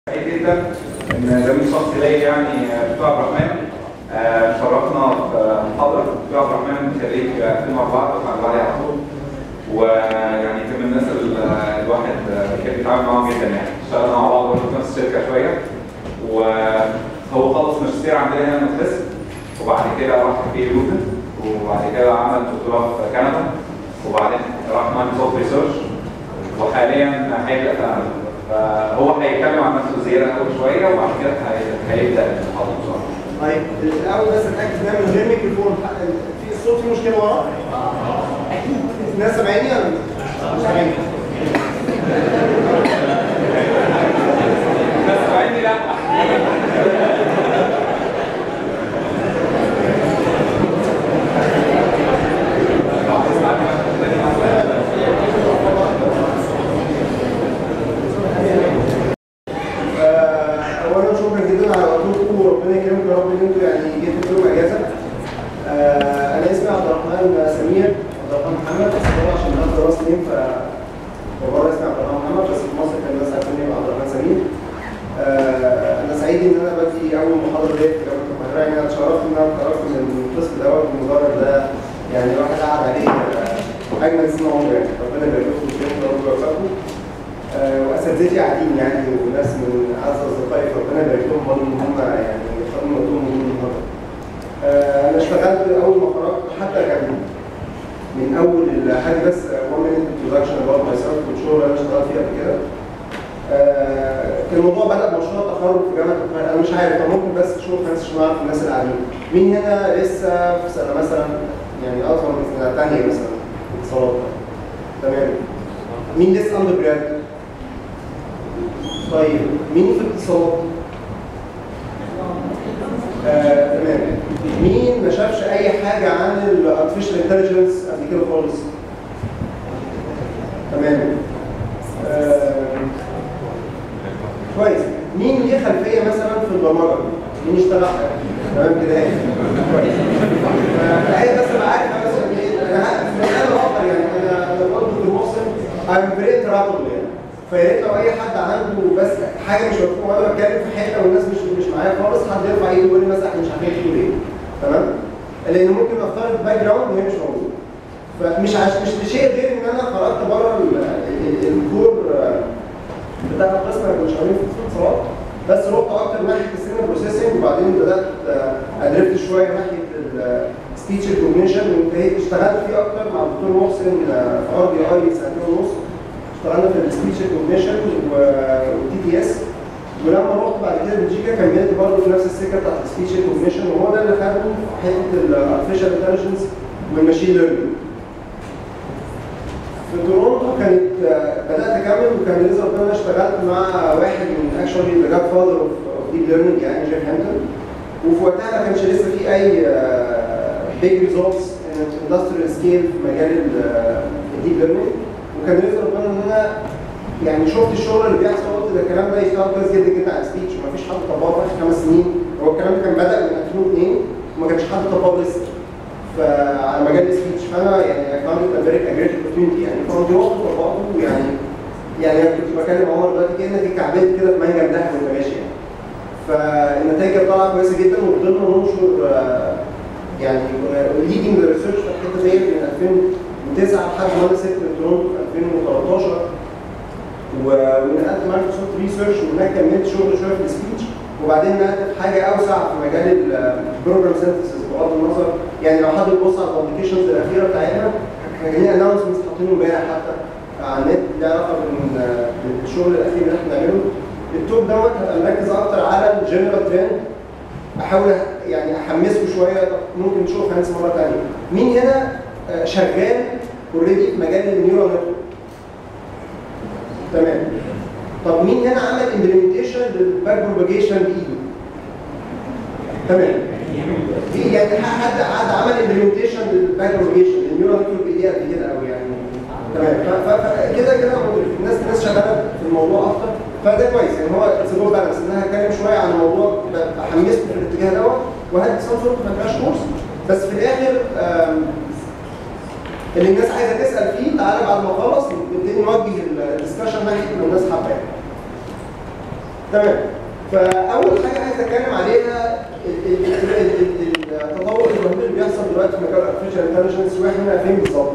سعيد جدا ان زميل شخصي ليا يعني دكتور عبد الرحمن آه، شرفنا في محاضره دكتور عبد الرحمن خريج 2004 دفعه علي عطول ويعني كان من الناس اللي الواحد كان بيتعامل معاهم جدا يعني اشتغلنا مع بعض برضه في نفس الشركه شويه وهو خلص ماجستير عندنا هنا في القسم وبعد كده راح في لوبن وبعد كده عمل دكتوراه في كندا وبعدين راح مايكروسوفت ريسيرش وحاليا هيبدا في أمل. فهو هيتكلم عن نفسه زياده اول شويه وبعد كده هي- هيبدا المحاضره ان شاء الله. طيب الاول بس نتاكد انها من غير ميكروفون في الصوت في مشكله ورا؟ اكيد الناس سامعيني ولا مش سامعيني؟ بس عندي لا آه، اولا شكرا جدا على وقتكم وربنا يكرمكم يا رب ان انتوا يعني جيتوا في يوم اجازه. آه، انا اسمي عبد الرحمن سمير عبد الرحمن محمد بس طبعا عشان ده راس نيم ف فبره اسمي عبد الرحمن محمد بس في مصر كان الناس عارفيني عبد الرحمن سمير. آه، انا سعيد ان انا بدي اول محاضره ليا في جامعه القاهره يعني انا اتشرفت ان انا اتخرجت من القسم دوت بمجرد ده يعني الواحد قعد عليه آه، اجمل سنه عمره يعني ربنا يبارك لكم ويكرمكم يا رب ويوفقكم. آه، واساتذتي قاعدين يعني وناس من اعز اصدقائي فربنا يبارك لهم برضه ان هم يعني يختاروا وقتهم من النهارده. آه، انا اشتغلت اول ما خرجت حتى كان من اول حاجه بس one minute introduction about myself والشغل اللي انا اشتغلت فيه قبل كده. آه، كان الموضوع بدا بمشروع تخرج في جامعه القاهره انا مش عارف طب ممكن بس تشوف ناس عشان اعرف الناس اللي قاعدين. مين هنا لسه في سنه مثلا يعني اصغر من سنه ثانيه مثلا اتصالات تمام مين لسه اندر جراد؟ طيب مين في اتصالات؟ آه، تمام مين ما شافش اي حاجه عن الارتفيشال انتليجنس قبل كده خالص؟ تمام آه، كويس مين ليه خلفيه مثلا في البرمجه؟ مين اشتغل تمام كده يعني كويس آه، عايز بس ابقى عارف انا بس ايه انا عارف انا بفكر يعني انا انا برضه في محسن I'm very interruptible يعني فيا ريت لو اي حد عنده بس حاجه مش مفهومه وانا بتكلم في حته والناس مش مش معايا خالص حد يرفع ايده ويقول لي مثلا احنا مش عارفين تقول ايه تمام؟ لان ممكن افترض باك جراوند وهي مش موجوده فمش عش... مش لشيء غير ان انا خرجت بره ال- ال- الكور آه، بتاع القسم انا كنت شغالين في اتصالات بس رحت اكتر ناحيه السيجنال بروسيسنج وبعدين بدات آه، ادرفت شويه ناحيه السبيتش ريكوجنيشن وانتهيت اشتغلت فيه اكتر مع الدكتور محسن آه، في ار بي اي سنتين ونص اشتغلنا في السبيتش ريكوجنيشن والتي تي اس ولما رحت بعد كده بلجيكا كملت برضه في نفس السكه بتاعت السبيتش ريكوجنيشن وهو ده اللي خدني في حته الارتفيشال انتليجنس والماشين ليرنينج في تورونتو كانت آه، بدات اكمل وكان رزق ربنا اشتغلت مع واحد من اكشولي ذا جاد فاذر اوف ديب ليرنينج يعني جيف هامilton وفي وقتها ما كانش لسه في اي بيج ريزولتس اندستريال سكيل في مجال الديب ليرنينج وكان رزق ربنا ان انا يعني شفت الشغل اللي بيحصل قلت ده الكلام ده يشتغل كويس جدا جدا على سبيتش ومفيش حد طبقه في اخر خمس سنين هو الكلام ده كان بدا من 2002 وما كانش حد طبقه لسه فعلى مجال السبيتش فانا يعني I found it a very a great opportunity يعني فقمت رحت طبقته يعني يعني انا كنت بكلم عمر دلوقتي كانك اتكعبلت كده في منجم دهب وانت ماشي يعني فالنتائج كانت طالعه كويسه جدا وفضلنا ننشر آه، يعني ليدنج ذا ريسيرش في الحته ديت من 2009 لحد ما انا سبت تورونتو في 2013 و- ونقلت مايكروسوفت ريسيرش وهناك كملت شغل شويه في السبيتش وبعدين نقلت في حاجه اوسع في مجال البروجرام سينثيسيس بغض النظر يعني لو حد يبص على الابلكيشنز الاخيره بتاعتنا احنا جايين اناونسمنتس حاطينه امبارح حتى على النت ليه علاقه بال- بالشغل الاخير اللي احنا بنعمله التوب دوت هبقى مركز اكتر على الجنرال ترند احاول أح- يعني احمسكم شويه ممكن نشوف هنس مره ثانيه مين هنا آه، شغال اوريدي في مجال النيورال نتورك تمام طب مين هنا عمل امبلمنتيشن للباك بروباجيشن بايده تمام في يعني حد حد عمل امبلمنتيشن للباك بروباجيشن للنيورال نتورك بايديه قبل كده او يعني تمام ف- ف- فكده كده الناس الناس شغاله في الموضوع اكتر فده كويس يعني هو اتس جود بالانس ان انا هتكلم شويه عن الموضوع بحمسكم في الاتجاه دوت وهدي سام سورت ما كراش كورس بس في الاخر آم، اللي الناس عايزه تسال فيه تعالى بعد ما اخلص نبتدي نوجه الدسكشن ناحيه اللي الناس حابه يعني. تمام فاول حاجه عايز اتكلم عليها ال- ال- ال- ال- التطور الرهيب اللي بيحصل دلوقتي في مجال الارتفيشال انتليجنس واحنا فين بالظبط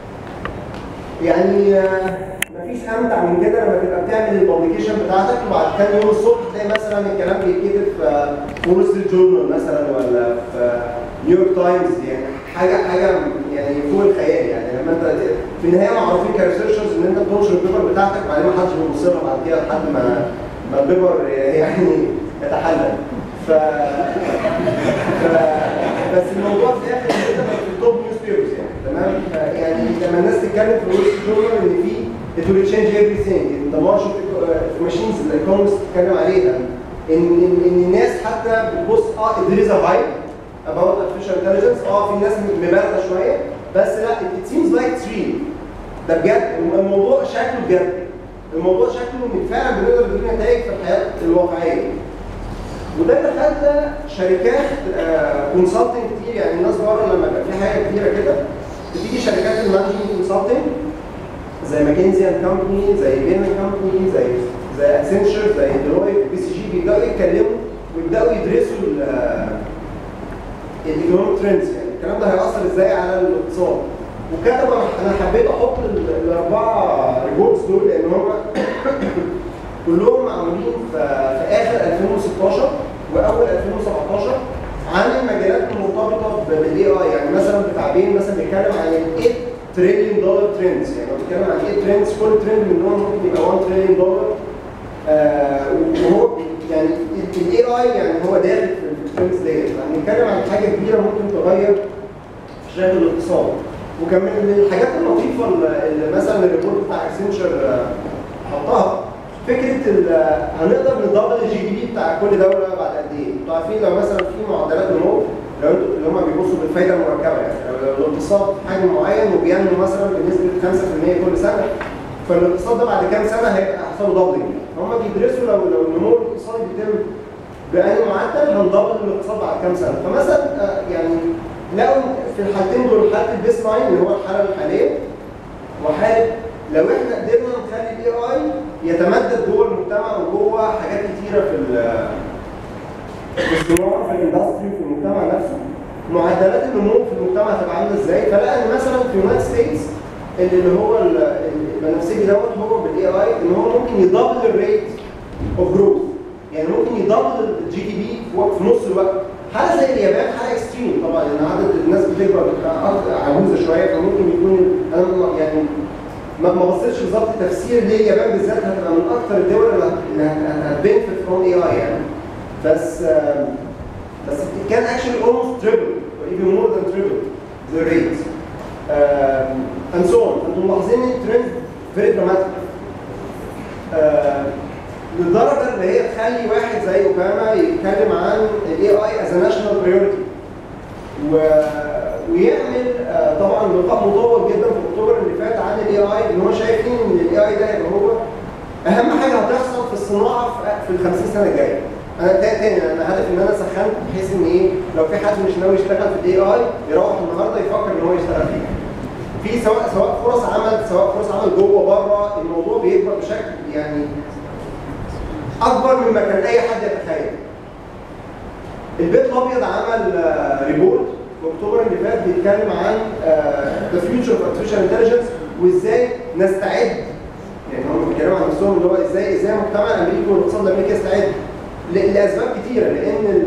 يعني آه، مفيش امتع من كده لما تبقى بتعمل الببليكيشن بتاعتك وبعد كام يوم الصبح تلاقي مثلا الكلام بيتكتب في وول ستريت جورنال مثلا ولا في نيويورك تايمز يعني حاجه حاجه يعني فوق الخيال يعني لما انت في النهايه معروفين كريسيرشرز ان انت بتنشر البيبر بتاعتك بعدين ما حدش بيبص لها بعد كده لحد ما ما البيبر يعني يتحلل ف... ف... بس الموضوع في الاخر ان انت في التوب نيوز بيبرز يعني تمام ف- يعني لما الناس تتكلم في الويست جورنال ان في it will change everything the market machines اللي الايكونومست بتتكلم عليها ان ان ان الناس حتى بتبص اه there is a hype about artificial intelligence اه في ناس مبالغه شويه بس لا it seems like it's real ده بجد الموضوع شكله بجد الموضوع شكله ان فعلا بنقدر نجيب نتائج في الحياه الواقعيه وده اللي خلى شركات كونسلتنج كتير يعني الناس بره لما يبقى في حاجه كتيره كده بتيجي شركات المانجمنت كونسلتنج زي ماكنزي اند كومباني زي بين كومباني زي زي اسنشر زي ديلويت بي سي جي بيبداوا يتكلموا ويبداوا يدرسوا الايكونوميك ترندز يعني الكلام ده هيأثر ازاي على الاقتصاد وكتب انا حبيت احط ال- الاربعه ريبورتس دول لان هم كلهم معمولين في, في اخر 2016 واول 2017 عن المجالات المرتبطه بالاي اي يعني مثلا بتاع بين مثلا بيتكلم عن ال 8 تريليون دولار ترندز يعني هو بيتكلم عن 8 ترندز كل ترند منهم ممكن يبقى 1 تريليون دولار آه وهو يعني الاي اي يعني هو داخل في الترندز ديت يعني بنتكلم عن حاجه كبيره ممكن تغير في شكل الاقتصاد وكان من الحاجات اللطيفه اللي اللي مثلا الريبورت بتاع اكسنشر حطها فكره ال- هنقدر ندبل الجي دي بي بتاع كل دوله بعد قد ايه؟ انتوا عارفين لو مثلا في معدلات نمو لو انتوا اللي هم بيبصوا بالفايده المركبه يعني لو لو الاقتصاد في حجم معين وبينمو مثلا بنسبه 5% كل سنه فالاقتصاد ده بعد كام سنه هيبقى هيحصل له دبلنج هم بيدرسوا لو لو النمو الاقتصادي بيتم بأي معدل هندبل الاقتصاد بعد كام سنه فمثلا آه، يعني لقوا في الحالتين دول حاله البيس لاين اللي هو الحاله الحاليه وحاله لو احنا قدرنا نخلي الاي اي يتمدد جوه المجتمع وجوه حاجات كتيره في ال- في الصناعه في الاندستري في المجتمع نفسه معدلات النمو في المجتمع هتبقى عامله ازاي فلقى ان مثلا في اليونايتد ستيتس اللي هو ال- البنفسجي دوت هو بالاي اي ان هو ممكن يدبل الريت اوف جروث يعني ممكن يدبل الجي دي بي في وقت- في نص الوقت حاله زي اليابان حاله اكستريم طبعا لان عدد الناس بتكبر بتبقى أكتر- عجوزه شويه فممكن يكون انا ما- يعني ما ما بصيتش بالظبط تفسير ليه اليابان بالذات هتبقى من اكثر الدول اللي هت- اللي هتبنفت فروم اي اي يعني بس آم، بس it can actually almost triple or even more than triple the rate um, and so on انتم ملاحظين ان الترند very dramatic آه، للدرجه اللي هي تخلي واحد زي اوباما يتكلم عن الاي اي از ناشونال بريورتي ويعمل آه، طبعا لقاء مطول جدا في اكتوبر اللي فات عن الاي اي ان هو شايفين ان الاي اي ده هيبقى هو اهم حاجه هتحصل في الصناعه في- في ال 50 سنه الجايه. انا تا- تاني انا هدفي ان انا سخنت بحيث ان ايه لو في حد مش ناوي يشتغل في الاي اي يروح النهارده يفكر ان هو يشتغل فيه. في سواء سواء فرص عمل سواء فرص عمل جوه بره الموضوع بيكبر بشكل يعني اكبر مما كان اي حد يتخيل. البيت الابيض عمل آه، ريبورت في اكتوبر اللي فات بيتكلم عن ذا فيوتشر اوف ارتفيشال انتليجنس وازاي نستعد يعني هم بيتكلموا عن نفسهم اللي هو ازاي ازاي المجتمع الامريكي والاقتصاد الامريكي يستعد ل- لاسباب كتيره لان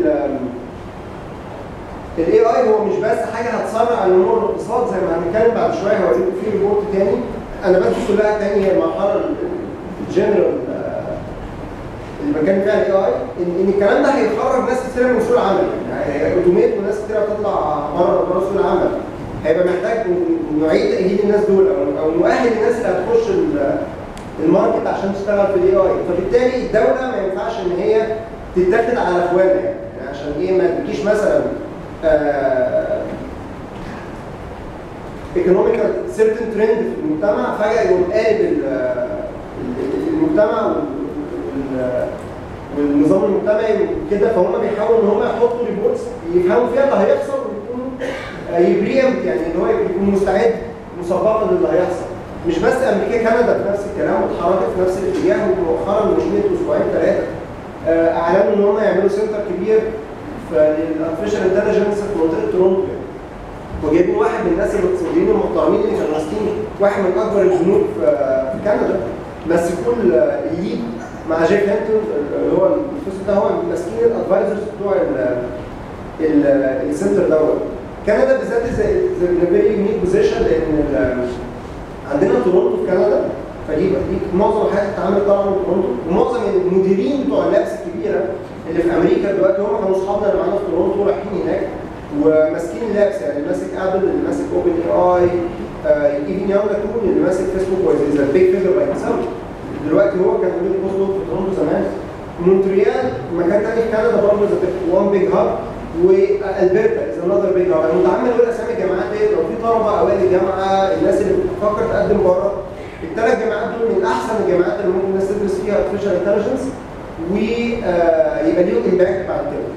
الاي اي هو مش بس حاجه هتسرع نمو الاقتصاد زي ما هنتكلم بعد شويه هوريكم في ريبورت تاني انا بدي كلها تاني هي المرحله الجنرال اللي بتكلم فيها الاي اي ان ان الكلام ده هيخرج ناس كتير من سوق العمل يعني هيأوتوميت وناس كتير هتطلع بره بره سوق العمل هيبقى محتاج ن- نعيد تأهيل الناس دول او او نؤهل الناس اللي هتخش ال- الماركت عشان تشتغل في الاي اي فبالتالي الدوله ما ينفعش ان هي تتاخد على اخوانها يعني يعني عشان ايه ما تجيش مثلا ايكونوميكال سيرتن ترند في المجتمع فجاه يقوم قالب ال- ال- المجتمع وال- وال- والنظام المجتمعي وكده فهم بيحاولوا ان هم يحطوا ريبورتس يفهموا فيها اللي هيحصل ويكونوا يبريمت يعني ان هو يكون مستعد مسبقا للي هيحصل مش بس امريكا كندا في نفس الكلام واتحركت في نفس الاتجاه ومؤخرا مش من اسبوعين ثلاثه حاولوا ان هم يعملوا سنتر كبير للارتفيشال انتليجنس في منطقه تورونتو يعني. وجايبين واحد من الناس الاقتصاديين المحترمين اللي كانوا ماسكين واحد من اكبر البنوك في في كندا مسكوا الليد مع جيف هانتون اللي هو الفلوس ده هو ماسكين الادفايزرز بتوع ال- ال- السنتر دوت كندا بالذات زي فيري يونيك بوزيشن لان ال- عندنا تورونتو في كندا فدي دي معظم الحاجات بتتعمل طبعا من تورونتو ومعظم المديرين بتوع اللابس الكبيره اللي في امريكا دلوقتي هم كانوا اصحابنا اللي معانا في تورونتو رايحين هناك وماسكين اللابس يعني اللي ماسك ابل اللي ماسك اوبن اي اي ايفن يانجا تون اللي ماسك فيسبوك واز ا بيج فيجر باي هيمسيلف دلوقتي هو كان بيقول بوست دوك في تورونتو زمان مونتريال مكان تاني في كندا برضه ذات وان بيج هاب والبرتا از انذر بيج هاب انا متعمد اقول اسامي الجامعات ديت لو في طلبه اوائل الجامعه الناس اللي بتفكر تقدم بره الثلاث جامعات دول من احسن الجامعات اللي ممكن الناس تدرس فيها ارتفيشال انتليجنس ويبقى ليهم امباكت بعد كده.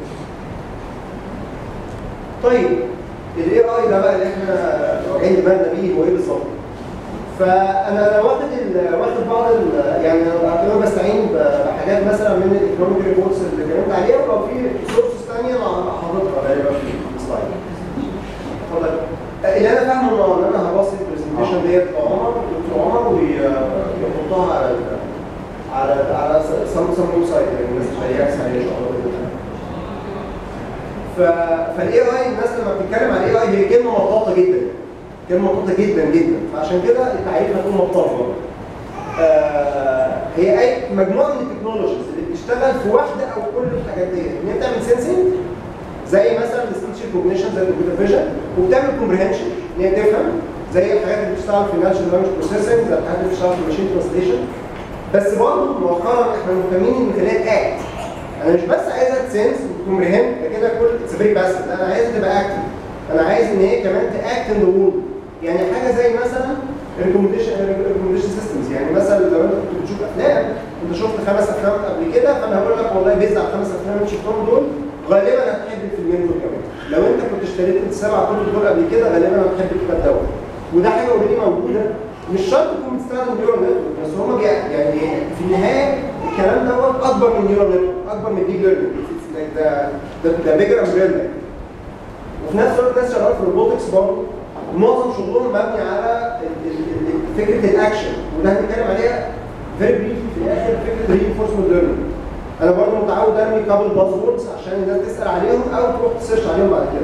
طيب الاي اي ده بقى اللي احنا واجعين دماغنا بيه هو ايه بالظبط؟ فانا واخد ال- واخد بعض ال- يعني انا بستعين ب- بحاجات مثلا من الايكونوميك ريبورتس اللي اتكلمت عليها ولو في سورسز ثانيه انا حاططها غالبا في السلايد. اتفضل. اللي انا فاهمه ان انا هبص البرزنتيشن ديت لعمر دكتور عمر ويحطها على ال- على على سم سم ويب سايت يعني الناس تلاقيها سهله ان شاء الله بإذن الله. ف فالاي اي الناس لما بتتكلم عن الاي اي هي كلمه مطاطه جدا كلمه مطاطه جدا جدا فعشان كده التعريف هيكون مطاط برضه. آه هي اي مجموعه من التكنولوجيز اللي بتشتغل في واحده او كل الحاجات دي ان هي بتعمل سنسنج زي مثلا السبيتش ريكوجنيشن زي الكمبيوتر فيجن وبتعمل كومبريهنشن ان هي تفهم زي الحاجات اللي بتشتغل في الناتشرال لانجوج بروسيسنج زي الحاجات اللي بتشتغل في الماشين ترانسليشن بس برضه مؤخرا احنا مهتمين ان خلال اكت انا مش بس عايزها تسنس وتكمبريهند ده كده كل اتس فيري بس لا انا عايزها تبقى اكتف انا عايز ان هي كمان تاكت ان ذا وورلد يعني حاجه زي مثلا ريكومنديشن ريكومنديشن سيستمز يعني مثلا لو انت كنت بتشوف افلام انت شفت خمس افلام قبل كده فانا هقول لك والله بيز على الخمس افلام اللي شفتهم دول غالبا هتحب الفيلمين دول كمان لو انت كنت اشتريت السبع كتب دول قبل كده غالبا هتحب الكتاب دوت وده حاجه اوريدي موجوده مش شرط تكون بتستخدم نيورال نتورك بس هم بي- يعني في النهايه الكلام دوت اكبر من نيورال نتورك اكبر من ديب ليرنينج ده ده ده بيجر امبريلا وفي نفس الوقت ناس شغاله في الروبوتكس برضه معظم شغلهم مبني على ال- ال- ال- فكره الاكشن وده هنتكلم عليها فيري بريف في الاخر فكره رينفورسمنت ليرنينج انا برضه متعود ارمي كابل بازوردز عشان الناس تسال عليهم او تروح تسيرش عليهم بعد كده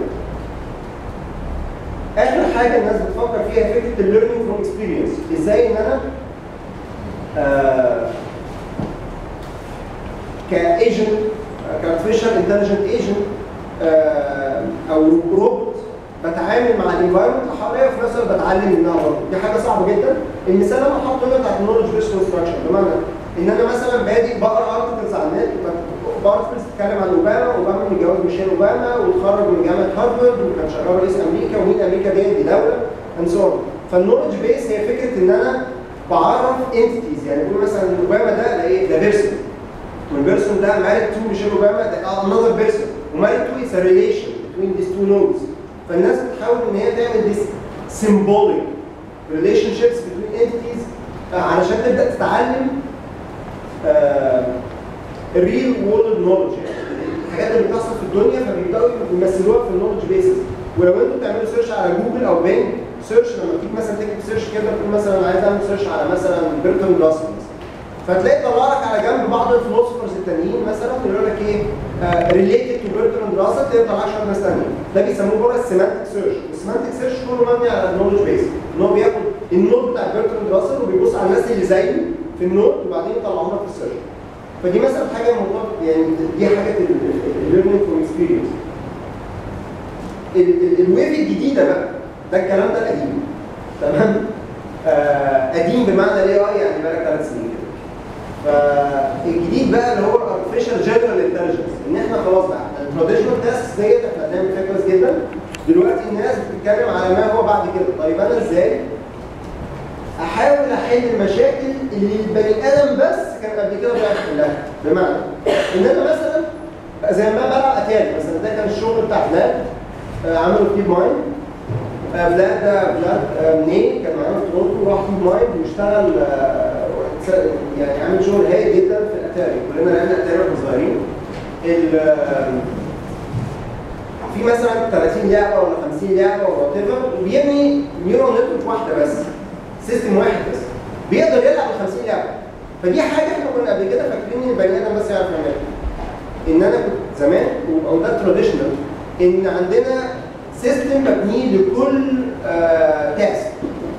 اخر حاجه الناس بتفكر فيها فكره الليرنينج فروم اكسبيرينس ازاي ان انا آه كايجنت كارتفيشال انتليجنت ايجنت او روبوت بتعامل مع الانفايرمنت اللي حواليا وفي نفس الوقت بتعلم منها برضه دي حاجه صعبه جدا المثال اللي انا حاطه هنا بتاعت النولج بيس كونستراكشن بمعنى ان انا مثلا بادئ بقرا ارتكلز على النت بارتكلز بتتكلم عن اوباما اوباما متجوز ميشيل اوباما وتخرج من جامعه هارفارد وكان شغال رئيس امريكا ومين امريكا دي دي دوله اند سو فالنولج بيس هي فكره ان انا بعرف انتيتيز يعني بقول مثلا إن اوباما ده ده ايه؟ ده بيرسون والبيرسون ده مارد تو ميشيل اوباما ده انذر بيرسون ومارد تو از ريليشن بين ذيس تو نودز فالناس بتحاول ان هي تعمل ذيس symbolic relationships between entities آه، علشان تبدا تتعلم الريل وورلد نولج يعني الحاجات اللي بتحصل في الدنيا فبيبداوا يمثلوها في النولج بيسز ولو انتوا بتعملوا سيرش على جوجل او بينج سيرش لما تيجي مثلا تكتب سيرش كده تقول مثلا انا عايز اعمل سيرش على مثلا بيرتون راسل فتلاقي طلع لك على جنب بعض الفلوسفرز التانيين مثلا يقول لك ايه ريليتد تو بيرتون راسل تلاقي طلع لك شويه ناس تانيين ده بيسموه بره السيمانتك سيرش السيمانتك سيرش كله مبني على النولج بيس ان هو بياخد النود بتاع بيرتون راسل وبيبص على الناس اللي زيه في النود وبعدين يطلعهم لك في السيرش فدي مثلا حاجه مرتبطه يعني دي حاجه الليرنينج فروم اكسبيرينس الويف الجديده بقى ده الكلام ده القديم تمام آه قديم بمعنى الاي اي يعني بقى ثلاث سنين كده فالجديد بقى اللي هو الارتفيشال جنرال انتليجنس ان احنا خلاص بقى التراديشنال تيست ديت احنا بنعمل فيها كويس جدا دلوقتي الناس بتتكلم على ما هو بعد كده طيب انا ازاي احاول احل المشاكل اللي البني ادم بس كان قبل كده بيعرف يحلها بمعنى ان انا مثلا زي ما بلعب اتاري مثلا ده كان الشغل بتاع فلاد آه، عملوا فيد مايند آه، فلاد ده فلاد آه، منين كان معانا في تورونتو راح فيد مايند واشتغل آه، يعني عامل شغل هايل جدا في الاتاري كلنا لعبنا اتاري واحنا صغيرين ال- في مثلا 30 لعبه ولا 50 لعبه ولا وات ايفر وبيبني نيورال نتورك واحده بس سيستم واحد بس بيقدر يلعب ال 50 لعبه فدي حاجه احنا كنا قبل كده فاكرين ان البني ادم بس يعرف يعملها ان انا كنت زمان او ده تراديشنال ان عندنا سيستم مبني لكل تاسك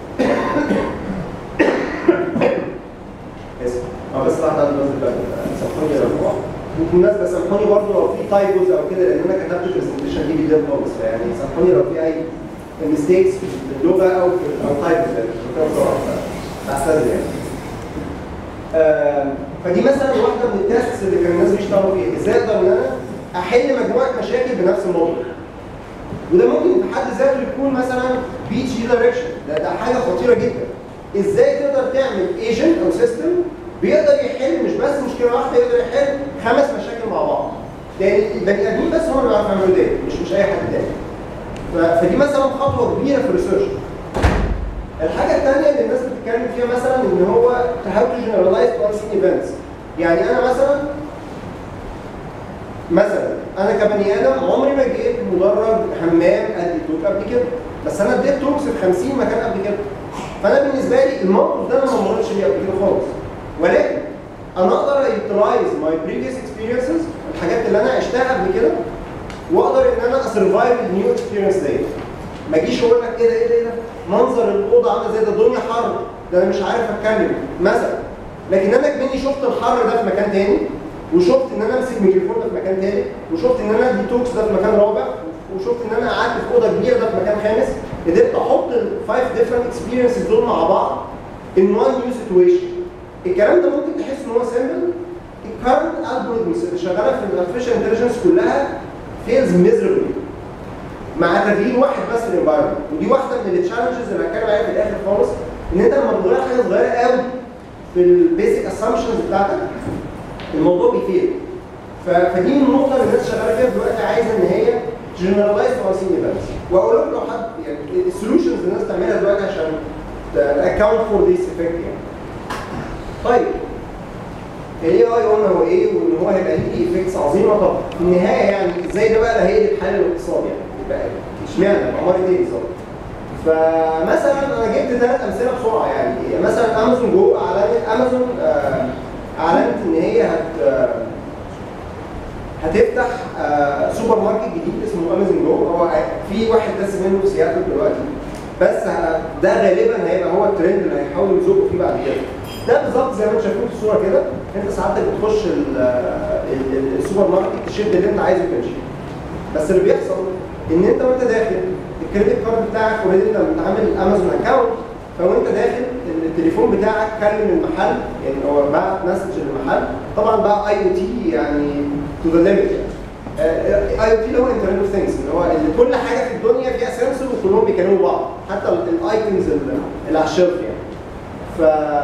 اسف اه بس لحظه عندي بس سامحوني يا رفوع بالمناسبه سامحوني برضه لو في تايبوز او كده لان انا كتبت البرزنتيشن دي بالليل خالص يعني سامحوني لو في اي ميستيكس في اللغه او في او تايبوز يعني مش بتكلم بسرعه بعتذر يعني آه، فدي مثلا واحده من التاسكس اللي كان الناس بيشتغلوا فيها ازاي اقدر ان انا احل مجموعه مشاكل بنفس الموضوع وده ممكن في حد ذاته يكون مثلا بيتش دايركشن ده, ده حاجه خطيره جدا ازاي تقدر تعمل ايجنت او سيستم بيقدر يحل مش بس مشكله واحده يقدر يحل خمس مشاكل مع بعض لان البني ادمين بس هم اللي بيعرفوا يعملوا ده مش مش اي حد تاني ف- فدي مثلا خطوه كبيره في الريسيرش الحاجه الثانيه اللي الناس بتتكلم فيها مثلا ان هو how to generalize to unseen events يعني انا مثلا مثلا انا كبني ادم عمري ما جيت مدرج حمام ادي توك قبل كده بس انا اديت توكس في 50 مكان قبل كده فانا بالنسبه لي الموقف ده انا ما مرتش بيه قبل كده خالص ولكن انا اقدر يوتلايز ماي بريفيوس اكسبيرينسز الحاجات اللي انا عشتها قبل كده واقدر ان انا اسرفايف النيو اكسبيرينس ديت ما اجيش اقول لك ايه ده ايه ده ايه ده منظر الاوضه عامله زي ده الدنيا حر ده انا مش عارف اتكلم مثلا لكن انا كمني شفت الحر ده في مكان تاني وشفت ان انا امسك ميكروفون ده في مكان تاني وشفت ان انا ادي توكس ده في مكان رابع وشفت ان انا قعدت في اوضه كبيره ده في مكان خامس قدرت احط الفايف ديفرنت اكسبيرينسز دول مع بعض ان وان نيو سيتويشن الكلام ده ممكن تحس ان هو سيمبل الكارنت الجوريزمز اللي شغاله في الارتفيشال انتليجنس كلها فيلز ميزربلي مع تغيير واحد بس في الانفايرمنت ودي واحده من التشالنجز اللي هتكلم عليها في الاخر خالص ان انت لما بتغير حاجه صغيره قوي في البيسك اسامبشنز بتاعتك الموضوع بيفيد ف- فدي من النقطه اللي الناس شغاله فيها دلوقتي عايزه ان هي جنرالايز وانسين ايفنتس واقول لكم لو حد يعني السولوشنز اللي الناس تعملها دلوقتي عشان اكونت فور ذيس افكت يعني طيب الاي اي قلنا هو ايه وان هو هيبقى ليه افكتس عظيمه طب في النهايه يعني ازاي ده بقى اللي هيقلب حال الاقتصاد يعني يبقى اشمعنى عماره ايه بالظبط فمثلا انا جبت ثلاث امثله بسرعه يعني مثلا امازون جو اعلنت امازون آه، اعلنت ان هي هت آه، هتفتح آه، سوبر ماركت جديد اسمه امازون جو هو في واحد بس منه في سياتل دلوقتي بس ه- ده غالبا هيبقى هو الترند اللي هيحاولوا يزقوا فيه بعد كده ده بالظبط زي ما انتم شايفين في الصوره كده انت ساعتك بتخش ال- ال- ال- السوبر ماركت تشد اللي انت عايزه وتمشي بس اللي بيحصل ان انت وانت داخل الكريدت كارد بتاعك اوريدي انت متعامل امازون اكونت فوانت داخل التليفون بتاعك كلم المحل يعني هو بعت مسج للمحل طبعا بقى اي او تي يعني تو ذا ليميت يعني اي او تي اللي هو انترنت اوف ثينجز اللي هو اللي كل حاجه في الدنيا فيها سنسور وكلهم بيكلموا بعض حتى الايتمز اللي على الشلف يعني ف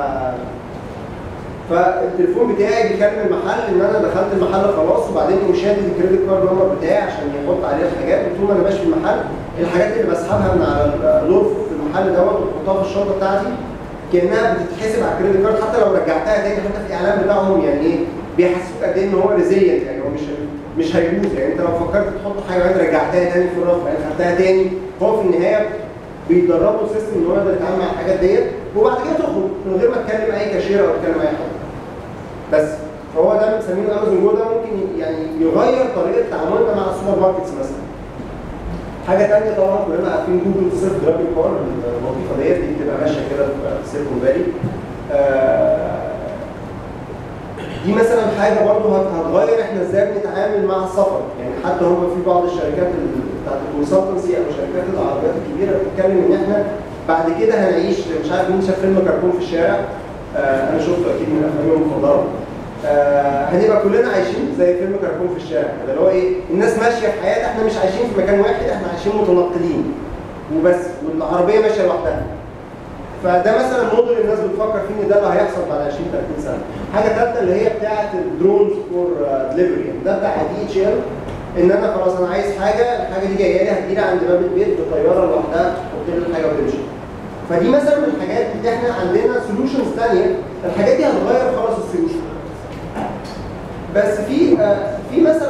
فالتليفون بتاعي بيكلم المحل ان انا دخلت المحل خلاص وبعدين يقوم شادد الكريدت كارد نمبر بتاعي عشان يحط عليه الحاجات وطول ما انا ماشي في المحل الحاجات اللي بسحبها من على الرف في المحل دوت وبحطها في الشنطه بتاعتي كانها بتتحسب على الكريدت كارد حتى لو رجعتها تاني حتى في الاعلان بتاعهم يعني ايه بيحسسوك قد ايه ان هو ريزيلينت يعني هو مش مش هيبوظ يعني انت لو فكرت تحط حاجه وانت رجعتها تاني في الرف يعني خدتها تاني هو في النهايه بيدربوا السيستم ان هو يقدر يتعامل مع الحاجات ديت وبعد كده تخرج من غير ما تكلم اي كاشير او تكلم اي حد بس فهو ده بنسميه امازون جو ده ممكن يعني يغير طريقه تعاملنا مع السوبر ماركتس مثلا حاجه ثانيه طبعا كلنا عارفين جوجل سيرف درابينج كار اللطيفه ديت دي بتبقى ماشيه كده في سيليكون فالي آه، دي مثلا حاجه برضه هت- هتغير احنا ازاي بنتعامل مع السفر يعني حتى هم في بعض الشركات ال- بتاعت الكونسلتنسي او شركات العربيات الكبيره بتتكلم ان احنا بعد كده هنعيش مش عارف مين شاف فيلم كركون في الشارع آه انا شفته اكيد من افلامي المفضله آه هنبقى كلنا عايشين زي فيلم كركون في الشارع كده اللي هو ايه الناس ماشيه في حياه احنا مش عايشين في مكان واحد احنا عايشين متنقلين وبس والعربيه ماشيه لوحدها فده مثلا موديل الناس بتفكر فيه ان ده اللي هيحصل بعد 20 30 سنه. حاجه ثالثه اللي هي بتاعه الدرونز فور دليفري ده بتاع دي اتش ال ان انا خلاص انا عايز حاجه الحاجه دي جايه لي هتجي لي عند باب البيت بطياره لوحدها تحط لي الحاجه وتمشي. فدي مثلا من الحاجات اللي احنا عندنا سولوشنز ثانيه الحاجات دي هتغير خلاص السولوشن. بس في آه، في مثلا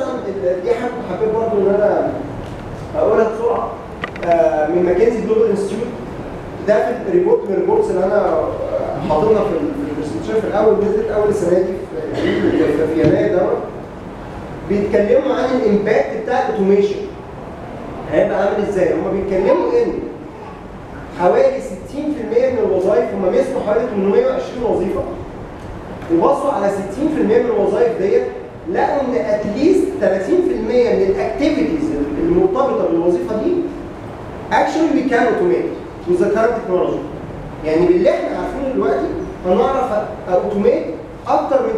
دي حاجه حبيت برضه ان انا اقولها بسرعه آه، من ماكنزي جلوبال انستيتيوت ده في الريبورت من الريبورتس اللي انا آه، حاططها في البرزنتيشن في الاول نزلت اول السنه دي في في- في يناير دوت بيتكلموا عن الامباكت بتاع الاوتوميشن هيبقى عامل ازاي؟ هم بيتكلموا ان حوالي 60% من الوظائف هم مسكوا حوالي 820 وظيفه وبصوا على 60% من الوظائف ديت لقوا ان اتليست 30% من الاكتيفيتيز المرتبطه بالوظيفه دي actually we can automate with the current technology يعني باللي احنا عارفينه دلوقتي هنعرف اوتوميت اكتر من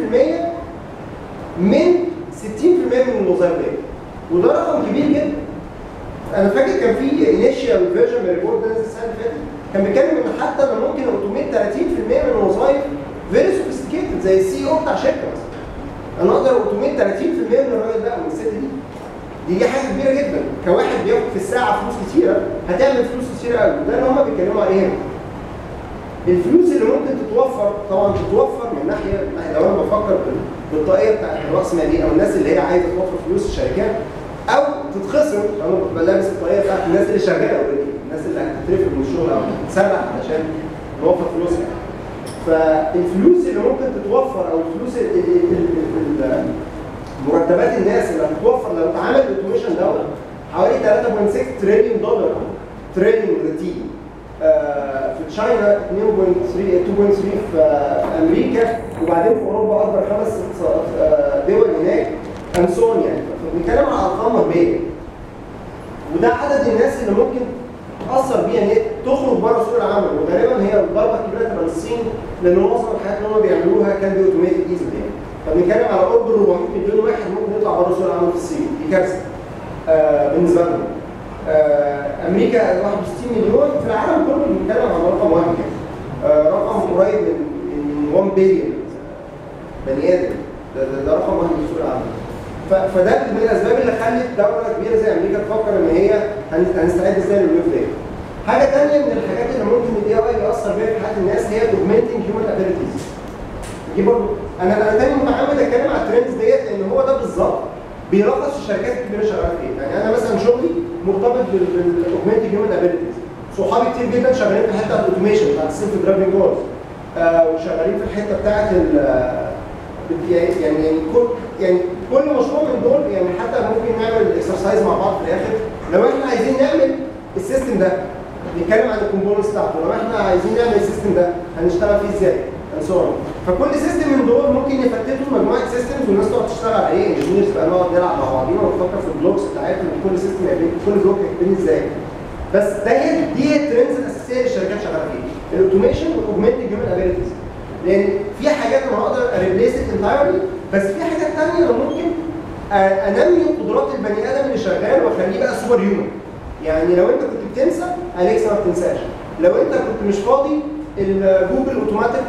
30% من 60% من الوظائف دي وده رقم كبير جدا انا فاكر كان في انيشال فيرجن من الريبورت ده نزل السنه اللي فاتت كان بيتكلم ان حتى انا ممكن اوتوميت 30% من الوظائف فيري سوفيستيكيتد زي السي او بتاع شركه مثلا انا اقدر اوتوميت 30% من الراجل ده او من الست دي دي دي حاجه كبيره جدا كواحد بياخد في الساعه فلوس كتيره هتعمل فلوس كتيره قوي وده اللي هم بيتكلموا عليه هنا الفلوس اللي ممكن تتوفر طبعا تتوفر من ناحيه من ناحيه لو انا بفكر بال- بالطاقيه بتاعت راس ماليه او الناس اللي هي عايزه توفر فلوس الشركات او تتخصم لو انا كنت بلبس الطاقيه بتاعت الناس اللي شغاله اوريدي الناس اللي هتترفد من الشغل او تتسرع علشان نوفر فلوسها فالفلوس اللي ممكن تتوفر او الفلوس ال- ال- ال- ال- مرتبات الناس اللي هتتوفر لو اتعمل الاوتوميشن دوت حوالي 3.6 تريليون دولار تريليون تي آه، في تشاينا 2.3 2.3 في آه، امريكا وبعدين في اوروبا اكبر خمس ست- آه، دول هناك انسون يعني فبنتكلم على ارقام مبهجه وده عدد الناس اللي ممكن تاثر بيها ان هي تخرج بره سوق العمل وغالبا هي الضربه الكبيره تبقى للصين لان معظم الحاجات اللي هم بيعملوها كان بي اوتوميتد ايزلي يعني فبنتكلم على قرب ال 400 مليون واحد ممكن يطلع بره سوق العمل في الصين دي كارثه آه بالنسبه لهم آه امريكا 61 مليون في العالم كله بنتكلم على رقم واحد يعني آه رقم قريب من من 1 بليون بني ادم ده, ده, ده رقم واحد في سوق العمل ف- فده من الاسباب اللي خلت دوله كبيره زي امريكا تفكر ان هي هن- هنستعد ازاي للويف دي. حاجه ثانيه من الحاجات اللي ممكن الاي اي ياثر بيها في حياه الناس هي الاوجمانتنج هيومن ابيلتيز. دي برضه انا انا تاني متعمد اتكلم على الترندز ديت لان هو ده بالظبط بيلخص الشركات الكبيره شغاله في ايه. يعني انا مثلا شغلي مرتبط بالاوجمانتنج هيومن ابيلتيز. صحابي كتير جدا شغالين في الحته الاوتوميشن بتاعت السيلف درايفنج كارز آه وشغالين في الحته بتاعت ال يعني يعني يعني كل يعني كل مشروع من دول يعني حتى ممكن نعمل اكسرسايز مع بعض في الاخر لو احنا عايزين نعمل السيستم ده نتكلم عن الكومبوننتس بتاعته لو احنا عايزين نعمل السيستم ده هنشتغل فيه ازاي؟ and so on. فكل سيستم من دول ممكن يفتتوا مجموعه سيستمز والناس تقعد تشتغل عليه انجينيرز بقى نقعد نلعب مع بعضينا ونفكر في البلوكس بتاعتنا كل سيستم يعمل كل بلوك يعمل ازاي. بس ده هي دي هي الترندز الاساسيه اللي الشركات شغاله فيها الاوتوميشن والاوجمانتنج هيومن ابيلتيز لان في حاجات انا هقدر اريبليس انتايرلي بس في حاجات ثانيه انا ممكن آه، انمي قدرات البني ادم اللي شغال واخليه بقى سوبر هيومن يعني لو انت كنت بتنسى اليكسا ما بتنساش لو انت كنت مش فاضي الجوجل اوتوماتيك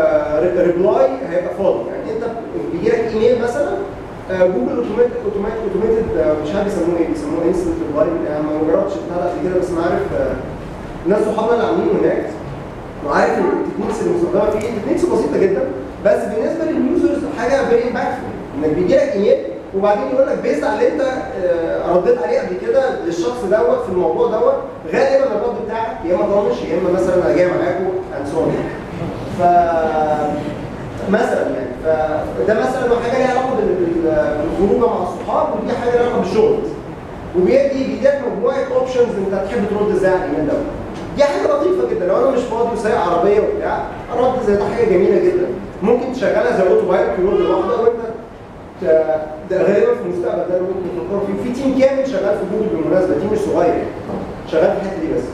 ريبلاي هيبقى فاضي يعني انت بيجي لك ايميل مثلا آه، جوجل اوتوماتيك اوتوماتيك اوتوماتيك مش عارف يسموه ايه بيسموه انستنت ريبلاي يعني ما جربتش بتاع ده قبل كده بس انا عارف آه، ناس صحابنا اللي عاملينه هناك وعارف التكنيكس اللي مستخدمه فيه تكنيكس بسيطه جدا بس بالنسبه لليوزرز حاجه فيري امباكتفul انك بيجي لك ايميل وبعدين يقول لك بيست على اللي انت آه، رديت عليه قبل كده للشخص دوت في الموضوع دوت غالبا الرد بتاعك يا اما طنش يا اما مثلا انا جاي معاكم اند سو ف مثلا يعني فده مثلا حاجه ليها علاقه بال- بال- بالخروجه مع الصحاب ودي حاجه ليها علاقه بالشغل وبيدي بيديك مجموعه اوبشنز انت هتحب ترد ازاي على الايميل دوت دي حاجه لطيفه جدا لو انا مش فاضي وسايق عربيه وبتاع الرد زي ده حاجه جميله جدا ممكن تشغلها زي اوتو بايلوت يرد لوحده وانت ت- ده غالبا في المستقبل ده اللي ممكن تفكروا فيه في تيم كامل شغال في جوجل بالمناسبه تيم مش صغير يعني شغال في الحته دي بس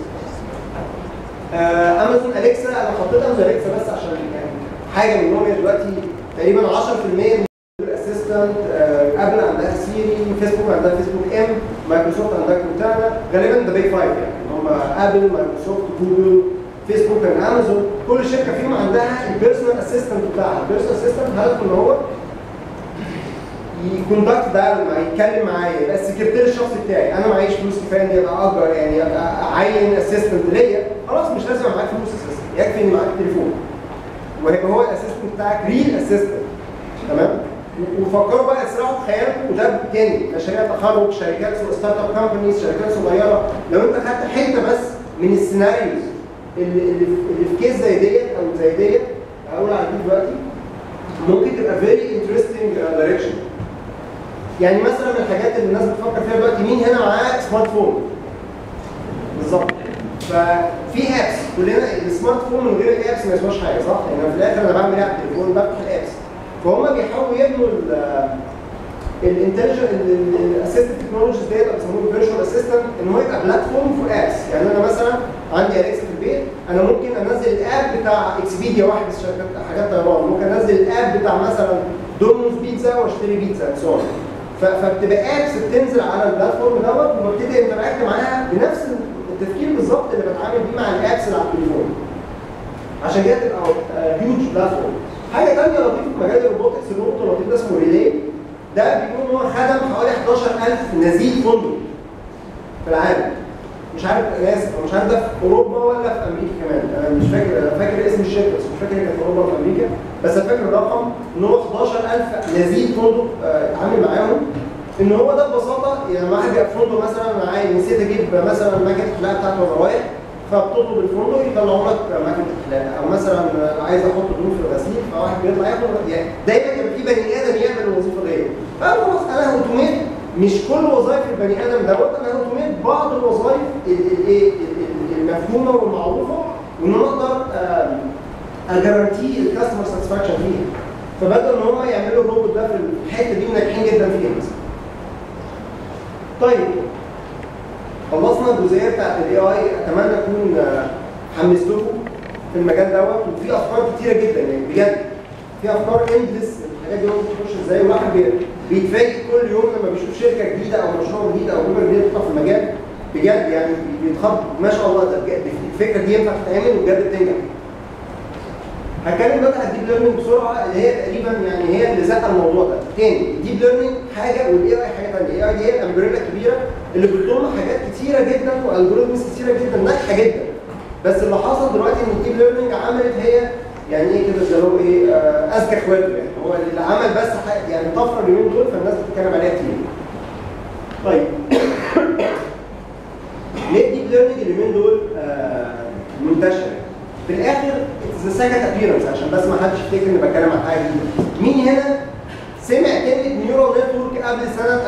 آه، امازون اليكسا انا حطيت امازون اليكسا بس عشان يعني حاجه منهم هي دلوقتي تقريبا 10% من جوجل اسيستنت ابل عندها سيري فيسبوك عندها فيسبوك ام مايكروسوفت عندها كورتانا غالبا ده بيج فايف يعني هم ابل مايكروسوفت جوجل فيسبوك and امازون كل شركه فيهم عندها البيرسونال اسيستنت بتاعها البيرسونال اسيستنت هدفه ان هو يكوندكت دايلوج معايا يتكلم معايا يبقى السكرتير الشخصي بتاعي انا معيش فلوس كفايه اني ابقى اجر يعني ابقى اعين اسيستنت ليا خلاص مش لازم يبقى معاك فلوس اسيستنت يكفي ان معاك تليفون وهيبقى هو الاسيستنت بتاعك ريل اسيستنت تمام وفكروا بقى اسرعوا بخيالكم وده تاني مشاريع تخرج شركات ستارت اب كومبانيز شركات صغيره لو انت خدت حته بس من السيناريوز اللي اللي في اللي في كيس زي ديت او زي ديت هقول على دي دلوقتي ممكن تبقى فيري انترستنج دايركشن يعني مثلا من الحاجات اللي الناس بتفكر فيها دلوقتي مين هنا معاه سمارت فون بالظبط ففي ابس كلنا السمارت فون من غير الابس ما يسواش حاجه صح؟ يعني في الاخر انا بعمل ايه على التليفون بفتح الابس فهم بيحاولوا يبنوا الانتليجنت الاسيستنت تكنولوجيز ديت اللي بيسموه فيرتشوال اسيستنت ان هو يبقى بلاتفورم فور ابس يعني انا مثلا عندي اليكسا في البيت انا ممكن انزل الاب بتاع اكسبيديا واحد بس شركات حاجات طيران ممكن انزل الاب بتاع مثلا دومينوز بيتزا واشتري بيتزا سو فبتبقى ابس بتنزل على البلاتفورم دوت وببتدي انتراكت معاها بنفس التفكير بالظبط اللي بتعامل بيه مع الابس اللي على التليفون عشان كده تبقى هيوج بلاتفورم حاجه ثانيه لطيفه في مجال الروبوتكس الروبوت اللطيف ده اسمه ريلي ده بيقول ان هو خدم حوالي 11000 نزيل فندق في العالم مش عارف انا اسف مش عارف ده في اوروبا ولا في امريكا كمان انا مش فاكر انا فاكر اسم الشركه بس مش فاكر هي كانت في اوروبا ولا في امريكا بس انا فاكر الرقم ان هو 11000 نزيل فندق آه، اتعامل معاهم ان هو ده ببساطه يعني لما واحد بيبقى في فندق مثلا انا عايز نسيت اجيب مثلا ماكينه الحلاقه بتاعتي وانا رايح فبتطلب الفندق يطلعوا لك ماكينه الحلاقه او مثلا عايز احط هدوم في الغسيل فواحد بيطلع ياخد يعني دايما يبقى في بني ادم يعمل الوظيفه ديت فخلاص انا اوتوميت مش كل وظائف البني ادم دوت انا اوتوميت بعض الوظائف الايه المفهومه والمعروفه وان انا اقدر اجارانتي الكاستمر ساتسفاكشن فيها فبدأوا ان هم يعملوا الروبوت ده في الحته دي وناجحين جدا فيها مثلا طيب خلصنا الجزئيه بتاعت الاي اي اتمنى اكون آه، حمستكم في المجال دوت وفي افكار كتيره جدا يعني بجد في افكار اندلس الحاجات دي ممكن تخش ازاي والواحد بي- بيتفاجئ كل يوم لما بيشوف شركه جديده او مشروع جديد او فكره جديده بتطلع في المجال بجد يعني بيتخض ما شاء الله ده بجد الفكره دي ينفع تتعمل وبجد بتنجح هتكلم دلوقتي على الديب ليرنينج بسرعه اللي هي تقريبا يعني هي اللي زقه الموضوع ده. تاني الديب ليرنينج حاجه والاي اي حاجه ثانيه، الاي اي دي هي الامبريلا الكبيره اللي بتضم حاجات كتيره جدا والجوريزمز كتيره جدا ناجحه جدا. بس اللي حصل دلوقتي ان الديب ليرنينج عملت هي يعني ايه كده زي ما هو ايه آه، اذكى اخواته يعني هو اللي عمل بس حاجة يعني طفره اليومين دول فالناس بتتكلم عليها كتير. طيب ليه الديب ليرنينج اليومين دول آه، منتشر؟ في الاخر ذا سكند ابيرنس عشان بس ما حدش يفتكر اني بتكلم عن حاجه جديده. مين هنا سمع كلمه نيورال نتورك قبل سنه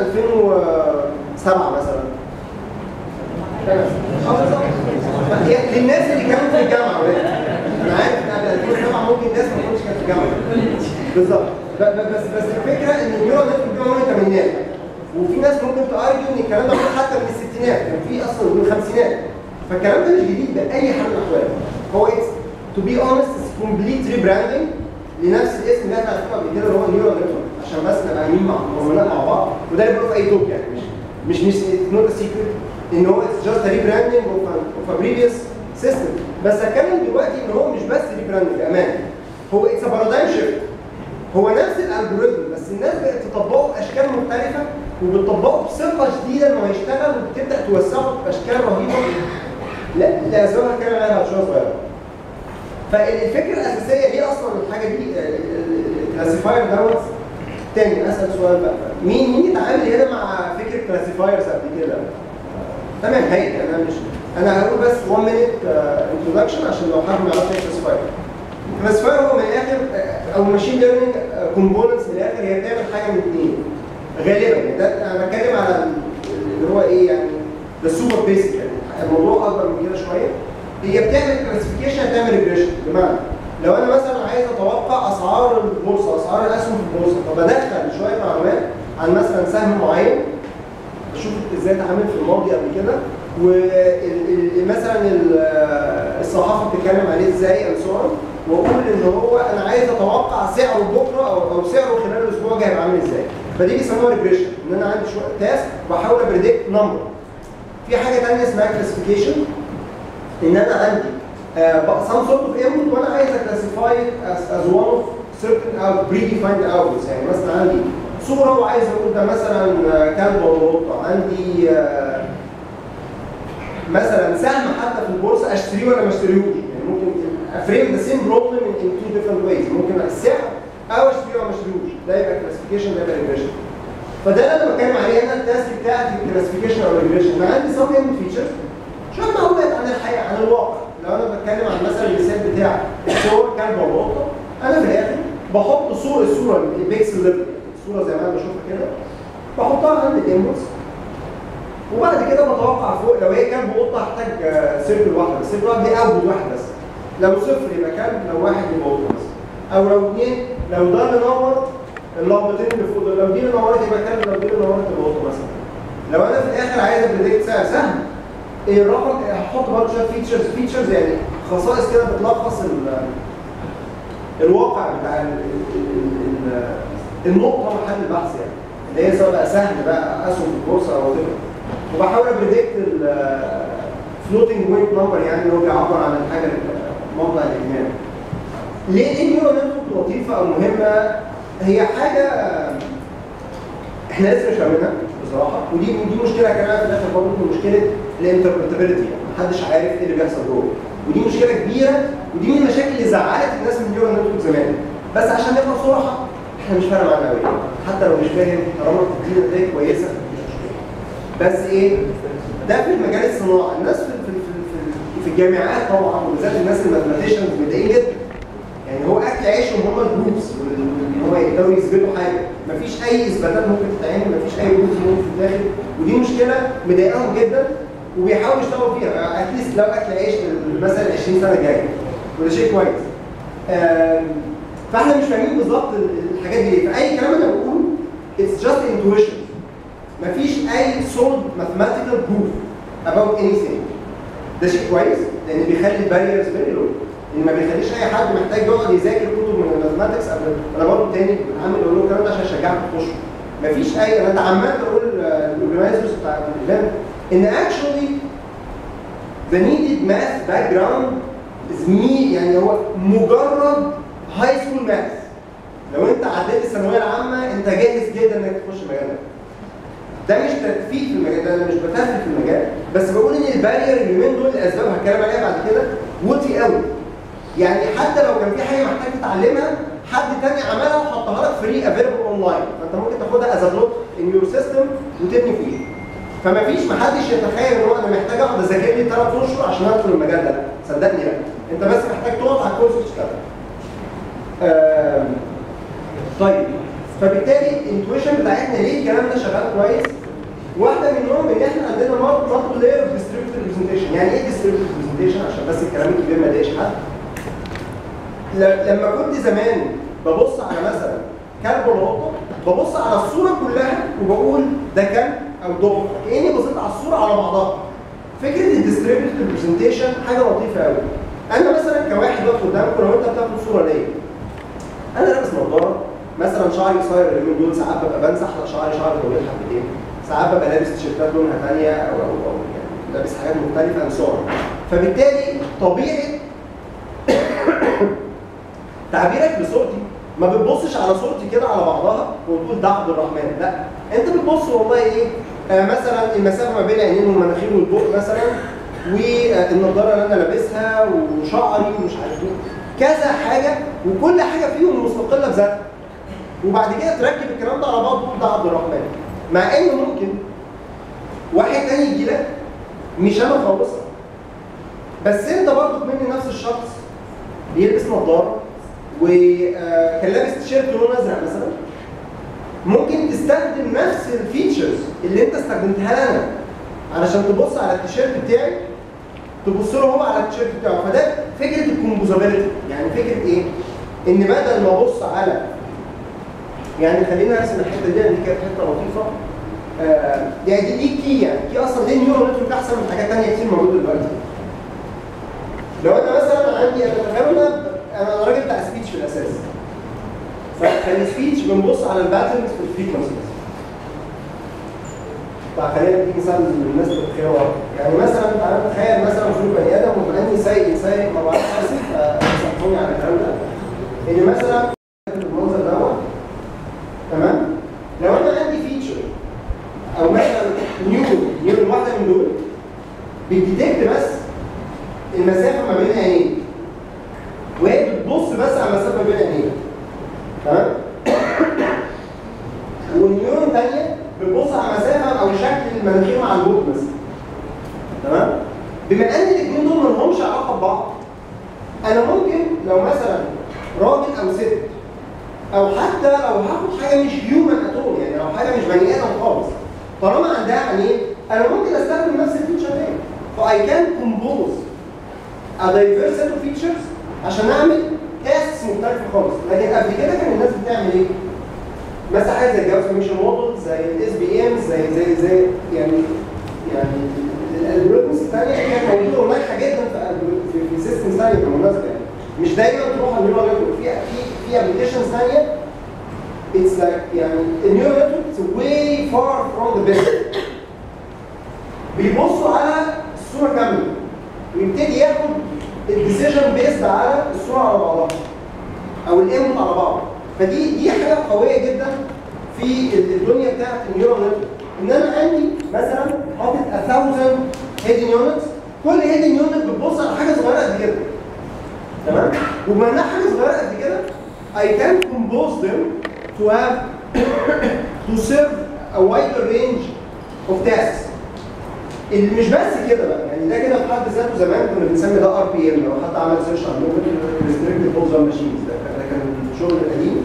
2007 مثلا؟ تمام. آه، بالظبط. يعني للناس اللي كانوا في الجامعه ولاد. انا عارف ان قبل 2007 ممكن الناس ما كانتش كانت في الجامعه. بالظبط. ب- ب- بس بس الفكره ان النيورال نتورك دي معموله من الثمانينات. وفي ناس ممكن تارجو ان الكلام ده معمول حتى من الستينات، كان في اصلا من الخمسينات. فالكلام ده مش جديد باي حال من الاحوال. هو اتس تو بي اونست كومبليت ريبراندنج لنفس الاسم اللي احنا عارفينه قبل كده اللي هو نيورال نتورك عشان بس نبقى عاملين مع مؤمنات مع بعض وده اللي بيقولوا في اي توك يعني مش مش مش نوت ا سيكريت ان هو اتس جاست ريبراندنج اوف ا بريفيوس سيستم بس هتكلم دلوقتي ان هو مش بس ريبراندنج بامان هو اتس ا بارادايم شيفت هو نفس الالجوريزم بس الناس بقت تطبقه باشكال مختلفه وبتطبقه بثقه شديده انه هيشتغل وبتبدا توسعه باشكال رهيبه لا لاسباب هتكلم عليها بعد شويه صغيره فالفكره الاساسيه ليه اصلا الحاجه دي الكلاسيفاير دوت تاني اسال سؤال بقى مين مين يتعامل هنا مع فكره كلاسيفايرز قبل كده؟ تمام هايل انا مش انا هقول بس 1 مينيت انتروداكشن عشان لو حد ما يعرفش ايه كلاسيفاير الكلاسيفاير هو من الاخر آه، او ماشين ليرنينج كومبوننتس من الاخر هي بتعمل حاجه من اثنين غالبا يعني ده انا بتكلم على ال- اللي هو ايه يعني ده سوبر بيسك يعني الموضوع اكبر من كده شويه هي بتعمل كلاسيفيكيشن بتعمل ريجريشن بمعنى لو انا مثلا عايز اتوقع اسعار البورصه اسعار الاسهم في البورصه فبدخل شويه معلومات عن مثلا سهم معين اشوف ازاي اتعامل في الماضي قبل كده ومثلا الصحافه بتتكلم عليه ازاي and so on واقول ان هو انا عايز اتوقع سعره بكره او او سعره خلال الاسبوع الجاي هيبقى عامل ازاي فدي بيسموها ريجريشن ان انا عندي شويه تاسك بحاول ابريدكت نمبر في حاجه ثانيه اسمها كلاسيفيكيشن ان انا عندي uh, some sort of input وانا عايز اكلاسيفاي as, as one of certain out predefined outputs يعني مثلا عندي صوره وعايز اقول ده مثلا آه، كلب ولا قطه عندي آه، مثلا سهم حتى في البورصه اشتريه ولا ما اشتريهوش يعني ممكن افريم ذا سيم بروبلم ان تو ديفرنت ويز ممكن السعر او اشتريه او ما اشتريهوش ده يبقى كلاسيفيكيشن ده يبقى ريجريشن فده اللي انا بتكلم عليه هنا التاسك بتاعتي الكلاسيفيكيشن او ريجريشن انا عندي سم انبوت فيتشرز شويه معلومات عن الحياه عن الواقع لو انا بتكلم عن مثلا المثال بتاع صور كلب ولا قطه انا في الاخر بحط صوره الصوره البيكسل ليفل الصوره زي ما انا بشوفها كده بحطها عند الانبوتس وبعد كده بتوقع فوق لو هي كلب وقطه هحتاج سيركل واحده بس سيركل واحده دي اوتبوت واحد بس لو صفر يبقى كلب لو واحد يبقى قطه بس او لو اثنين لو ده اللي نور اللمبتين اللي فوق دول لو دي اللي نورت يبقى كلب لو دي اللي نورت يبقى قطه مثلا لو انا في الاخر عايز ابريدكت سعر سهل ايه الرقم هحط برضه شويه فيتشرز فيتشرز يعني خصائص كده بتلخص ال- الواقع بتاع ال- ال- ال- النقطه محل البحث يعني اللي هي سواء بقى سهل بقى اسهم في البورصه او كده وبحاول ابريدكت الفلوتنج بوينت نمبر يعني اللي هو بيعبر عن الحاجه موضع الاجمالي ليه ليه النيورال نتورك لطيفه او مهمه هي حاجه احنا لسه مش فاهمينها بصراحه ودي ودي مشكله يا جماعه في الاخر برضه مشكله الانتربريتابيلتي محدش عارف ايه اللي بيحصل جوه ودي مشكله كبيره ودي من المشاكل اللي زعلت الناس من النيورال نتورك زمان بس عشان نبقى صراحه احنا مش فارقه معانا قوي حتى لو مش فاهم طالما بتدينا نتائج كويسه مش مشكله بس ايه ده في المجال الصناعي الناس في في في, في الجامعات طبعا وبالذات الناس الماثماتيشنز متضايقين جدا يعني هو اكل عيشهم هم الجروبس ان هو يقدروا يثبتوا حاجه مفيش اي اثباتات ممكن تتعمل مفيش اي جروبس ممكن تتاخد ودي مشكله مضايقاهم جدا وبيحاولوا يشتغلوا فيها اتليست لو اكل عيش مثلا 20 سنه جايه وده شيء كويس آم، فاحنا مش فاهمين بالظبط الحاجات دي ايه فاي كلام انا بقوله اتس جاست انتويشن مفيش اي solid mathematical proof about anything ده شيء كويس لان بيخلي الباريرز فيري لو ان ما بيخليش اي حد محتاج يقعد يذاكر كتب من الماثماتكس قبل انا برضه تاني بتعامل اقول له الكلام ده عشان اشجعك تخش مفيش اي انا تعمدت اقول للاورجنايزرز بتاع الايفنت ان actually the needed math background is me يعني هو مجرد هاي سكول ماث لو انت عديت الثانويه العامه انت جاهز جدا انك تخش المجال ده ده مش تدفيق في المجال ده انا مش بتفل في المجال بس بقول ان البارير اليومين دول الاسباب هتكلم عليها بعد كده وطي قوي يعني حتى لو كان في حاجه محتاج تتعلمها حد تاني عملها وحطها لك فري افيلبل اونلاين فانت ممكن تاخدها از بلوك ان يور سيستم وتبني فيه فما فيش ما حدش يتخيل ان هو انا محتاج اقعد اذاكر لي ثلاث اشهر عشان ادخل المجال ده صدقني لا انت بس محتاج تقعد على الكورس وتشتغل آم، طيب فبالتالي الانتويشن بتاعتنا ليه الكلام ده شغال كويس واحده منهم ان احنا عندنا مالتي لاير ديستريبيوتد ريبريزنتيشن يعني ايه ديستريبيوتد ريبريزنتيشن عشان بس الكلام الكبير ما يضايقش حد ل- لما كنت زمان ببص على مثلا كلب ولا قطه ببص على الصوره كلها وبقول ده كلب او دب كاني بصيت على الصوره على بعضها فكره الديستريبيوتد ريبريزنتيشن حاجه لطيفه قوي انا مثلا كواحد واقف قدامكم لو انت بتاخد صوره ليا انا لابس نظاره مثلا شعري قصير اليومين دول ساعات ببقى بمسح على شعري شعري طويل حبتين ساعات ببقى لابس تيشيرتات لونها ثانيه او او او يعني لابس حاجات مختلفه and so on. فبالتالي طبيعه تعبيرك لصورتي ما بتبصش على صورتي كده على بعضها وتقول ده عبد الرحمن لا انت بتبص والله ايه آه مثلا المسافه ما بين عينين والمناخير والبق مثلا والنضاره اللي انا لابسها وشعري ومش عارف ايه كذا حاجه وكل حاجه فيهم مستقله بذاتها وبعد كده تركب الكلام ده على بعض وتقول ده عبد الرحمن مع ان ممكن واحد تاني يجي لك مش انا خالص بس انت برضه مني نفس الشخص بيلبس نظاره وكان لابس تيشيرت لونه ازرق مثلا ممكن تستخدم نفس الفيتشرز اللي انت استخدمتها لي انا علشان تبص على التيشيرت بتاعي تبص له هو على التيشيرت بتاعه فده فكره الكومبوزابيلتي يعني فكره ايه؟ ان بدل ما ابص على يعني خلينا نرسم الحته دي لان دي كانت حته لطيفه آه يعني دي دي كي يعني كي اصلا ليه النيورال نتورك احسن من حاجات ثانيه كتير موجوده دلوقتي لو انا مثلا عندي انا تخيل انا انا راجل بتاع سبيتش في الاساس فالسبيتش بنبص على الباترنز في الفريكونسيز فخلينا ندي مثال للناس اللي بتتخيل يعني مثلا تعالى نتخيل مثلا في بني ادم وبقى سايق سايق ما بعرفش اسف فسامحوني على الكلام ده ان مثلا المنظر دوت تمام لو انا عندي فيتشر او مثلا نيورون نيورون واحده من دول بتديتكت بس المسافه ما بين عينين وهي بتبص بس على المسافه ما بين عينين تمام بتبص على مسافه او شكل المناخير مع البوك مثلا تمام بما ان الاثنين دول ما لهمش علاقه ببعض انا ممكن لو مثلا راجل او ست او حتى لو هاخد حاجه مش هيومن اتوم يعني لو حاجه مش بني ادم خالص طالما عندها عينين انا ممكن استخدم نفس الفيتشر تاني فاي كان كومبوز a diverse set of features عشان اعمل تاسكس مختلفه خالص لكن قبل كده كان الناس بتعمل ايه؟ مثلا حاجه زي الجافا فورميشن موديل زي الاس بي ام زي زي زي يعني يعني الالجوريثمز الثانيه كانت موجوده وناجحه جدا في في, في سيستمز ثانيه بالمناسبه يعني مش دايما تروح على النيورال نتورك في في في ابلكيشنز ثانيه اتس لايك يعني النيورال نتورك واي فار فروم ذا بيست بيبصوا على الصوره كامله ويبتدي ياخد الديسيجن بيسد على الصوره على بعضها او الانبوت على بعض فدي دي حاجه قويه جدا في الدنيا بتاعت النيورال نتورك ان انا عندي مثلا حاطط 1000 هيدن يونتس كل هيدن يونت بتبص على حاجه صغيره قد كده تمام وبما انها حاجه صغيره قد كده I can compose them to have to serve a wider range of tasks اللي مش بس كده بقى يعني ده كده في حد ذاته زمان كنا بنسمي ده ار بي ام لو حد عمل سيرش على جوجل ريستريكتد بوزر ماشينز ده ده كان الشغل القديم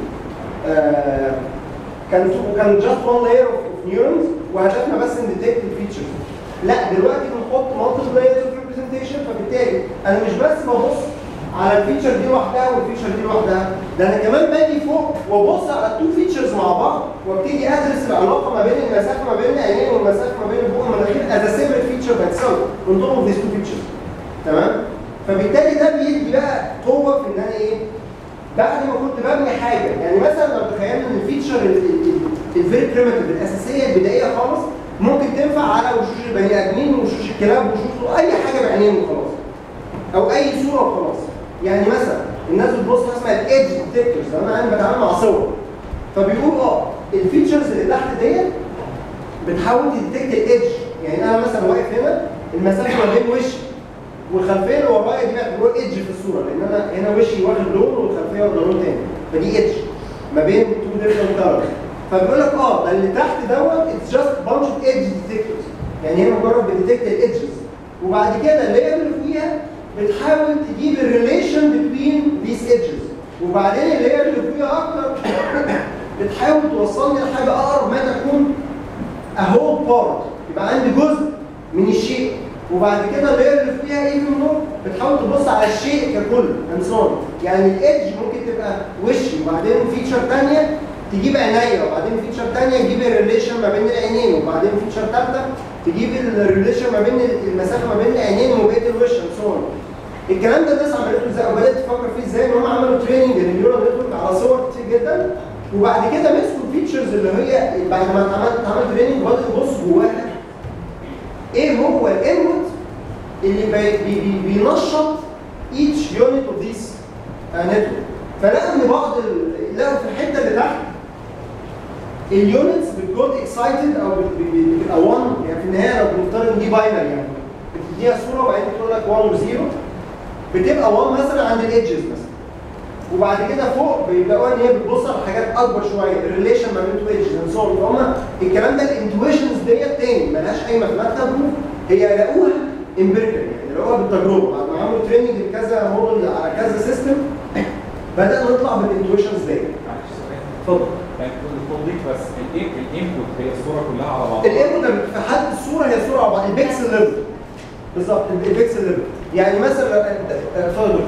آه كان كان جاست وان لاير اوف نيورونز وهدفنا بس نديتكت الفيتشرز لا دلوقتي بنحط مالتي لايرز اوف ريبريزنتيشن فبالتالي انا مش بس ببص على الفيتشر دي لوحدها والفيتشر دي لوحدها ده انا كمان باجي فوق وابص على التو فيتشرز مع بعض وابتدي ادرس العلاقه ما بين المسافه ما بين العينين والمسافه ما بين البق والمناخير از سيبريت فيتشر باي سيلف من ضمن ذيس تو فيتشرز تمام فبالتالي ده بيدي بقى قوه في ان انا ايه بعد ما كنت ببني حاجه يعني مثلا لو تخيلنا ان الفيتشر الفيري بريمتيف الاساسيه البدائيه خالص ممكن تنفع على وشوش البني ادمين وشوش الكلاب وشوش اي حاجه بعينين وخلاص او اي صوره وخلاص يعني مثلا الناس بتبص حاجه اسمها الايدج ديتكتورز انا عندي بتعامل مع صور فبيقول اه الفيتشرز اللي تحت ديت بتحاول تديتكت الايدج يعني انا مثلا واقف هنا المسافه ما بين وشي والخلفيه اللي ورايا دي بيعتبروها ايدج في الصوره لان انا هنا وشي واخد لون والخلفيه واخده لون تاني فدي ايدج ما بين تو ديفرنت كلرز فبيقول لك اه ده اللي تحت دوت اتس جاست بانش اوف ايدج ديتكتورز يعني هي مجرد بتديتكت الايدجز وبعد كده اللاير اللي فوقيها بتحاول تجيب الريليشن بين ذيس ايدجز وبعدين اللاير اللي فوقيها اكتر بتحاول توصلني لحاجه اقرب ما تكون اهول بارت يبقى عندي جزء من الشيء وبعد كده اللاير اللي فوقيها ايه من دول بتحاول تبص على الشيء ككل انسان يعني الايدج ممكن تبقى وشي وبعدين فيتشر ثانيه تجيب عينيا وبعدين فيتشر ثانيه تجيب الريليشن ما بين العينين وبعدين فيتشر ثالثه تجيب الريليشن ما بين المسافه ما بين العينين وبقيه الوش and الكلام ده الناس عملته ازاي وبدات تفكر فيه ازاي ان هم عملوا تريننج للنيورال نتورك على صور كتير جدا وبعد كده مسكوا الفيتشرز اللي هي بعد ما اتعمل اتعمل تريننج بدأوا يبصوا جواها ايه هو الانبوت اللي بي بي بي بينشط each unit of this نتورك فلقوا ان بعض لقوا في الحته اللي تحت اليونتس بتجوت اكسايتد او بتبقى 1 يعني في النهايه لو بنفترض ان دي باينري يعني بتديها صوره وبعدين تقول لك 1 و 0 بتبقى 1 مثلا عند الايدجز مثلا وبعد كده فوق بيلاقوها ان هي بتبص على حاجات اكبر شويه الريليشن ما بين تو ايدجز اند سو فهم الكلام ده الانتويشنز ديت تاني ملهاش اي ماثيماتيكال بروف هي لقوها امبيريكال يعني لقوها بالتجربه بعد ما عملوا تريننج لكذا موديل على كذا سيستم بدانا نطلع بالانتويشنز ديت اتفضل يعني التوضيح بس الايه الانبوت هي الصوره كلها على بعضها الانبوت في حد الصوره هي صوره على بعض البيكسل ليفل بالظبط البيكسل ليفل يعني مثلا اتفضل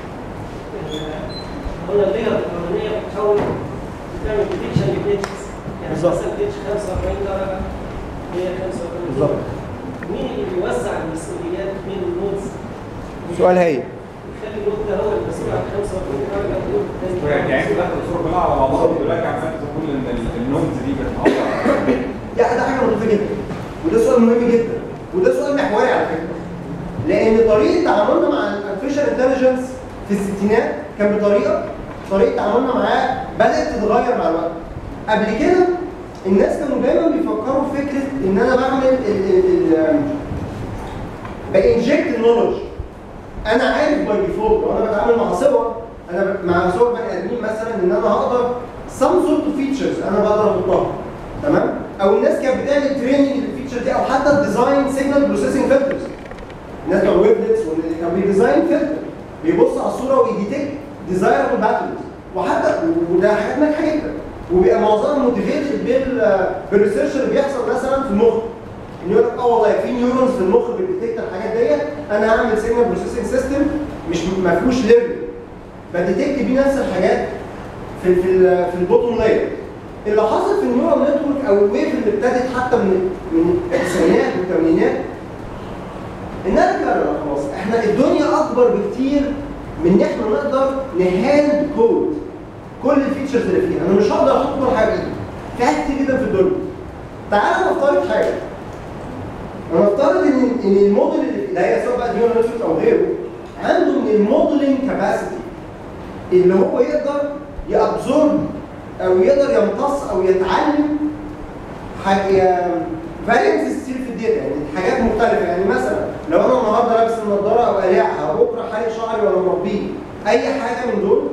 قلنا الليره الاولانيه بتحاول تعمل ديتكشن للبيتشز يعني بالظبط. مثلا بيتش 45 درجه هي 45 بالظبط. مين اللي بيوزع المسؤوليات بين النودز؟ سؤال هاي يخلي النود ده هو المسؤول عن 45 درجه والنود الثاني يعني يعني دخل الصوره كلها على بعضها دلوقتي عمال تقول ان ال- النودز دي بتتقطع لا ده حاجه لطيفه جدا وده سؤال مهم جدا وده سؤال محوري على فكره لان طريقه تعاملنا مع الارتفيشال انتليجنس في الستينات كان بطريقه طريقه تعاملنا معاه بدات تتغير مع الوقت قبل كده الناس كانوا دايما بيفكروا في فكره ان انا بعمل ال ال ال بانجكت النولج انا عارف باي ديفولت لو انا بتعامل مع صور انا ب- مع صور بني ادمين مثلا ان انا هقدر some sort of features انا بقدر احطها تمام او الناس كانت بتعمل تريننج للفيتشر دي او حتى الديزاين سيجنال بروسيسنج فلترز الناس بتوع ويبلتس واللي كان بيديزاين فلتر بيبص على الصوره ويديتكت ديزايربل باترنز وحتى وده حاجات ناجحه جدا وبيبقى معظمها موتيفيتد بال بالريسيرش اللي بيحصل مثلا في المخ ان يقول لك اه والله في نيورونز في المخ بتديتكت الحاجات ديت انا هعمل سيجنال بروسيسنج سيستم مش ما فيهوش ليرنينج بديتكت بيه نفس الحاجات في في ال في البوتوم لاير اللي حصل في النيورال نتورك او الويف اللي ابتدت حتى من من التسعينات والثمانينات انها تكرر خلاص احنا الدنيا اكبر بكتير من ان احنا نقدر نهاند كود كل الفيتشرز اللي فيها انا مش هقدر احط كل حاجه بايدي في حاجات كتير جدا في الدنيا تعالى نفترض حاجه ونفترض ان ان الموديل اللي هي سواء بقى نيورال نتورك او غيره عنده من الموديلنج كاباسيتي اللي هو يقدر يابزورب او يقدر يمتص او يتعلم حاجه فارينسز كتير في الداتا يعني حاجات مختلفه يعني مثلا لو انا النهارده لابس النضاره او قلعها بكره حالق شعري ولا مربيه اي حاجه من دول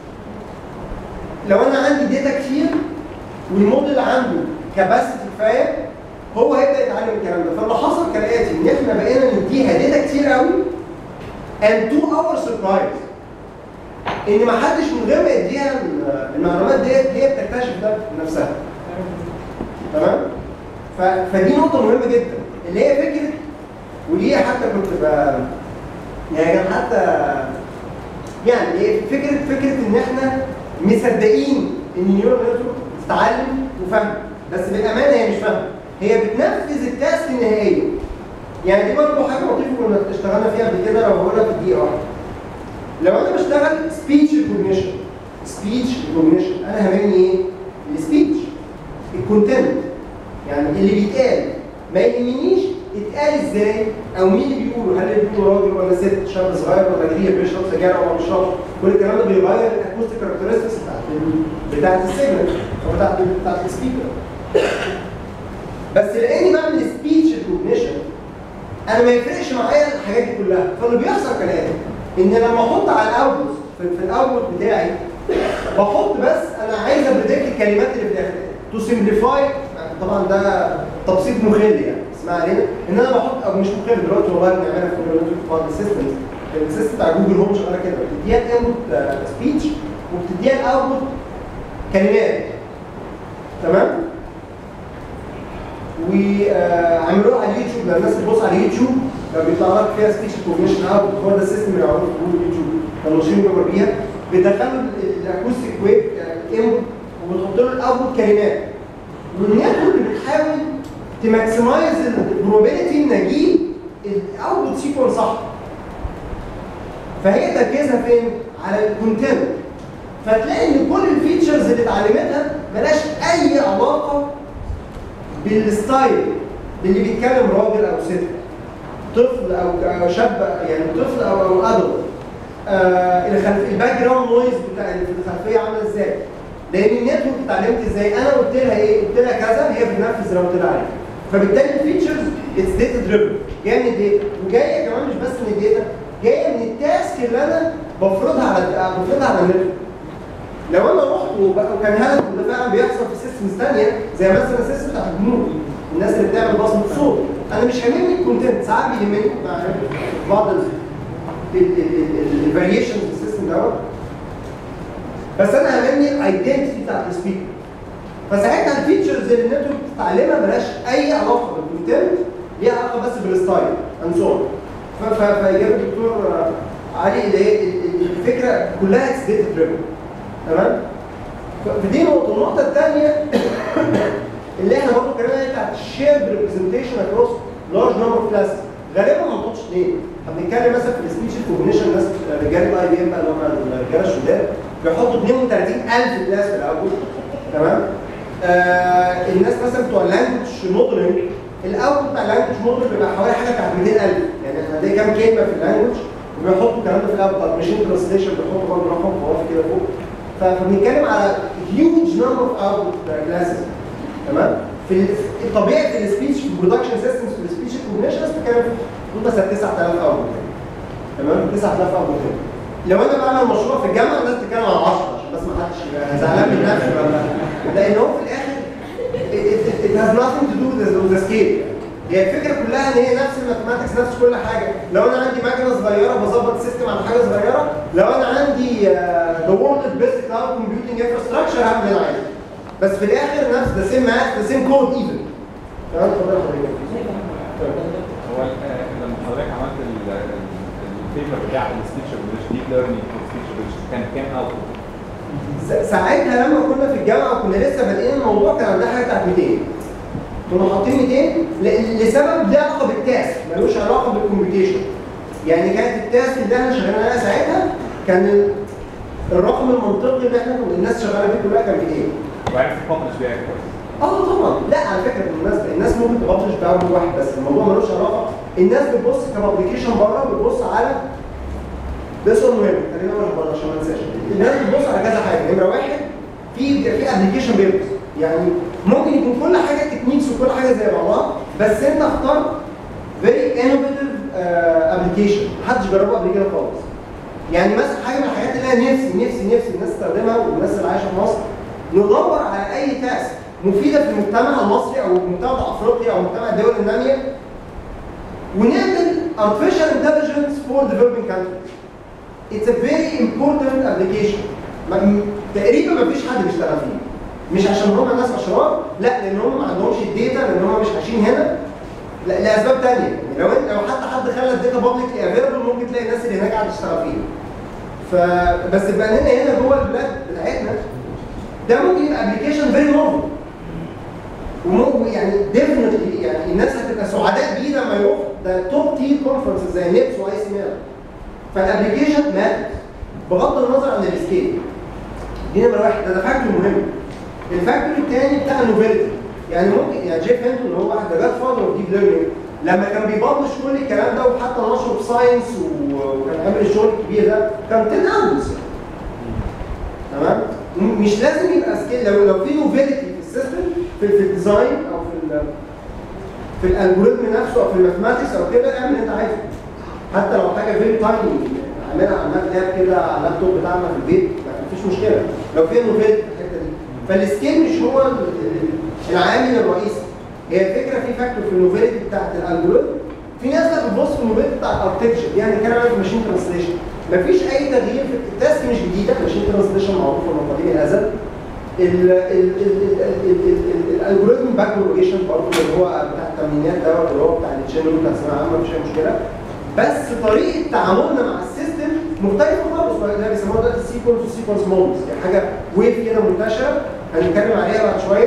لو انا عندي داتا كتير والموديل عنده كاباسيتي كفايه هو هيبدا يتعلم الكلام ده فاللي حصل كالاتي ان احنا بقينا نديها داتا كتير قوي and to our surprise ان ما حدش من غير ما يديها المعلومات ديت هي بتكتشف ده بنفسها تمام ف- فدي نقطه مهمه جدا اللي هي فكره ودي حتى كنت ب يعني كان حتى يعني هي فكره فكره ان احنا مصدقين ان النيورال نتورك بتتعلم وفاهمه بس بالامانه هي مش فاهمه هي بتنفذ التاسك النهائيه يعني دي برضه حاجه لطيفه كنا اشتغلنا فيها قبل كده لو بقولها في دقيقه واحده لو انا بشتغل سبيتش ريكوجنيشن سبيتش ريكوجنيشن انا هاممني ايه؟ السبيتش الكونتنت يعني اللي بيتقال ما يهمنيش اتقال ازاي او مين اللي بيقوله هل اللي بيقوله راجل ولا ست شاب صغير ولا كبير بيشرب سجاير او ما بيشربش كل الكلام ده بيغير الاكوستيك كاركترستكس بتاعت ال- بتاعت السيجنال او بتاعت بتاعت السبيكر بس لاني بعمل سبيتش ريكوجنيشن انا ما يفرقش معايا الحاجات دي كلها فاللي بيحصل كالاتي ان لما احط على الاوتبوت في, في الاوتبوت بتاعي بحط بس انا عايز ابريدكت الكلمات اللي في الاخر تو سمبليفاي طبعا ده تبسيط مخل يعني اسمع علينا ان انا بحط او مش مخل دلوقتي والله بنعملها في كل في بعض السيستمز السيستم بتاع جوجل هوم شغاله كده بتديها الانبوت سبيتش وبتديها الاوتبوت كلمات تمام وعملوها على اليوتيوب لما الناس تبص على اليوتيوب لما بيطلع لك فيها سبيتش ريكوجنيشن اوت هو ده السيستم اللي عملوه في جوجل يوتيوب كانوا ماشيين بيبقى بيها بيدخلوا ال- الاكوستيك ويف انبوت وبتحط له الاوتبوت كلمات والنتورك بتحاول تماكسمايز البروبابيلتي ان اجيب الاوتبوت سيكونس صح فهي تركيزها فين؟ على الكونتنت فتلاقي ان كل الفيتشرز اللي اتعلمتها ملهاش اي علاقه بالستايل اللي بيتكلم راجل او ست طفل او أو شاب يعني طفل او او ادلت آه الخلف الباك جراوند نويز بتاع اللي في الخلفيه عامله ازاي لان النتورك اتعلمت ازاي انا قلت لها ايه قلت لها كذا هي بتنفذ اللي أنا قلت لها عليه فبالتالي الفيتشرز اتس داتا دريفن جايه من الداتا وجايه كمان مش بس من الداتا جايه من التاسك اللي انا بفرضها على بفرضها على النتورك لو انا رحت وبقى- وكان هدف وده فعلا بيحصل في سيستمز ثانيه زي مثلا السيستم بتاع الجنود الناس اللي بتعمل بصمه صوت انا مش هاممني الكونتنت ساعات بيهمني مع بعض الفاريشنز في السيستم دوت بس انا هاممني الايدنتي بتاعت السبيكر فساعتها الفيتشرز اللي النتورك بتتعلمها ملهاش اي علاقه بالكونتنت ليها علاقه بس بالستايل اند سو فاجابه الدكتور آه، علي اللي هي ال- ال- الفكره كلها اتس داتا دريفن تمام ف- فدي نقطه النقطه الثانيه اللي احنا برضه اتكلمنا عليها بتاعت الشيرد ريبريزنتيشن اكروس لارج نمبر اوف كلاسز غالبا ما بنحطش اثنين احنا بنتكلم مثلا في السبيتش ريكوجنيشن ناس رجال الاي بي ام بقى اللي هم الرجاله الشداد بيحطوا 32000 كلاس في الاول تمام آه الناس مثلا بتوع اللانجوج موديلنج الاول بتاع اللانجوج موديل بيبقى حوالي حاجه بتاعت 200000 يعني احنا هنلاقي كام كلمه في اللانجوج وبيحطوا الكلام ده في الاول بتاع ماشين ترانسليشن بيحطوا برضه رقم خرافي كده فوق ف- فبنتكلم على هيوج نمبر اوف اوتبوت كلاسز تمام في ال- الطبيعي في السبيتش في البرودكشن سيستمز في السبيتش ريكوجنيشن الناس بتتكلم في مثلا 9000 اوتبوت تمام 9000 اوتبوت لو انا بعمل مشروع في الجامعه الناس بتتكلم على 10 عشان بس ما حدش يبقى زعلان من نفسه ولا لان هو في الاخر it has nothing to do with the, with the scale هي الفكره كلها ان هي نفس الماثماتكس نفس كل حاجه لو انا عندي مكنه صغيره بظبط سيستم على حاجه صغيره لو انا عندي ذا وورلد بيست كلاود كومبيوتنج انفراستراكشر هعمل اللي انا عايزه بس في الاخر نفس ذا سيم ماث ذا سيم كود ايفن تمام اتفضل يا حضرتك هو آه، لما حضرتك عملت ال- ال- البيبر بتاع السبيتش ريجوليشن ديب ليرنينج سبيتش ريجوليشن كان كام اوت س- ساعتها لما كنا في الجامعه وكنا لسه بادئين الموضوع كان عندنا حاجه بتاعت 200 كنا حاطين 200 ل- لسبب له علاقه بالتاسك ملوش علاقه بالكمبيوتيشن يعني كانت التاسك اللي احنا شغالين عليها ساعتها كان ال- الرقم المنطقي اللي احنا كنا الناس شغاله بيه كلها كان 200 وعرفت تبلش بيها كويس اه طبعا لا على فكره بالمناسبه الناس ممكن تبلش بعمل واحد بس الموضوع ملوش علاقه الناس بتبص كبابليكيشن بره بتبص على ده سؤال مهم خلينا نقول بره عشان ما انساش الناس بتبص على كذا حاجه نمره واحد في في ابلكيشن بيبرز يعني ممكن يكون كل حاجه تكنيكس وكل حاجه زي بعضها بس انت اخترت فيري انوفيتيف ابلكيشن محدش جربه قبل كده خالص يعني مثلا حاجه من الحاجات اللي انا نفسي نفسي نفسي الناس تستخدمها والناس اللي عايشه في مصر ندور على اي تاسك مفيده في المجتمع المصري او المجتمع افريقيا او مجتمع الدول الناميه ونعمل artificial intelligence for developing countries. It's a very important application. ما- م- تقريبا ما فيش حد بيشتغل فيه. مش عشان هم ناس اشرار، لا لان هم ما عندهمش الداتا لان هم مش عايشين هنا. لا لاسباب ثانيه، يعني لو انت لو حتى حد خلى الداتا بابليكلي افيلبل ممكن تلاقي الناس اللي هناك قاعده تشتغل فيه. فبس بقى لنا هنا جوه البلاد بتاعتنا ده ممكن يبقى ابلكيشن فيري نوفل وممكن يعني ديفنتلي يعني الناس هتبقى سعداء بيه لما يروح ده توب تير كونفرنس زي نيبس واي سي ميل فالابلكيشن مات بغض النظر عن السكيل دي نمره واحد ده ده فاكتور مهم الفاكتور الثاني بتاع النوفيلتي يعني ممكن يعني جيف هينتون اللي هو واحد ده جاد فاذر اوف ديب ليرنينج لما كان بيبلش كل الكلام ده وحتى نشره في ساينس وكان عامل الشغل الكبير ده كان 10 اونس تمام م- مش لازم يبقى سكيل لو لو في نوفيلتي في السيستم في, في الديزاين او في ال في الالجوريثم نفسه او في الماثماتكس او كده اعمل اللي انت عايزه حتى لو حاجه فيري تايني اعملها على المات لاب كده على اللابتوب بتاعنا في البيت ما فيش مشكله لو فيها نوفيلتي في الحته دي فالسكيل مش هو ال- ال- العامل الرئيسي هي الفكره في فاكتور في النوفيلتي بتاعت الالجوريثم في ناس بقى بتبص في النوفيلتي بتاع الاركتكشر يعني كان في ماشين ترانسليشن مفيش اي تغيير في التاسك مش جديده ماشين ترانسليشن معروفه من قديم الازل الالجوريثم باك بروبيشن برضه اللي هو بتاع الثمانينات دوت اللي هو بتاع التشين بتاع الثانويه العامه مفيش اي مشكله بس طريقه تعاملنا مع السيستم مختلفه خالص ده بيسموها دلوقتي سيكونس وسيكونس مودز يعني حاجه ويف كده منتشره هنتكلم عليها بعد شويه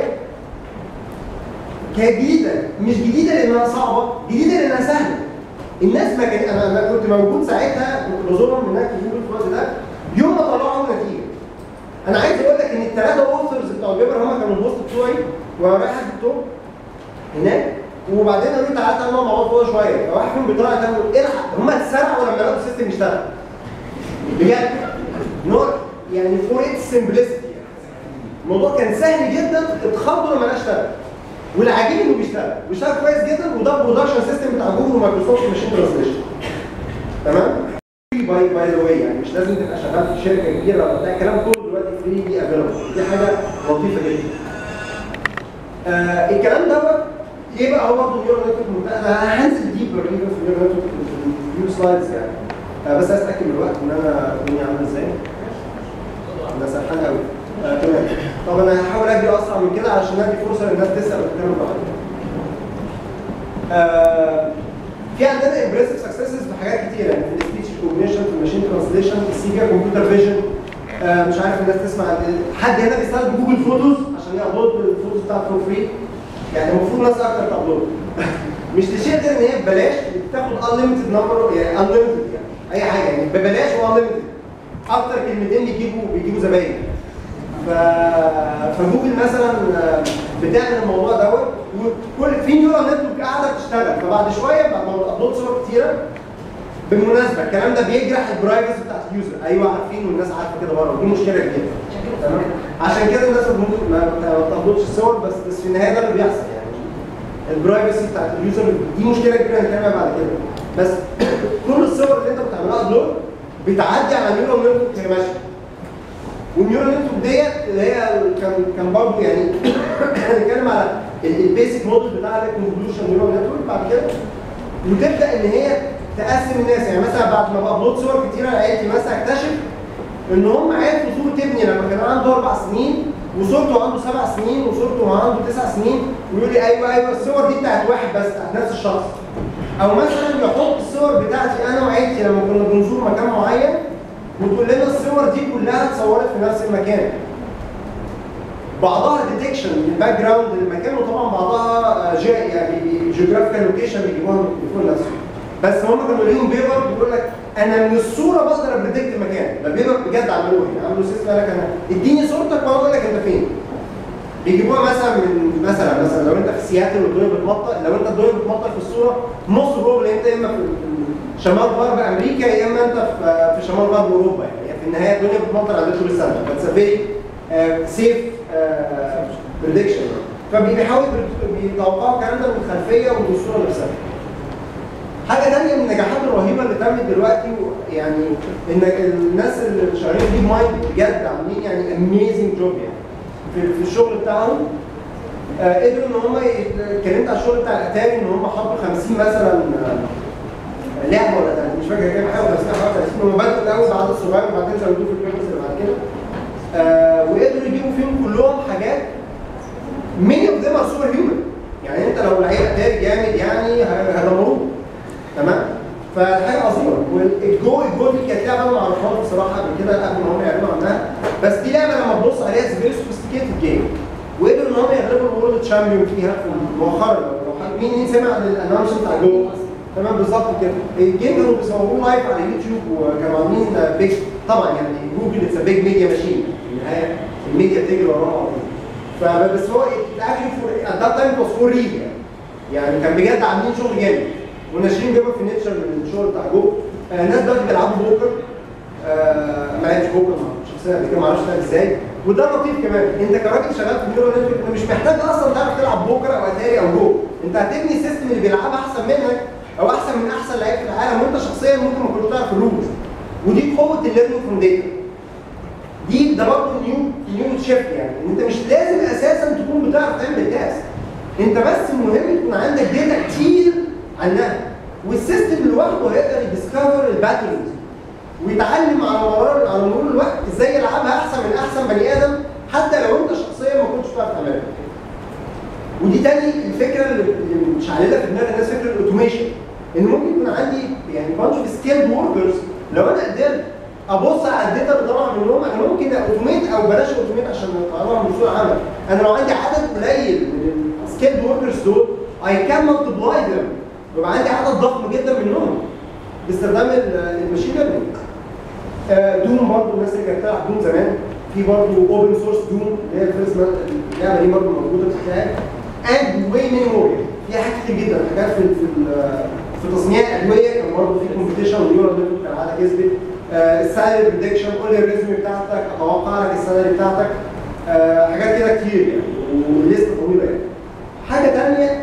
كانت جديده مش جديده لانها صعبه جديده لانها سهله الناس ما كان انا أنا كنت موجود ساعتها كنت بزورهم هناك في جوجل في الوقت ده يوم ما طلعوا نتيجه انا عايز اقول لك ان الثلاثه اوثرز بتوع البيبر هم كانوا البوست بتوعي وانا رايح الدكتور هناك وبعدين قالوا لي تعالى تعالى نقعد مع بعض فوق شويه فواحد فيهم بيطلع قال له الحق هم اتسرعوا لما لقوا السيستم يشتغل بجد نور يعني فور اتس سمبلسيتي الموضوع كان سهل جدا اتخضوا لما لقى اشتغل والعجيب انه بيشتغل بيشتغل كويس جدا وده البرودكشن سيستم بتاع جوجل ومايكروسوفت ماشين ترانسليشن تمام باي باي ذا واي يعني مش لازم تبقى شغال في شركه كبيره ولا بتاع الكلام كله دلوقتي فري دي افيلبل دي حاجه لطيفه جدا آه الكلام دوت ايه بقى هو برضه نيورال نتورك انا هنزل ديبر ايفن في النيورال نتورك في الفيو سلايدز يعني آه بس عايز اتاكد من الوقت ان انا الدنيا عامله ازاي انا سرحان قوي آه تمام طب انا هحاول اجري اسرع من كده علشان ادي فرصه للناس تسال وتتكلم براحتها آه في عندنا امبرسيف سكسسز في حاجات كتيره يعني في السبيتش ريكوجنيشن في الماشين ترانسليشن في السي في كمبيوتر فيجن آه مش عارف الناس تسمع حد هنا بيستخدم جوجل فوتوز عشان يابلود الفوتوز بتاعته فور فري يعني المفروض ناس اكتر تابلود مش تشيل غير ان هي ببلاش بتاخد انليمتد نمبر يعني انليمتد يعني اي حاجه يعني ببلاش وانليمتد اكتر كلمتين بيجيبوا بيجيبوا زباين ف... فجوجل مثلا آه، بتعمل الموضوع دوت وكل في نيورال نتورك قاعده بتشتغل فبعد شويه بعد ما بتابلود صور كتيره بالمناسبه الكلام ده بيجرح البرايفسي بتاعت اليوزر ايوه عارفين والناس عارفه كده بره ودي مشكله كبيره تمام عشان كده الناس ممكن ما ما بتابلودش الصور بس بس في النهايه ده اللي بيحصل يعني البرايفسي بتاعت اليوزر دي مشكله كبيره هنتكلم بعد كده بس كل الصور اللي انت بتعملها ابلود بتعدي على نيورال نتورك هي ماشيه والنيورال نتورك ديت اللي هي كان كان برضه يعني هنتكلم على البيسك موديل بتاع الكونفوليوشن نيورال نتورك بعد كده وتبدا ان هي تقسم الناس يعني مثلا بعد ما بابلود صور كتيره لقيتي مثلا اكتشف ان هم عرفوا صوره ابني لما كان عنده اربع سنين وصورته عنده سبع سنين وصورته عنده تسع سنين ويقول لي ايوه ايوه الصور دي بتاعت واحد بس بتاعت نفس الشخص او مثلا يحط الصور بتاعتي انا وعيلتي لما كنا بنزور مكان معين وتقول لنا الصور دي كلها اتصورت في نفس المكان بعضها ديتكشن الباك جراوند للمكان وطبعا بعضها جي يعني جيوغرافيكال لوكيشن بيجيبوها من التليفون نفسه بس هم كانوا ليهم بيبر بيقول لك انا من الصوره بقدر ابريدكت المكان ده بيبر بجد عملوه يعني عملوا سيستم قال لك انا اديني صورتك وانا اقول لك انت فين بيجيبوها مثلا من مثلا مثلا لو انت في سياتل والدنيا بتمطر لو انت الدنيا بتمطر في الصوره نص بروبل انت يا اما في في شمال غرب امريكا يا اما انت في في شمال غرب اوروبا يعني في النهايه الدنيا بتمطر عندك طول السنه بس فيري سيف بريدكشن فبيحاولوا بيتوقعوا الكلام ده من الخلفيه ومن الصوره نفسها. حاجه ثانيه من النجاحات الرهيبه اللي تمت دلوقتي يعني ان الناس اللي شغالين ديب مايند بجد عاملين يعني اميزنج جوب يعني في, في الشغل بتاعهم آه قدروا ان هم ي- اتكلمت على الشغل بتاع الاتاري ان هم حطوا 50 مثلا آه، لعبه ولا 30 مش فاكر كام حاجه 50 حاجه 30 هم بدأوا الاول بعدد صغير وبعدين زودوه في البيبرز اللي بعد كده آه وقدروا يجيبوا فيهم كلهم حاجات many of them are super human يعني انت لو لعيب اتاري جامد يعني ه- هيدمروه تمام فحاجه عظيمه والجو الجو دي كانت لعبه انا ما اعرفهاش بصراحه قبل كده قبل ما هم يعلنوا عنها بس دي لعبه لما تبص عليها فيري سوفيستيكيتد جيم وقدروا ان هم يغلبوا الورلد تشامبيون فيها في مؤخرا لو حد- مين مين سمع عن الانونس بتاع جو تمام بالظبط كده الجيم كانوا بيصوروه لايف على يوتيوب وكانوا عاملين بيج طبعا يعني جوجل اتس بيج ميديا ماشين في النهايه الميديا بتجري وراها على طول فبس هو اكشلي فور ات ذات تايم واز فور ريل يعني يعني كان بجد عاملين شغل جامد وناشرين بيبر في نيتشر من الشغل بتاع جو آه ناس دلوقتي بيلعبوا بوكر آه ما لعبش بوكر شخصيا قبل كده ما اعرفش تلعب ازاي وده لطيف كمان انت كراجل شغال في نيورال نتورك انت مش محتاج اصلا تعرف تلعب بوكر او اتاري او جو انت هتبني السيستم اللي بيلعبها احسن منك او احسن من احسن لعيب في العالم وانت شخصيا ممكن ما كنتش تعرف الرولز ودي قوه الليرنينج فروم داتا دي ده برضه نيو نيو شيفت يعني ان انت مش لازم اساسا تكون بتعرف تعمل تاسك انت بس المهم يكون عندك داتا كتير عنها والسيستم لوحده هيقدر يديسكفر الباترنز ويتعلم على مرور على مرور الوقت ازاي يلعبها احسن من احسن بني ادم حتى لو انت شخصيا ما كنتش بتعرف تعملها. ودي تاني الفكره اللي اللي مشعلله في دماغ الناس فكره الاوتوميشن ان ممكن يكون عندي يعني بانش اوف سكيلد وركرز لو انا قدرت ابص على الداتا اللي طالعه منهم انا ممكن اوتوميت او بلاش اوتوميت عشان نطلعها من سوق العمل انا لو عندي عدد قليل من السكيلد وركرز دول اي كان مالتبلاي ذم يبقى عندي عدد ضخم جدا منهم باستخدام ال- الماشين ليرنينج دوم برضه الناس اللي كانت بتلعب دوم زمان في برضه اوبن سورس دوم اللي هي الفيرست اللعبه دي برضه موجوده في الكتاب اند واي ماني مور في حاجات كتير جدا حاجات في في ال- في تصنيع الادويه كان برضه في كومبيتيشن ونيورال نتورك كان على كسبت السالري بريدكشن قول لي الريزومي بتاعتك اتوقع لك السالري بتاعتك آه، حاجات كده كتير يعني ولسه طويله يعني حاجه ثانيه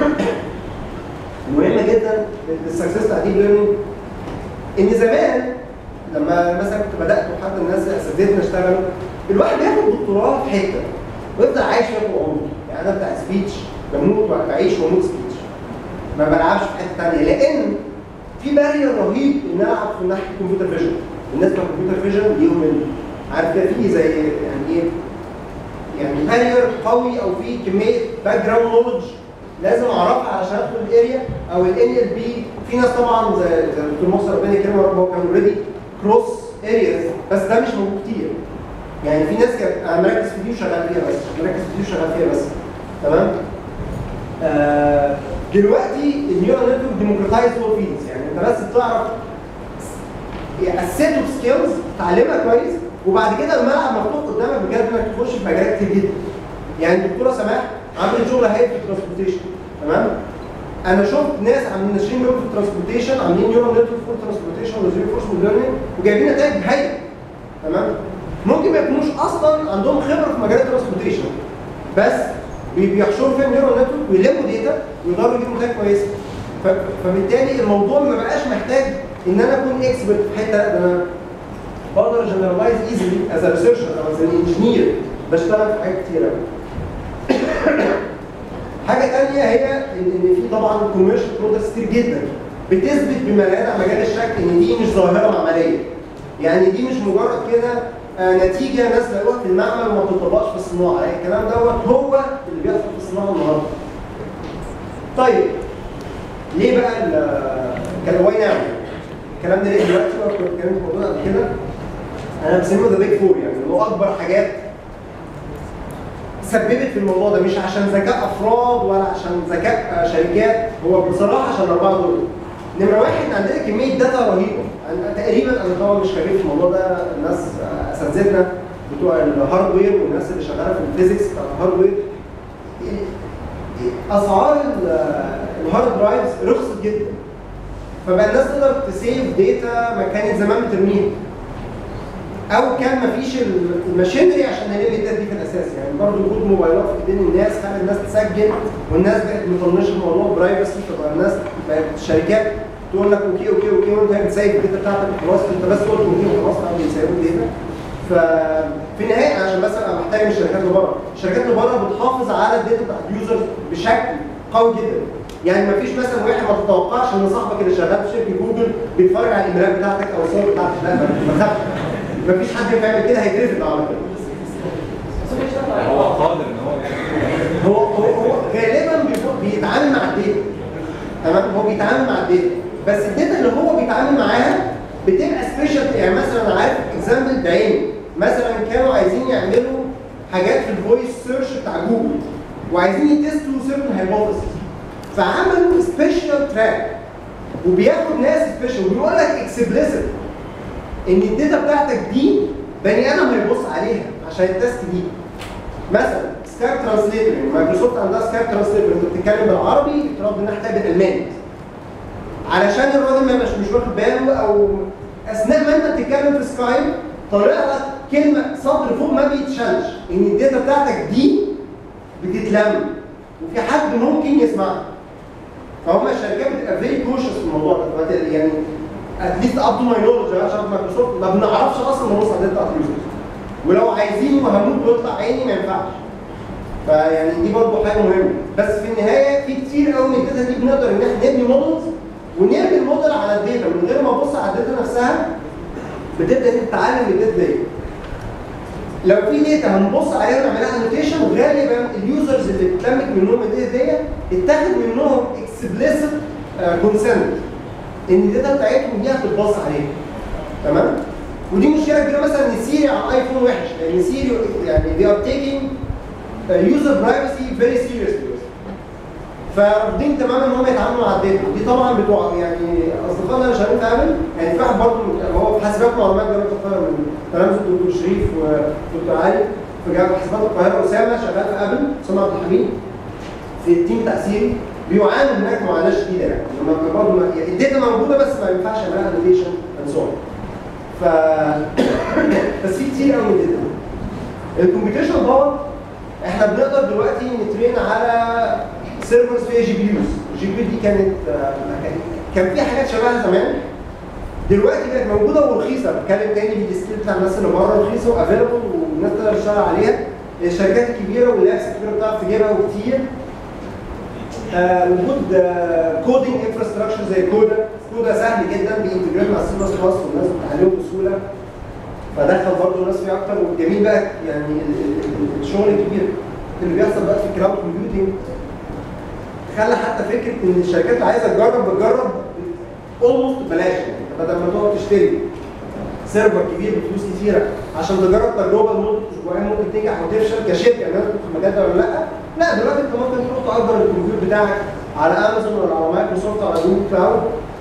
مهمه جدا للسكسس بتاع ديب ليرنينج ان زمان لما مثلا كنت بدات وحتى الناس اساتذتنا اشتغلوا الواحد بياخد دكتوراه في حته ويفضل عايش فيها طول عمره يعني انا بتاع سبيتش بموت بعيش واموت سبيتش ما بلعبش في حته ثانيه لان في بارير رهيب ان انا العب في ناحيه الكمبيوتر فيجن الناس بتوع الكمبيوتر فيجن ليهم ال- عارف كده في زي يعني ايه يعني بارير قوي او في كميه باك جراوند نولج لازم اعرفها علشان ادخل الاريا او ال ان ال بي في ناس طبعا زي زي الدكتور مصر ربنا يكرمه يا رب هو كان اوريدي كروس ارياز بس ده مش موجود كتير يعني في ناس كانت انا مركز في دي وشغال فيها بس مركز في دي وشغال فيها بس تمام آه دلوقتي النيورال نتورك ديموكراتايز فور فيلدز يعني انت بس بتعرف السيت اوف سكيلز تعلمها كويس وبعد كده الملعب مفتوح قدامك بجد انك تخش في مجالات كتير جدا يعني الدكتوره سماح عملت شغل هايل في الترانسبورتيشن تمام انا شفت ناس عاملين ناشرين لهم في الترانسبورتيشن عاملين نيورال نتورك فور ترانسبورتيشن وزيرو فورس ليرنينج وجايبين نتائج هايله تمام ممكن ما يكونوش اصلا عندهم خبره في مجال الترانسبورتيشن بس بي- بيحشروا فيها نيورال نتورك ويلموا داتا ويقدروا يجيبوا نتائج كويسه ف- فبالتالي الموضوع ما بقاش محتاج ان انا اكون اكسبرت في حته لا ده انا بقدر جنرالايز ايزلي از ريسيرشر او از انجينير بشتغل في حاجات كتير قوي حاجه ثانيه هي ان إن في طبعا كوميرشال برودكتس كتير جدا بتثبت بمليان مجال الشك ان دي مش ظاهره معمليه يعني دي مش مجرد كده آه، نتيجه ناس لقوها في المعمل وما بتطبقش في الصناعه يعني الكلام دوت هو اللي بيحصل في الصناعه النهارده طيب ليه بقى ال- كان واي ناو الكلام ده ليه دلوقتي بقى كنت اتكلمت في الموضوع قبل كده انا بسميه ذا بيج فور يعني اللي هو اكبر حاجات سببت في الموضوع ده مش عشان ذكاء افراد ولا عشان ذكاء آه، شركات هو بصراحه عشان الاربعه دول نمره واحد عندنا كميه داتا رهيبه أنا تقريبا انا طبعا مش خبير في الموضوع ده الناس آه، اساتذتنا بتوع الهاردوير والناس اللي شغاله في الفيزيكس بتاع الهاردوير اسعار ال- الهارد درايفز رخصت جدا فبقى الناس تقدر تسيف داتا ما كانت زمان بترميها او كان مفيش الماشينري عشان نلم الداتا دي في الاساس يعني برضه وجود موبايلات في ايدين الناس خلى الناس تسجل والناس بقت مطنشه موضوع برايفسي فبقى الناس بقت الشركات تقول لك اوكي اوكي اوكي وانت قاعد سايب الداتا بتاعتك خلاص انت بس قلت اوكي وخلاص قاعد بيسيبوا الداتا ففي النهايه عشان بس ابقى محتاج من الشركات اللي بره، الشركات اللي بره بتحافظ على الداتا بتاعت اليوزرز بشكل قوي جدا. يعني ما فيش مثلا واحد ما تتوقعش ان صاحبك اللي شغال في شركه جوجل بيتفرج على الايميلات بتاعتك او الصور بتاعتك، لا ما تخافش. ما فيش حد ينفع يعمل كده هيترفض على كده. هو قادر ان هو يعمل هو هو هو غالبا بيبقى- بيتعامل مع الداتا تمام هو بيتعامل مع الداتا بس الداتا اللي هو بيتعامل معاها بتبقى سبيشال يعني مثلا انا عارف اكزامبل بعيني مثلا كانوا عايزين يعملوا حاجات في الفويس سيرش بتاع جوجل وعايزين يتستوا سيرتن هايبوثيسيس فعملوا سبيشال تراك وبياخد ناس سبيشال وبيقول لك اكسبليسيت ان الداتا بتاعتك دي بني ادم هيبص عليها عشان التست دي مثلا سكايب ترانسليتور يعني مايكروسوفت عندها سكايب ترانسليتور انت بتتكلم بالعربي افترض انها بتكتب بالالماني علشان الراجل ما مش مش واخد باله او اثناء ما انت بتتكلم في سكايب طالع لك كلمه سطر فوق ما بيتشالش ان الداتا بتاعتك دي بتتلم وفي حد ممكن يسمعها فهم الشركات بتبقى فيري كوشس في الموضوع ده فت- يعني اتليست اب تو ماي نولج عشان مايكروسوفت ما بنعرفش اصلا نبص على الداتا بتاعت اليوزرز ولو عايزين وهموت ويطلع عيني ما ينفعش فيعني دي برضه حاجه مهمه بس في النهايه في كتير قوي من الداتا دي بنقدر ان احنا نبني مودلز ونرمي الموديل على الداتا من غير ما ابص على الداتا نفسها بتبدا انت تتعلم من الداتا دي لو في داتا هنبص عليها ونعملها انوتيشن غالبا اليوزرز اللي اتلمت منهم الداتا دي اتاخد منهم اكسبليسيت كونسنت ان الداتا بتاعتهم دي هتتبص عليها تمام ودي مشكله كبيره مثلا ان سيري على الايفون وحش لان سيري يعني they are taking uh, user privacy very seriously فرافضين تماما ان هم يتعاملوا مع الداتا ودي طبعا بتوع يعني اصدقائنا اللي شغالين في ابل يعني في واحد برضه من- هو في حاسبات معلومات جامعه القاهره من تلامذه الدكتور شريف ودكتور علي في جامعه حاسبات القاهره اسامه شغال في ابل اسامه عبد الحميد في التيم بتاع سيري بيعانوا هناك معاناه شديده يعني لما برضه ما- يعني الداتا موجوده بس ما ينفعش يعملها انوتيشن اند سو ف بس في كتير قوي من الداتا الكمبيوتيشن باور احنا بنقدر دلوقتي نترين على سيرفرز فيها جي بي يوز الجي بي دي كانت آه، كان- كان في حاجات شبهها زمان دلوقتي بقت موجوده ورخيصه بتكلم تاني بالسكيل بتاع الناس اللي بره رخيصه وافيلبل والناس تقدر تشتغل عليها الشركات الكبيره واللابس الكبيره بتعرف تجيبها وكتير آه، وجود كودنج انفراستراكشر زي كودا كودا سهل جدا بينتجريت مع السي بلس بلس والناس بتتعلمه بسهوله فدخل برضه ناس فيه اكتر والجميل بقى يعني ال- ال- الشغل الكبير اللي بيحصل بقى في الكلاود كومبيوتنج خلى حتى فكره ان الشركات اللي عايزه تجرب بتجرب اولموست ببلاش يعني أنت بدل ما تقعد تشتري سيرفر كبير بفلوس كتيره عشان تجرب تجربه لمده اسبوعين ممكن تنجح وتفشل كشركه الناس في المجال ده ولا لا لا دلوقتي انت ممكن تروح تاجر الكمبيوتر بتاعك على امازون ولا على مايكروسوفت على جوجل كلاود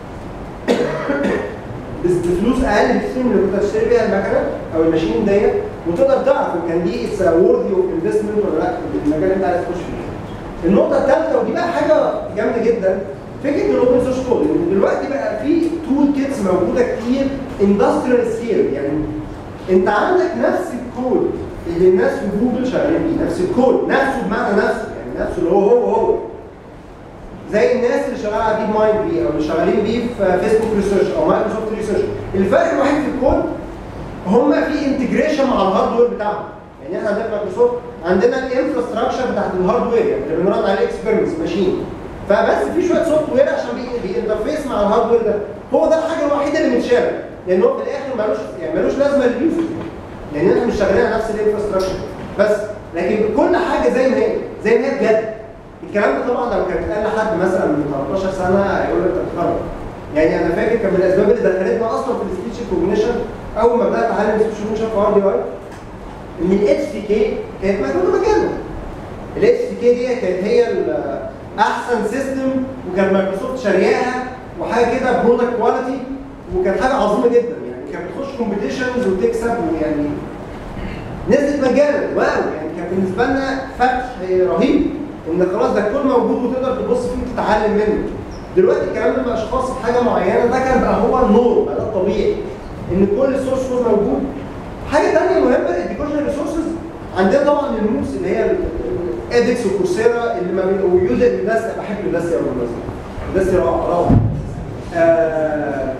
بس بفلوس اقل بكتير من اللي كنت هتشتري بيها المكنه او الماشين ديت وتقدر تعرف ان كان دي اتس وورثي اوف انفستمنت ولا لا في المجال اللي انت عايز تخش فيه. النقطه الثالثه ودي بقى حاجه جامده جدا فكره الاوبن سورس كود ان دلوقتي بقى في تول كيتس موجوده كتير اندستريال سكيل يعني انت عندك نفس الكود اللي الناس في جوجل شغالين بيه نفس الكود نفسه بمعنى نفسه يعني نفسه اللي هو هو هو زي الناس اللي شغاله على ديب مايند بيه او اللي شغالين بيه في فيسبوك ريسيرش او مايكروسوفت ريسيرش الفرق الوحيد في الكود هم في انتجريشن مع الهاردوير بتاعهم يعني احنا عندنا في مايكروسوفت عندنا الانفراستراكشر بتاعت الهاردوير يعني اللي بنرن عليه اكسبيرمنتس ماشين فبس في شويه سوفت وير عشان بي- بينترفيس مع الهاردوير ده هو ده الحاجه الوحيده اللي متشابه لان هو في الاخر ملوش يعني ملوش لازمه لليوزر لان احنا مش شغالين على نفس الانفراستراكشر بس لكن كل حاجه زي ما هي زي ما هي بجد الكلام ده طبعا لو كان اتقال لحد مثلا من 13 سنه هيقول لك انت بتخرج يعني انا فاكر كان من الاسباب اللي دخلتنا اصلا في السبيتش كوجنيشن اول ما بدات اتعلم سبيتش كوجنيشن في ار دي اي ان الاتش تي كي كانت موجوده مكاننا الاتش تي كي دي كانت هي ال- احسن سيستم وكان مايكروسوفت شارياها وحاجه كده برودكت كواليتي وكانت حاجه عظيمه جدا يعني كانت بتخش كومبيتيشنز وتكسب ويعني نزلت مجانا واو يعني كان بالنسبه لنا فتح رهيب ان خلاص ده الكل موجود وتقدر تبص فيه وتتعلم منه دلوقتي الكلام ده مبقاش خاص بحاجه معينه ده كان بقى هو النور بقى ده الطبيعي ان كل السورس كود موجود حاجه ثانيه مهمه الاديوكيشن ريسورسز عندنا طبعا الموس اللي هي ادكس وكورسيرا اللي ما بين ويوزر اندستري بحب الاندستري قوي بالمناسبه الاندستري روعه آه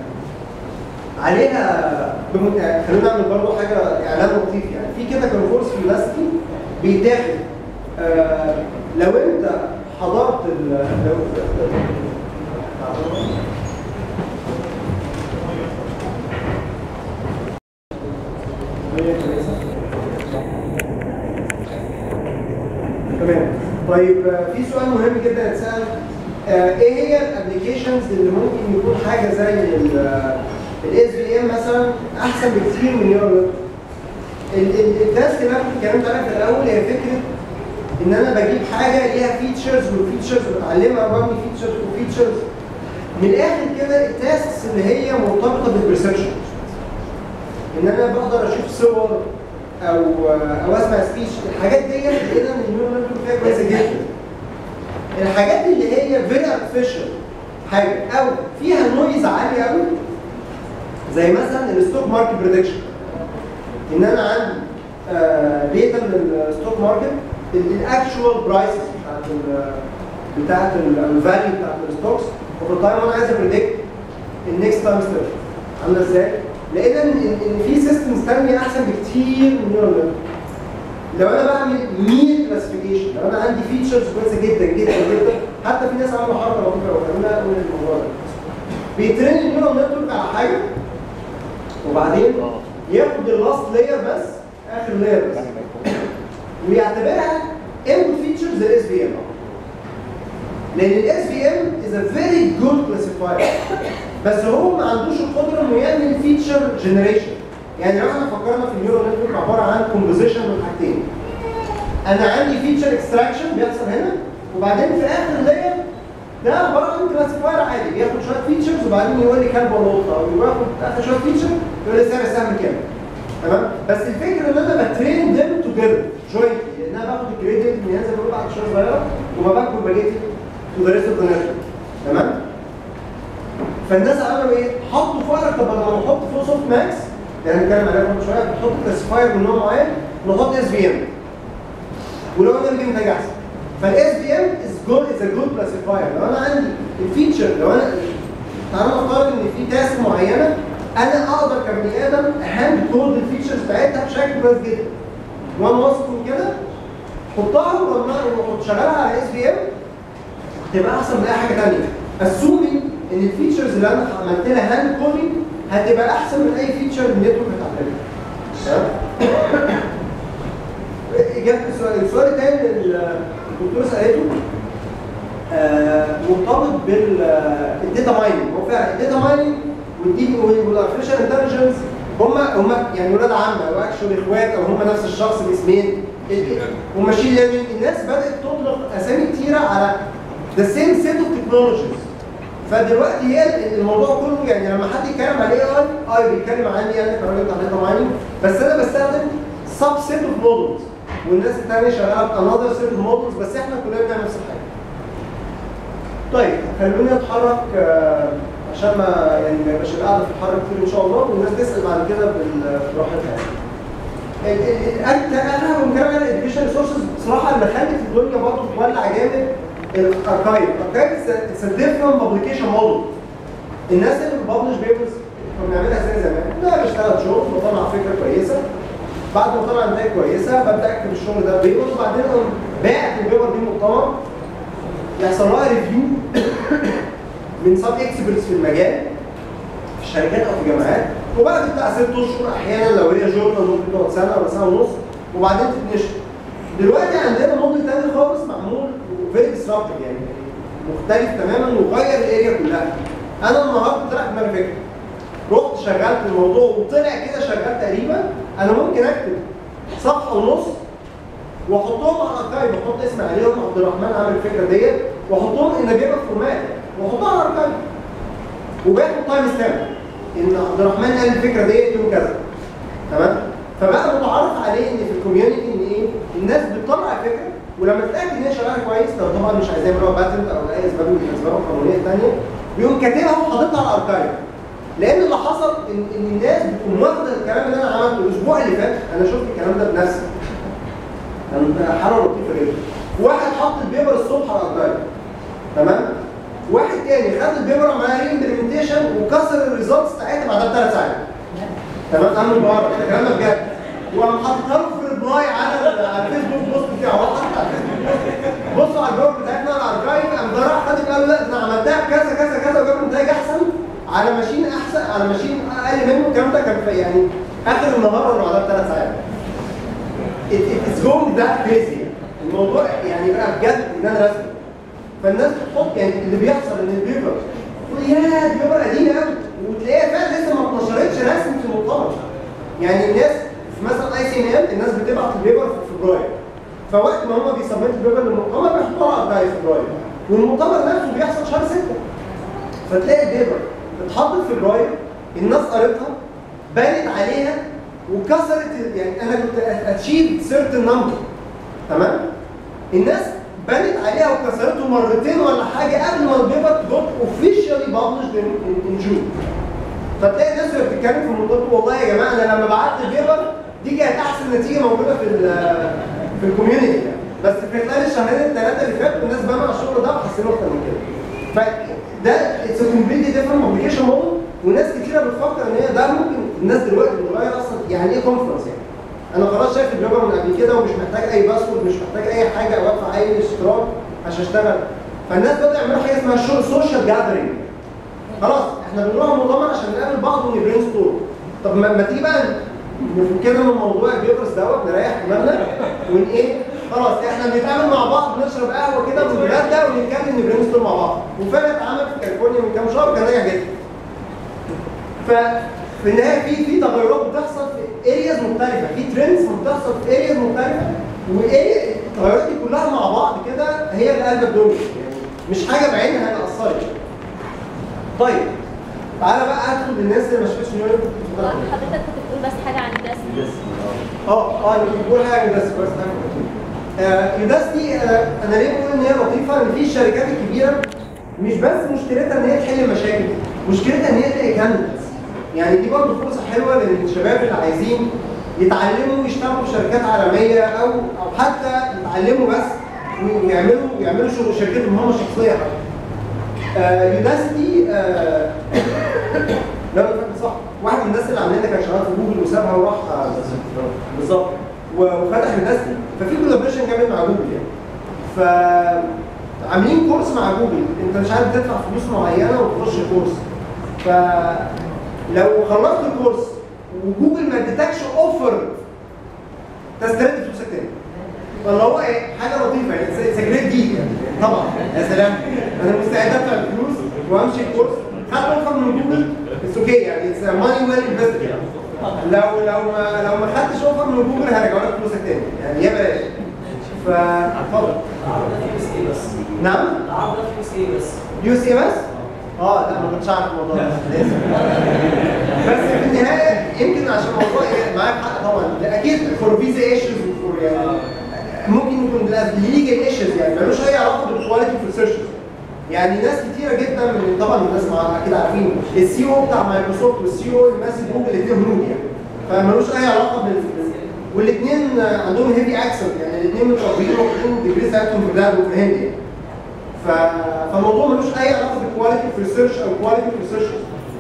عليها بم... يعني خلينا نعمل برضه حاجه اعلان لطيف يعني في كده كان كورس في اللاستي بيتاخد آه لو انت حضرت ال... لو تمام طيب آه، في سؤال مهم جدا اتسال آه، ايه هي الابلكيشنز اللي ممكن يكون حاجه زي الاس في ام مثلا احسن بكتير من نيورال التاسك اللي انا كنت اتكلمت عليها في الاول هي فكره ان انا بجيب حاجه ليها فيتشرز والفيتشرز بتعلمها وببني فيتشرز وفيتشرز من الاخر كده التاسكس اللي هي مرتبطه بالبرسبشن ان انا بقدر اشوف صور او او اسمع سبيتش الحاجات دي لقينا ان النيورال نتورك فيها كويسه جدا الحاجات اللي هي فيري ارتفيشال حاجه او فيها نويز عالي قوي زي مثلا الستوك ماركت بريدكشن ان انا عندي داتا من الستوك ماركت الاكشوال برايسز بتاعت ال بتاعت الفاليو بتاعت الستوكس وفي التايم انا عايز ابريدكت النكست تايم ستيب عامله ازاي؟ لقينا ان ان في سيستمز ثانيه احسن بكتير من نيورال نتورك لو انا بعمل 100 كلاسيفيكيشن لو انا عندي فيتشرز كويسه جدا جدا جدا حتى في ناس عملوا حركه لطيفه لو خلينا نقول الموضوع ده بيترين النيورال نتورك على حاجه وبعدين ياخد اللاست لاير بس اخر لاير بس ويعتبرها انبوت فيتشرز للاس في ام لان الاس في ام از ا فيري جود كلاسيفاير بس هو ما عندوش القدره انه يعمل فيتشر جنريشن يعني لو احنا فكرنا في النيورال نتورك عباره عن كومبوزيشن من حاجتين انا عندي فيتشر اكستراكشن بيحصل هنا وبعدين في اخر لاير ده عباره عن كلاسيفاير عادي بياخد شويه فيتشرز وبعدين يقول لي كلب ولا قطه او ياخد اخر شويه فيتشر يقول لي سعر السهم كام تمام بس الفكره ان انا بترين ذم توجذر جوينت لان انا باخد الجريدينت من هنا زي ما بقول بعد شويه صغيره وببكر بجيتي تو ذا ريست اوف ذا نتورك تمام فالناس عملوا ايه؟ حطوا فرق طب لما نحط فلو سوفت ماكس يعني هنتكلم عليها كل شويه بنحط كلاسيفاير من نوع معين نحط اس في ام ولو انا بجيب نتائج احسن فالاس في ام از جود از ا جود كلاسيفاير لو انا عندي الفيتشر لو انا تعالى نفترض ان في تاسك معينه انا اقدر كبني ادم اهاند كود الفيتشرز بتاعتها بشكل كويس جدا وانا واثق من كده حطها ولما وأحط شغالها على اس في ام هتبقى احسن من اي حاجه ثانيه اسومي ان الفيتشرز اللي انا عملت لها هاند كودنج هتبقى احسن من اي فيتشر النتورك هتعملها تمام اجابه السؤال السؤال الثاني اللي الدكتور سالته آه مرتبط بالداتا مايننج هو فعلا الداتا مايننج والديب والارتفيشال انتليجنس هم هم يعني ولاد عم او اكشن اخوات او هم نفس الشخص باسمين وماشين ليرنينج الناس بدات تطلق اسامي كتيره على ذا سيم سيت اوف تكنولوجيز فدلوقتي هي الموضوع كله يعني لما حد يتكلم على اي اي اي بيتكلم عني انا كمان على داتا مايننج بس انا بستخدم سب سيت اوف مودلز والناس الثانيه شغاله انذر سيت اوف مودلز بس احنا كلنا بنعمل نفس الحاجه. طيب خلوني اتحرك آه، عشان ما يعني ما يبقاش القعده في الحر كتير ان شاء الله والناس تسال بعد كده بال- براحتها يعني. ال- ال- انا بنتكلم على الاديوكيشن ريسورسز بصراحه اللي خلت الدنيا برضه تولع جامد الاركايف، الاركايف اتس ديفرنت بابليكيشن موديل. الناس اللي بتبلش بيبرز كنا بنعملها زي زمان، لا بشتغل شغل بطلع فكره كويسه بعد ما طلع نتائج كويسه ببدا اكتب الشغل ده بيبر وبعدين اقوم باعت البيبر دي مؤتمر يحصل لها ريفيو من سب اكسبرتس في المجال في الشركات او في الجامعات وبعد بتاع ست اشهر احيانا لو هي جورنال ممكن تقعد سنه ولا سنه ونص وبعدين تتنشر. دلوقتي عندنا موديل تاني خالص معمول فيري ديسربتيف يعني مختلف تماما وغير الاريا كلها. انا النهارده طلع في دماغي فكره. رحت شغلت الموضوع وطلع كده شغال تقريبا انا ممكن اكتب صفحه ونص واحطهم على الاركايف واحط اسم عليهم عبد الرحمن عامل الفكره ديت واحطهم ان بيبقى فورمات واحطها على الاركايف وباخد تايم ستامب ان عبد الرحمن قال الفكره ديت يوم كذا تمام فبقى متعارف عليه ان في الكوميونتي ان ايه الناس بتطلع الفكره ولما تتاكد ان هي شغاله كويس لو طبعا مش عايزاه يعملوها باتنت او لاي اسباب من الاسباب القانونيه الثانيه بيقوم كاتبها وحاططها على الاركايف لان اللي حصل ان ان الناس بتقوم واخده الكلام اللي انا عملته الاسبوع اللي فات انا شفت الكلام ده بنفسي كان حاله لطيفه جدا واحد حط البيبر الصبح على الاركايف تمام واحد تاني خد البيبر عمل امبلمنتيشن وكسر الريزلتس بتاعتها بعدها بثلاث ساعات تمام امن بره ده كلام ده بجد وقام حاططها له في ريبلاي على ال- على الفيسبوك بوست بتاعه هو حاطط على الفيسبوك بوست بصوا على البيبر بتاعتنا على الاركايف قام ده راح خد قال له لا ده انا عملتها بكذا كذا كذا وجاب نتائج احسن على ماشين احسن على ماشين اقل منه الكلام ده كان في يعني اخر النهار ولا بعدها بثلاث ساعات اتس جوينج ذات كريزي الموضوع يعني بقى بجد ان انا رسمي فالناس بتحط يعني اللي بيحصل ان البيبر تقول يا دي بيبر قديمه قوي وتلاقيها فعلا لسه ما اتنشرتش رسمي في المؤتمر يعني الناس في مثلا اي سي ان ام الناس بتبعت البيبر في فبراير فوقت ما هم بيسموا البيبر للمؤتمر بيحطوها على بتاع فبراير والمؤتمر نفسه بيحصل شهر 6 فتلاقي البيبر اتحطت في فبراير الناس قريتها بانت عليها وكسرت ال- يعني انا كنت اتشيف سيرتن نمبر تمام الناس بنت عليها وكسرته مرتين ولا حاجه قبل ما البيبر دوت اوفيشالي بابلشد ان جون فتلاقي الناس وهي بتتكلم في الموضوع تقول والله يا جماعه انا لما بعت البيبر دي كانت احسن نتيجه موجوده في ال- في الكوميونتي يعني. بس في خلال الشهرين الثلاثه اللي فاتوا الناس بنوا على الشغل ده وحسنوا اكتر من كده فده اتس كومبليتلي ديفرنت ابلكيشن موديل وناس كتيره بتفكر ان هي ده ممكن الناس دلوقتي بتغير اصلا يعني ايه كونفرنس يعني انا خلاص شايف البيبر من قبل كده ومش محتاج اي باسورد مش محتاج اي حاجه او ادفع اي اشتراك عشان اشتغل فالناس بدأوا يعملوا حاجه اسمها سوشيال جاذرينج خلاص احنا بنروح المؤتمر عشان نقابل بعض ونبرين ستور طب ما, ما تيجي بقى نفكنا من موضوع البيبرز دوت نريح دماغنا ون ايه خلاص احنا بنتعامل مع بعض بنشرب قهوه كده ونتغدى ونتكلم نبرين ستور مع بعض وفعلا اتعمل في كاليفورنيا من كام شهر كان ناجح جدا ففي النهايه في في تغيرات بتحصل في ارياز مختلفه في ترندز بتحصل في ارياز مختلفه وايه التغيرات دي كلها مع بعض كده هي اللي قلبت الدنيا يعني مش حاجه بعينها اللي اثرت طيب تعالى بقى ادخل للناس اللي ما شافتش نيويورك هو حضرتك كنت بتقول بس حاجه عن الرسم اه اه انا كنت بقول حاجه بس كويس آه يوداس دي آه انا ليه بقول ان هي لطيفه ان في الشركات الكبيره مش بس مشكلتها ان هي تحل مشاكل مشكلتها ان هي تلاقي كانديدز يعني دي برضه فرصه حلوه للشباب اللي عايزين يتعلموا يشتغلوا في شركات عالميه او او حتى يتعلموا بس ويعملوا يعملوا شغل شركتهم هم الشخصيه حتى. آه يوداستي آه لا أنا فاكر صح واحد من الناس اللي عاملين ده كان شغال في جوجل وسابها وراح آه، بالظبط و- وفتح يوداستي ففي كولابريشن جامد مع جوجل يعني ف عاملين كورس مع جوجل انت مش عارف تدفع فلوس معينه وتخش كورس فلو خلصت الكورس وجوجل ما اديتكش اوفر تسترد فلوسك تاني ولا هو ايه حاجه لطيفه يعني سجلت دي يعني طبعا يا سلام انا مستعد ادفع الفلوس وامشي الكورس خدت اوفر من جوجل اتس اوكي يعني اتس ماني ويل انفستد يعني لو لو ما لو ما خدتش اوفر من جوجل هرجع لك فلوسك تاني يعني يا بلاش فاتفضل العرض ده فيه اس ايه بس نعم العرض ده فيه اس ايه بس يو سي بس اه لا ما كنتش عارف الموضوع ده لازم. بس في النهايه يمكن عشان الموضوع يعني معاك حق طبعا ده اكيد فور فيزا ايشوز وفور يعني ممكن يكون ليجل ايشوز يعني ملوش اي علاقه بالكواليتي في الريسيرش يعني ناس كتيره جدا من طبعا الناس مع اكيد عارفين السي او بتاع مايكروسوفت والسي او اللي ماسك جوجل الاثنين هنود يعني فملوش اي علاقه بال والاثنين عندهم هيفي اكسنت يعني الاثنين متربيين واخدين الديجري بتاعتهم في الذهب وفي الهند يعني ف... فالموضوع ملوش اي علاقه بالكواليتي في الريسيرش او كواليتي في الريسيرش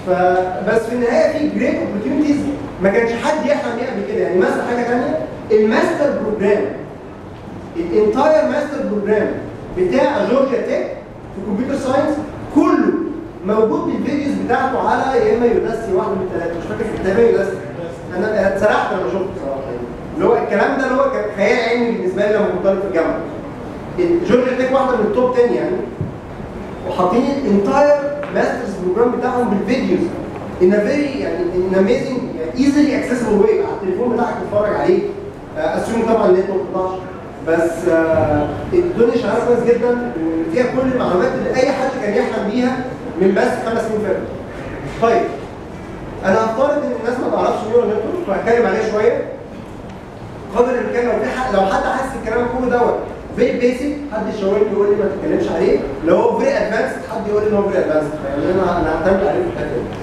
فبس في النهايه في جريت اوبورتيونيتيز ما كانش حد يحلم بيها قبل كده يعني مثلا حاجه ثانيه الماستر بروجرام الانتاير ماستر بروجرام بتاع جورجيا تك في كمبيوتر ساينس كله موجود بالفيديوز بتاعته على يا اما يوداسي واحده من الثلاثه مش فاكر كتاب يوداسي انا أنا اتسرحت لما شفته بصراحه يعني. اللي هو الكلام ده اللي هو كان خيال علمي بالنسبه لي لما كنت طالب في الجامعه جورجيا تك واحده من التوب 10 يعني وحاطين الانتاير ماسترز بروجرام بتاعهم بالفيديوز in a very يعني in amazing يعني easily accessible way على التليفون بتاعك تتفرج عليه اسيوم طبعا النت ما بتقطعش بس آه، الدنيا شغاله كويس جدا وفيها كل المعلومات اللي اي حد كان يحلم بيها من بس خمس سنين فاتوا. طيب انا هفترض ان الناس ما تعرفش نيورال نتورك فهتكلم عليه شويه قدر الامكان لو في حد لو حد حاسس الكلام كله دوت فيري بيسك حد يشاور لي يقول لي ما تتكلمش عليه لو هو فيري ادفانسد حد يقول لي ان هو فيري ادفانسد يعني انا انا هعتمد عليه في الحته دي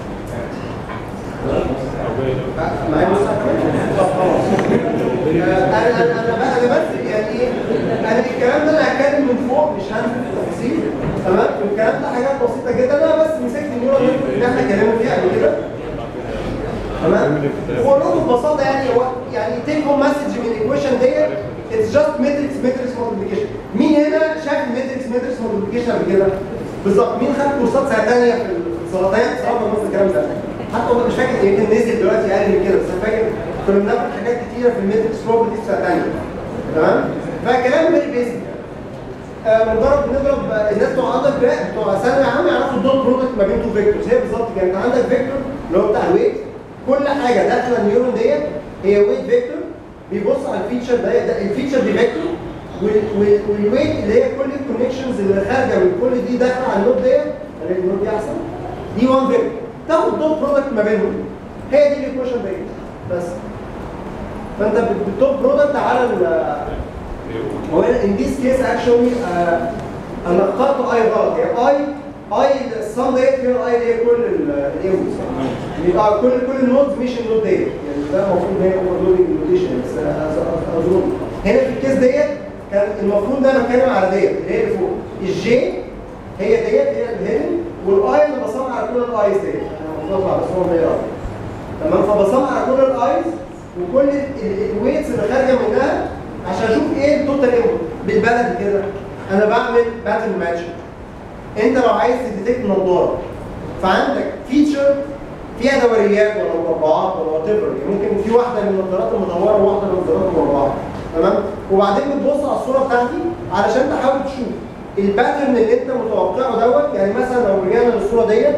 معايا بص طب خلاص آه، انا انا انا بقى انا بس يعني ايه انا الكلام ده انا هتكلم من فوق مش هنزل في التفاصيل تمام والكلام ده حاجات بسيطه جدا انا بس مسكت النيورال نتورك اللي احنا اتكلمنا فيها قبل كده تمام هو له ببساطه يعني هو يعني تيك هوم مسج من الايكويشن ديت اتس جاست ماتريكس ماتريكس مالتيبيكيشن مين هنا شاف الماتريكس ماتريكس مالتيبيكيشن قبل كده؟ بالظبط مين خد كورسات سنه ثانيه في السرطان صعب نص الكلام ده حتى والله مش فاكر يمكن نزل دلوقتي اقل من كده بس انا فاكر كنا بناخد حاجات كتيره في الماتريكس بروبرتيز سنه ثانيه تمام؟ فكلام فيري بيزك آه، مجرد بنضرب آه، الناس بتوع عندك بتوع ثانوي عام يعرفوا الدوت برودكت ما بين تو فيكتورز هي بالظبط كده انت عندك فيكتور اللي هو بتاع الويت كل حاجه داخله النيورون ديت هي ويت فيكتور بيبص على الفيتشر ده, ده الفيتشر دي فيكتور وال- وال- والويت اللي هي كل الكونكشنز اللي خارجه من كل دي داخله على النود ديت الاقي النود دي احسن دي 1 فيكتور تاخد دوت برودكت ما بينهم هي دي الايكويشن ديت بس فانت بالدوت برودكت على ال هو in this case actually آه، انا اخترت اي غلط هي اي اي الصم ديت فيها الاي اللي هي كل الايموز يبقى كل كل النودز مش النود ديت يعني ده المفروض هي اوفرلودنج نوتيشن بس أز- اظن هنا في الكيس ديت كان المفروض ده بتكلم على ديت اللي هي اللي فوق الجي هي ديت هي الهيدن والاي اللي بصنع على كل الايز ديت انا المفروض اطلع بس هو ده تمام فبصنع على كل الايز وكل الويتس اللي خارجه منها عشان اشوف ايه التوتال انبوت بالبلد كده انا بعمل باترن ماتشنج انت لو عايز تديتكت نظاره فعندك فيتشر فيها دوريات ولا مربعات ولا وات ايفر يعني ممكن في واحده من النظارات المدوره وواحده من النظارات المربعه تمام وبعدين بتبص على الصوره بتاعتي علشان تحاول تشوف الباترن اللي انت متوقعه دوت يعني مثلا لو رجعنا للصوره ديت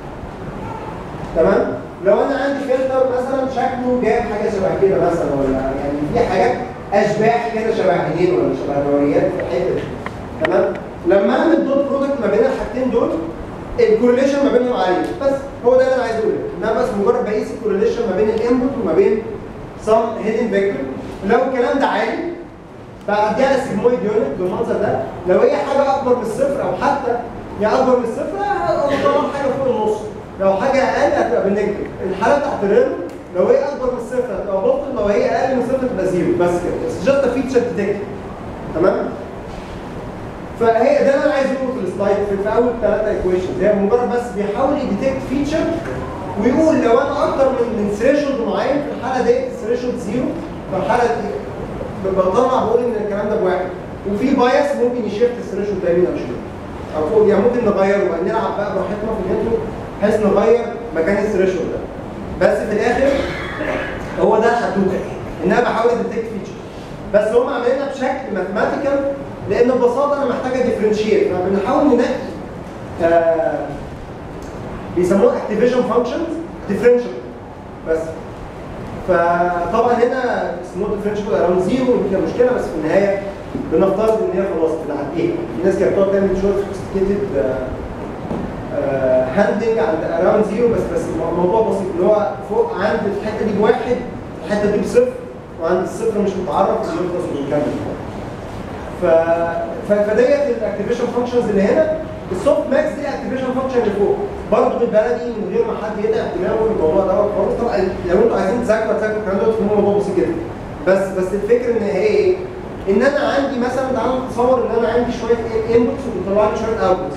تمام لو انا عندي فلتر مثلا شكله جايب حاجه شبه كده مثلا ولا يعني في حاجات اشباح كده شبه عينين ولا شبه دوريات في الحته دي تمام لما اعمل دوت برودكت ما بين الحاجتين دول الكورليشن ما بينهم عالي بس هو ده اللي انا عايز اقوله ان انا بس مجرد بقيس الكورليشن ما بين الانبوت وما بين سم هيدن فيكتور لو الكلام ده عالي بعديها السيجمويد يونت بالمنظر ده لو هي حاجه اكبر من الصفر او حتى يعني اكبر من الصفر طبعا حاجه فوق النص لو حاجه اقل هتبقى بالنيجاتيف الحاله بتاعت الريل لو هي اكبر من الصفر هتبقى بوزيتيف لو هي اقل من الصفر تبقى زيرو بس كده اتس جاست فيتشر ديتكت تمام فهي ده اللي انا عايز اقوله في السلايد في, في اول ثلاثه ايكويشنز هي مجرد بس بيحاول يديتكت فيتشر ويقول لو انا اكتر من من ثريشولد معين في الحاله ديت الثريشولد زيرو فالحاله دي بطلع بقول ان الكلام ده بواحد وفي بايس ممكن يشيفت الثريشولد ده يمين او شمال او فوق يعني ممكن نغيره بقى نلعب بقى براحتنا في النتورك بحيث نغير مكان الثريشولد ده بس في الاخر هو ده الحدوته ان انا بحاول اديتكت فيتشر بس هم عاملينها بشكل ماثيماتيكال لان ببساطه انا محتاجه ديفرنشيت فبنحاول ننقي آه بيسموها اكتيفيشن فانكشنز ديفرنشال بس فطبعا هنا اسمه ديفرنشال اراوند زيرو دي كانت مشكله بس في النهايه بنفترض ان هي خلاص بنعديها في ناس كانت بتقعد تعمل شويه سوفيستيكيتد هاندلنج عند اراوند زيرو بس بس الموضوع بسيط اللي هو فوق عند الحته دي بواحد الحته دي بصفر وعند الصفر مش متعرف بيخلص وبيكمل ف... ف... فديت الاكتيفيشن فانكشنز اللي هنا السوفت ماكس دي الاكتيفيشن فانكشن اللي فوق برضه بالبلدي من غير ما حد يدعي دماغه في الموضوع دوت خالص طبعا لو انتوا عايزين تذاكروا تذاكروا الكلام دوت فهو موضوع بسيط جدا بس بس الفكره ان هي ايه؟ ان انا عندي مثلا تعالوا نتصور ان انا عندي شويه انبوتس وبيطلع لي شويه اوتبوتس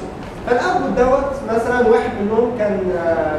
فالاوتبوت دوت مثلا واحد منهم كان آه،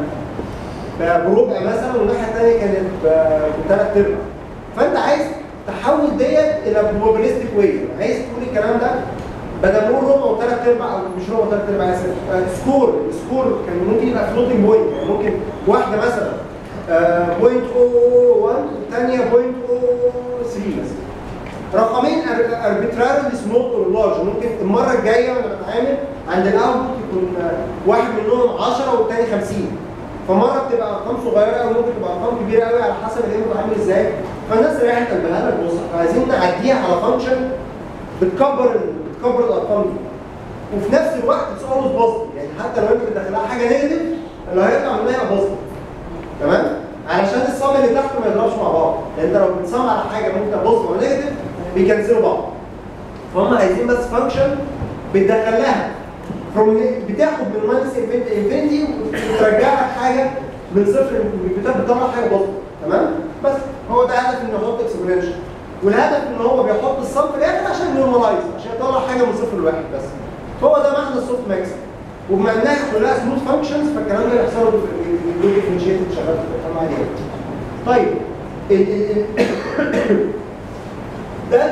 ب- بربع مثلا والناحيه الثانيه كانت ب- بثلاث ارباع فانت عايز تحول ديت الى بروبابيلستيك واي عايز تقول الكلام ده بدل ما نقول ربع وثلاث ارباع او مش ربع وثلاث ارباع اسف آه، سكور السكور كان ممكن يبقى فلوتنج بوينت يعني ممكن واحده مثلا بوينت 001 والثانيه بوينت 003 مثلا رقمين اربيتراري سمول اور لارج ممكن المره الجايه وانا بتعامل عند الاوتبوت يكون آه، واحد منهم 10 والثاني 50 فمره بتبقى ارقام صغيره قوي ممكن تبقى ارقام كبيره قوي على حسب الانبوت عامل ازاي فالناس ريحت قلبها لك بص إحنا عايزين نعديها على فانكشن بتكبر ال- بتكبر الارقام دي وفي نفس الوقت اتس اولويز بوزيتيف يعني حتى لو انت بتدخلها حاجه نيجاتيف اللي هيطلع منها يبقى بوزيتيف تمام علشان الصم اللي تحت ما يضربش مع بعض لان انت لو بتصم على حاجه ممكن بوزيتيف ولا نيجاتيف بيكنسلوا بعض فهم عايزين بس فانكشن بتدخل لها from بتاخد من ماينس انفينيتي وترجع لك حاجه من صفر بت- بتطلع حاجه بسيطه تمام بس هو ده هدف انه يحط اكسبوننشال والهدف ان هو بيحط الصم في الاخر عشان نورماليز عشان يطلع حاجه من صفر لواحد بس هو ده معنى السوفت ماكس وبما انها كلها سموث فانكشنز فالكلام ده يحصل له ديفرنشيتد شغال في الفهم عليه طيب ال ال ال ده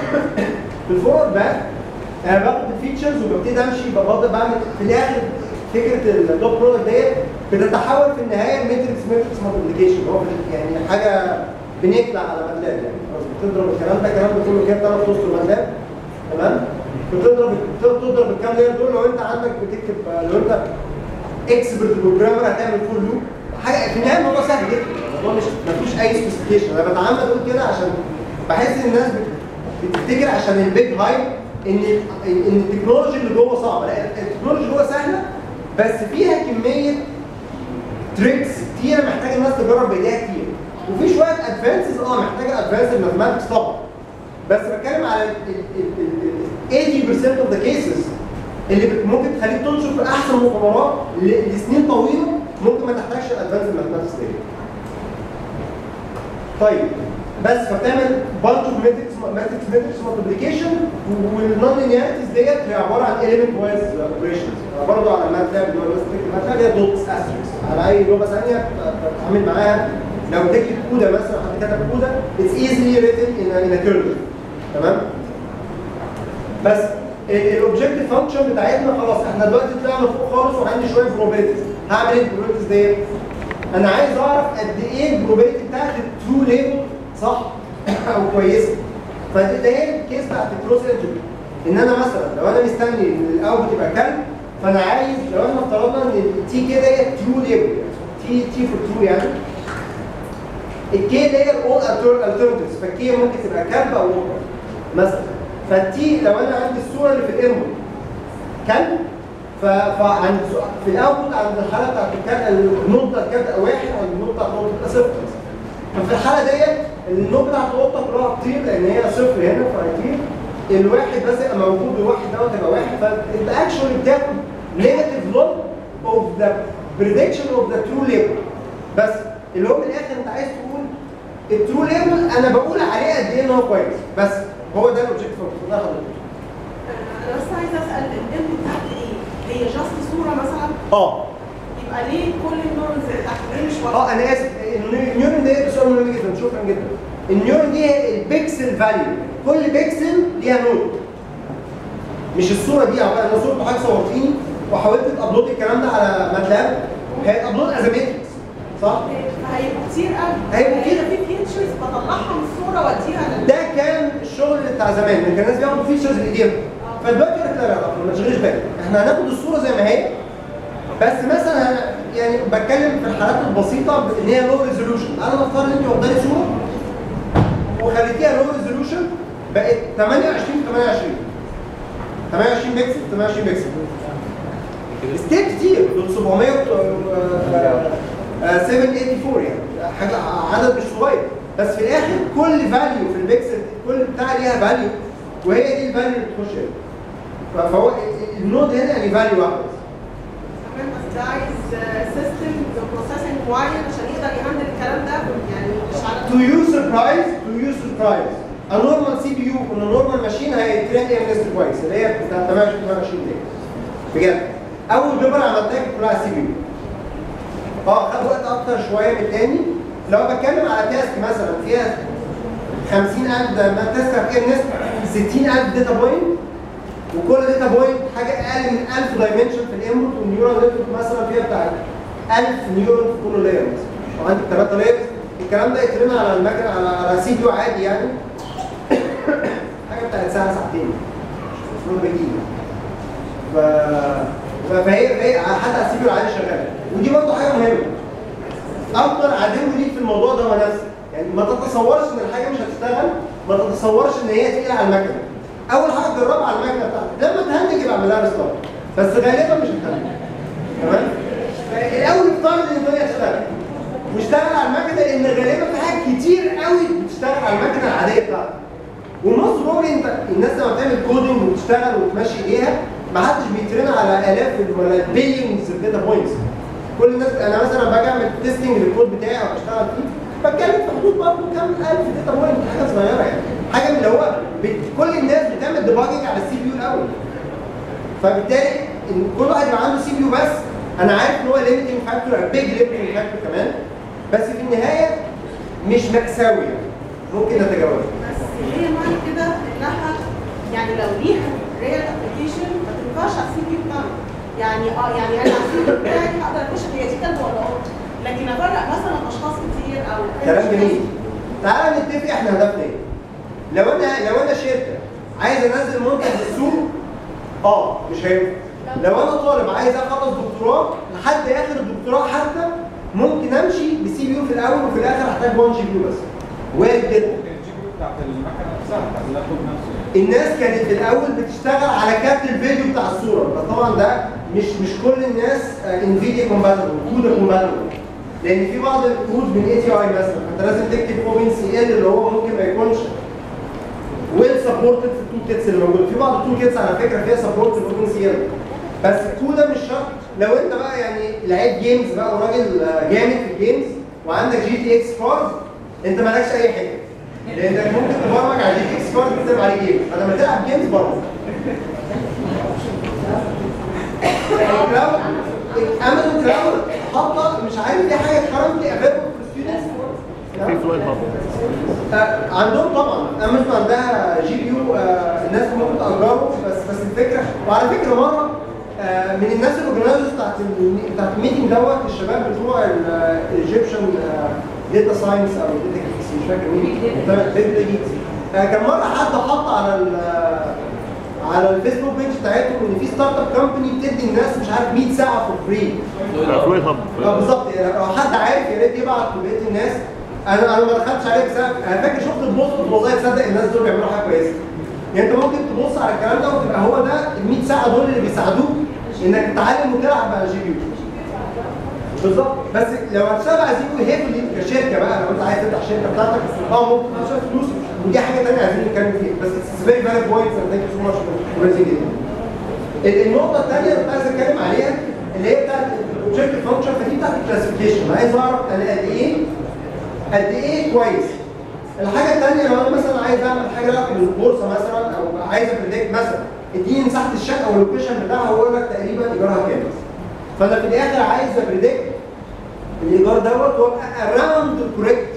في الفورورد باك انا باخد الفيتشرز وببتدي امشي بفضل بعمل في الاخر فكره الدوت برودكت ديت بتتحول في النهايه ماتريكس ماتريكس مالتيبليكيشن هو في- يعني حاجه بنكلع على ماتلاب يعني خلاص بتضرب الكلام ده الكلام ده كله كده بتعرف توصل الماتلاب تمام بتضرب بتضرب الكام لاير دول لو انت عندك بتكتب لو انت اكسبرت بروجرامر هتعمل فول لوب حاجه في النهايه الموضوع سهل جدا الموضوع مش ما فيهوش اي سبيسيفيكيشن انا بتعمد اقول كده عشان بحس ان الناس بت- بتفتكر عشان البيج هايب ان ان التكنولوجي اللي جوه صعبه لا التكنولوجي اللي جوه سهله بس فيها كميه تريكس كتيره محتاجه الناس تجرب بايديها كتير وفي شويه ادفانسز اه محتاجه ادفانس ماثماتكس طبعا بس بتكلم على ال ال- ال- 80% اوف ذا كيسز اللي بت- ممكن تخليك تنشر في احسن مؤتمرات ل- لسنين طويله ممكن ما تحتاجش الادفانس ماثماتكس دي طيب بس فبتعمل بانش اوف ماتريكس ماتريكس ماتريكس مالتيبليكيشن والنون لينياريتيز ديت هي عباره عن element وايز اوبريشنز برضه على ماتلاب اللي هو بس تكتب ماتلاب هي دوتس استريكس على اي لغه ثانيه بتتعامل معاها لو تكتب كودا مثلا حد كتب كودا اتس ايزلي ريتن ان ان كيرف تمام بس الاوبجكتيف فانكشن بتاعتنا خلاص احنا دلوقتي طلعنا فوق خالص وعندي شويه بروبابيلتيز هعمل ايه البروبابيلتيز ديت؟ انا عايز اعرف قد ايه البروبابيلتي بتاعت الترو ليبل صح او كويسه فده ده هي الكيس بتاعت الكروس انجري ان انا مثلا لو انا مستني ان الاوت يبقى كلب فانا عايز لو احنا افترضنا ان التي كده هي ترو ليبل تي تي فور ترو يعني الكي اللي هي الاول الترنتيفز فالكي ممكن تبقى كلب او ووكر مثلا فالتي لو انا عندي الصوره اللي في الانبوت كلب ف- فعند في الاوتبوت عند الحاله بتاعت الكلب النقطه بتاعت الكلب تبقى واحد او النقطه بتاعت النقطه تبقى صفر مثلا ففي الحاله ديت النقطه بتاعت القطه كلها هتطير لان هي صفر هنا فهيطير الواحد بس يبقى موجود الواحد دوت يبقى واحد فانت اكشولي بتاخد نيجاتيف لوج اوف ذا بريدكشن اوف ذا ترو ليبل بس اللي هو من الاخر انت عايز تقول الترو ليبل انا بقول عليه قد ايه ان هو كويس بس هو ده الاوبجيكتيف فانكشن ده حضرتك انا بس عايزه اسال الام بتاعت ايه؟ هي جاست صوره مثلا اه يبقى ليه كل النورمز اللي تحت ليه مش واضحه؟ اه انا اسف النيورون دي سؤال مهم جدا شكرا جدا النيورون دي هي البيكسل فاليو كل بيكسل ليها نود مش الصوره دي عباره انا صورة حضرتك صورتيني وحاولت تابلود الكلام ده على ماتلاب هي ابلود از ماتريكس صح؟ فهيبقوا كتير قوي هيبقوا كتير. هي في فيتشرز بطلعها من الصوره واديها لل ده كان الشغل بتاع زمان كان الناس بياخدوا فيتشرز بايديهم فدلوقتي يقول لك لا لا لا ما تشغلش بالك احنا هناخد الصوره زي ما هي بس مثلا أنا يعني بتكلم في الحالات البسيطه ان هي لو ريزولوشن انا نفترض ان انت واخداني صوره وخليتيها لو ريزولوشن بقت 28 28 28 بكسل 28 بكسل ستيت كتير دول 700 و- آه، آه، 784 يعني حاجه عدد مش صغير بس في الاخر كل فاليو في البكسل كل بتاع ليها فاليو وهي دي الفاليو اللي بتخش هنا ف- فهو النود هنا يعني فاليو واحده بس. كمان بس ده عايز سيستم بروسيسنج معين عشان يقدر يهندل الكلام ده يعني مش على to your surprise to your surprise a normal CPU on a normal machine هيترين ام اس كويس اللي هي بتاع 28 28 دقيقة بجد اول بيبر عملتها كانت كلها على السي بي يو اه خد وقت اكتر شويه من التاني لو بتكلم على تاسك مثلا فيها 50000 ده ما تاسك فيها ناس 60000 داتا بوينت وكل داتا بوينت حاجه اقل من 1000 دايمنشن في الانبوت والنيورال نتورك مثلا فيها بتاع 1000 نيورون في كل لاير مثلا وعندك 3 لايرز الكلام ده يترمى على المكنه على على سي بي يو عادي يعني حاجه بتاعت ساعه ساعتين مش مهم بيجي ف... ف- فهي فهي حتى على السي بي يو العادي شغاله ودي برضه حاجه مهمه اكتر عدو ليك في الموضوع ده هو نفسك يعني ما تتصورش ان الحاجه مش هتشتغل ما تتصورش ان هي تقيله على المكنه اول حاجه جربها على المكنه بتاعتك لما تهنج يبقى اعمل لها ريستارت بس غالبا مش هتهنج تمام الاول افترض ان الدنيا تشتغل واشتغل على المكنه لان غالبا في حاجات كتير قوي بتشتغل على المكنه العاديه بتاعتك والنص بروبلي انت الناس لما بتعمل كودنج وتشتغل وتمشي ايديها ما حدش بيترن على الاف ولا بيليونز داتا بوينتس كل الناس انا مثلا باجي اعمل تيستنج للكود بتاعي او بشتغل فيه بتكلم في حدود برضه كام الف داتا بوينت حاجه صغيره يعني حاجه من اللي هو بت... كل الناس بتعمل ديباجنج على السي بي يو الاول فبالتالي ان كل واحد يبقى عنده سي بي يو بس انا عارف ان هو ليميتنج فاكتور بيج ليميتنج فاكتور كمان بس في النهايه مش مأساوي يعني ممكن نتجاوزها بس هي معنى كده انها يعني لو ليها ريال ابلكيشن ما تنفعش على السي بي بتاعنا يعني اه يعني انا على السي بي بتاعي هقدر اكتشف هي دي كلب ولا قط لكن افرق مثلا اشخاص كتير او كلام جميل تعالى نتفق احنا هدفنا ايه لو انا لو انا شركه عايز انزل منتج للسوق اه مش هينفع لو انا طالب عايز اخلص دكتوراه لحد اخر الدكتوراه حتى ممكن امشي بسي بي يو في الاول وفي الاخر احتاج 1 جي بي يو بس وارد جدا ممكن الجي بي يو بتاعت المكنه نفسها بتاعت اللابتوب نفسه يعني. الناس كانت في الاول بتشتغل على كارت الفيديو بتاع الصوره بس طبعا ده مش مش كل الناس انفيديا كومباتبل كودا كومباتبل لان في بعض الكود من اي تي اي مثلا انت لازم تكتب اوبن سي ال اللي هو ممكن ما يكونش ويل سبورتد في التول كيتس اللي موجوده في بعض التول كيتس على فكره فيها سبورت في الاوبن سي ال بس الكودا مش شرط لو انت بقى يعني لعيب جيمز بقى وراجل آه، جامد في الجيمز وعندك جي تي اكس كارد انت مالكش اي حاجه لانك ممكن تبرمج على جي تي اكس كارد تكتب عليه جيم فلما تلعب جيمز برضه كلاود امازون كلاود حاطه مش عارف دي حاجه كرنتلي افيلبل في في فلويد هاب آه، عندهم طبعا امازون عندها جي بي يو آه، الناس ممكن تاجره بس بس الفكره وعلى فكره مره آه، من الناس الاورجنايزرز بتاعت ال- بتاعت الميتنج دوت الشباب بتوع الايجيبشن داتا ساينس او داتا جيكس مش فاكر مين داتا جيكس كان مره حد حط على ال- على الفيسبوك بيج بتاعتهم ان في ستارت اب كومباني بتدي الناس مش عارف 100 ساعه فور فري فلويد هاب اه بالظبط يعني لو حد عارف يا ريت يبعت لبقيه الناس انا انا ما دخلتش عليه بسبب انا فاكر شفت البوست قلت والله تصدق الناس دول بيعملوا حاجه كويسه يعني انت ممكن تبص على الكلام ده وتبقى هو ده ال 100 ساعه دول اللي بيساعدوك انك تتعلم وتلعب على الجي بي يو بالظبط بس لو هتشتغل على زيرو هيفلي كشركه بقى لو انت عايز تفتح شركه بتاعتك اه ممكن تشتغل فلوس ودي حاجه ثانيه عايزين نتكلم فيها بس اتس فيري فالid بوينتس اند ثانك يو سو ماتش فور ريزنج النقطه الثانيه اللي كنت عايز اتكلم عليها اللي هي بتاعت الاوبجكتيف فانكشن فدي بتاعت الكلاسيفيكيشن انا عايز اعرف انا قد ايه قد ايه كويس الحاجه الثانيه لو انا مثلا عايز اعمل حاجه لها بالبورصه مثلا او عايز ابريدكت مثلا اديني مساحه الشقه واللوكيشن بتاعها واقول لك تقريبا ايجارها كام فانا في الاخر عايز ابريدكت الايجار دوت وابقى اراوند الكوريكت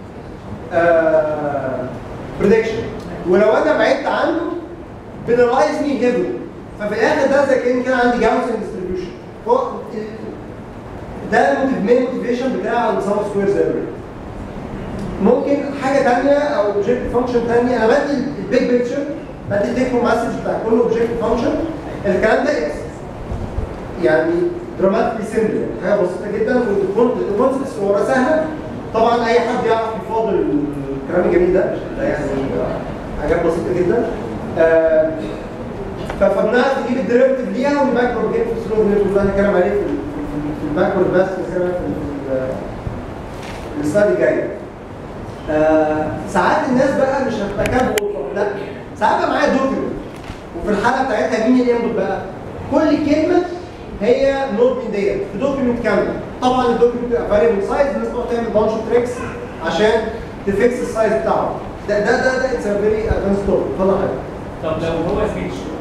بريدكشن ولو انا بعدت عنه بنلايز مي هيفلي ففي الاخر ده زي كان كان عندي جاوسن ديستريبيوشن هو ال- ده المين موتيفيشن بتاع النظام سكوير زيرو ممكن حاجه ثانيه او اوبجكتيف فانكشن ثانيه انا بدي البيج بيكتشر بدي التيك مسج بتاع كل اوبجكتيف فانكشن الكلام ده يعني دراماتيكلي سيمبل حاجه بسيطه جدا والكونسبت صوره سهله طبعا اي حد يعرف يفاضل الكلام الجميل ده ده يعني حاجات بسيطه جدا آه، ف- فبنعرف نجيب الديريفيتيف ليها ونباك بروجيت في السلو اللي احنا هنتكلم عليه في ال- في الباكورد بس هنتكلم عليه في ال- في السلايد الجاي آه، ساعات الناس بقى مش هتبقى كام لا ساعات بقى معايا دوكيومنت وفي الحاله بتاعتها مين الانبوت بقى؟ كل كلمه هي نوت من ديت في دوكيومنت كامله طبعا الدوكيومنت بيبقى فاريبل سايز الناس بتقعد تعمل بانش تريكس عشان تفكس السايز بتاعه ده ده ده ده اتس فيري ادفانس توب اتفضل حضرتك طب لو هو سبيتش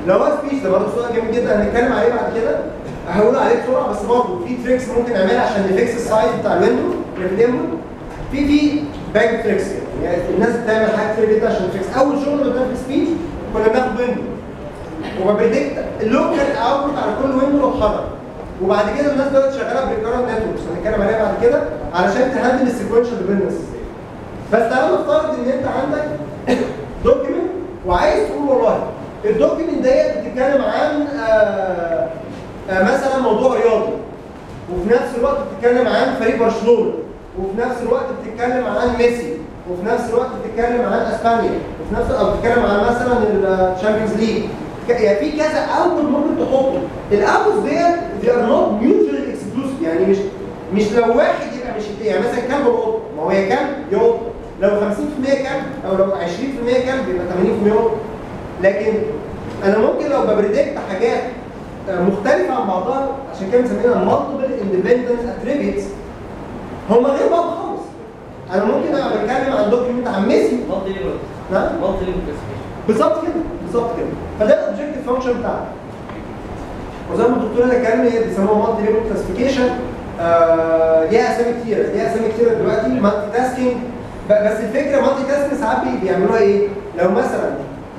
لو هو سبيتش ده برضه سؤال جميل جدا هنتكلم عليه بعد كده هقول عليه بسرعه بس برضه في تريكس ممكن نعملها عشان نفكس السايز بتاع الويندو اللي في الانبوت في في باك تريكس يعني الناس بتعمل حاجات كتير جدا عشان تفكس اول شغل قدام في سبيتش كنا بناخد ويندو وبريدكت اللوكال اوتبوت على كل ويندو لو اتحرك وبعد كده الناس بدات شغاله بالكارنت نتوركس هنتكلم عليها بعد كده علشان تهندل السيكونشال ديبندنس بس تعالى نفترض ان انت عندك دوكيمنت وعايز تقول والله الدوكيمنت ديت بتتكلم عن آه آه مثلا موضوع رياضي وفي نفس الوقت بتتكلم عن فريق برشلونه وفي نفس الوقت بتتكلم عن ميسي وفي نفس الوقت بتتكلم عن اسبانيا وفي نفس الوقت بتتكلم عن مثلا الشامبيونز ليج يعني في كذا اوتبوت ممكن تحطه الاوتبوت ديت they are not mutually exclusive يعني مش مش لو واحد يبقى مش التاني يعني مثلا كلب وقط ما هو يا كلب يا قط لو 50% كلب او لو 20% كلب يبقى 80% قط لكن انا ممكن لو ببريدكت حاجات آه، مختلفه عن بعضها عشان كده بنسميها مالتيبل اندبندنت اتريبيوتس هم غير بعض خالص انا ممكن ابقى بتكلم عن دوكيمنت عن ميسي مالتي ليفل نعم مالتي ليفل كلاسيفيكيشن بالظبط كده بالظبط كده فده الاوبجيكتيف فانكشن بتاعنا وزي ما الدكتور هنا اتكلم هي بيسموها مالتي ليفل كلاسيفيكيشن ليها اسامي كتيره ليها اسامي كتيره دلوقتي مالتي تاسكينج بس الفكره مالتي تاسكينج ساعات بي- بيعملوها ايه؟ لو مثلا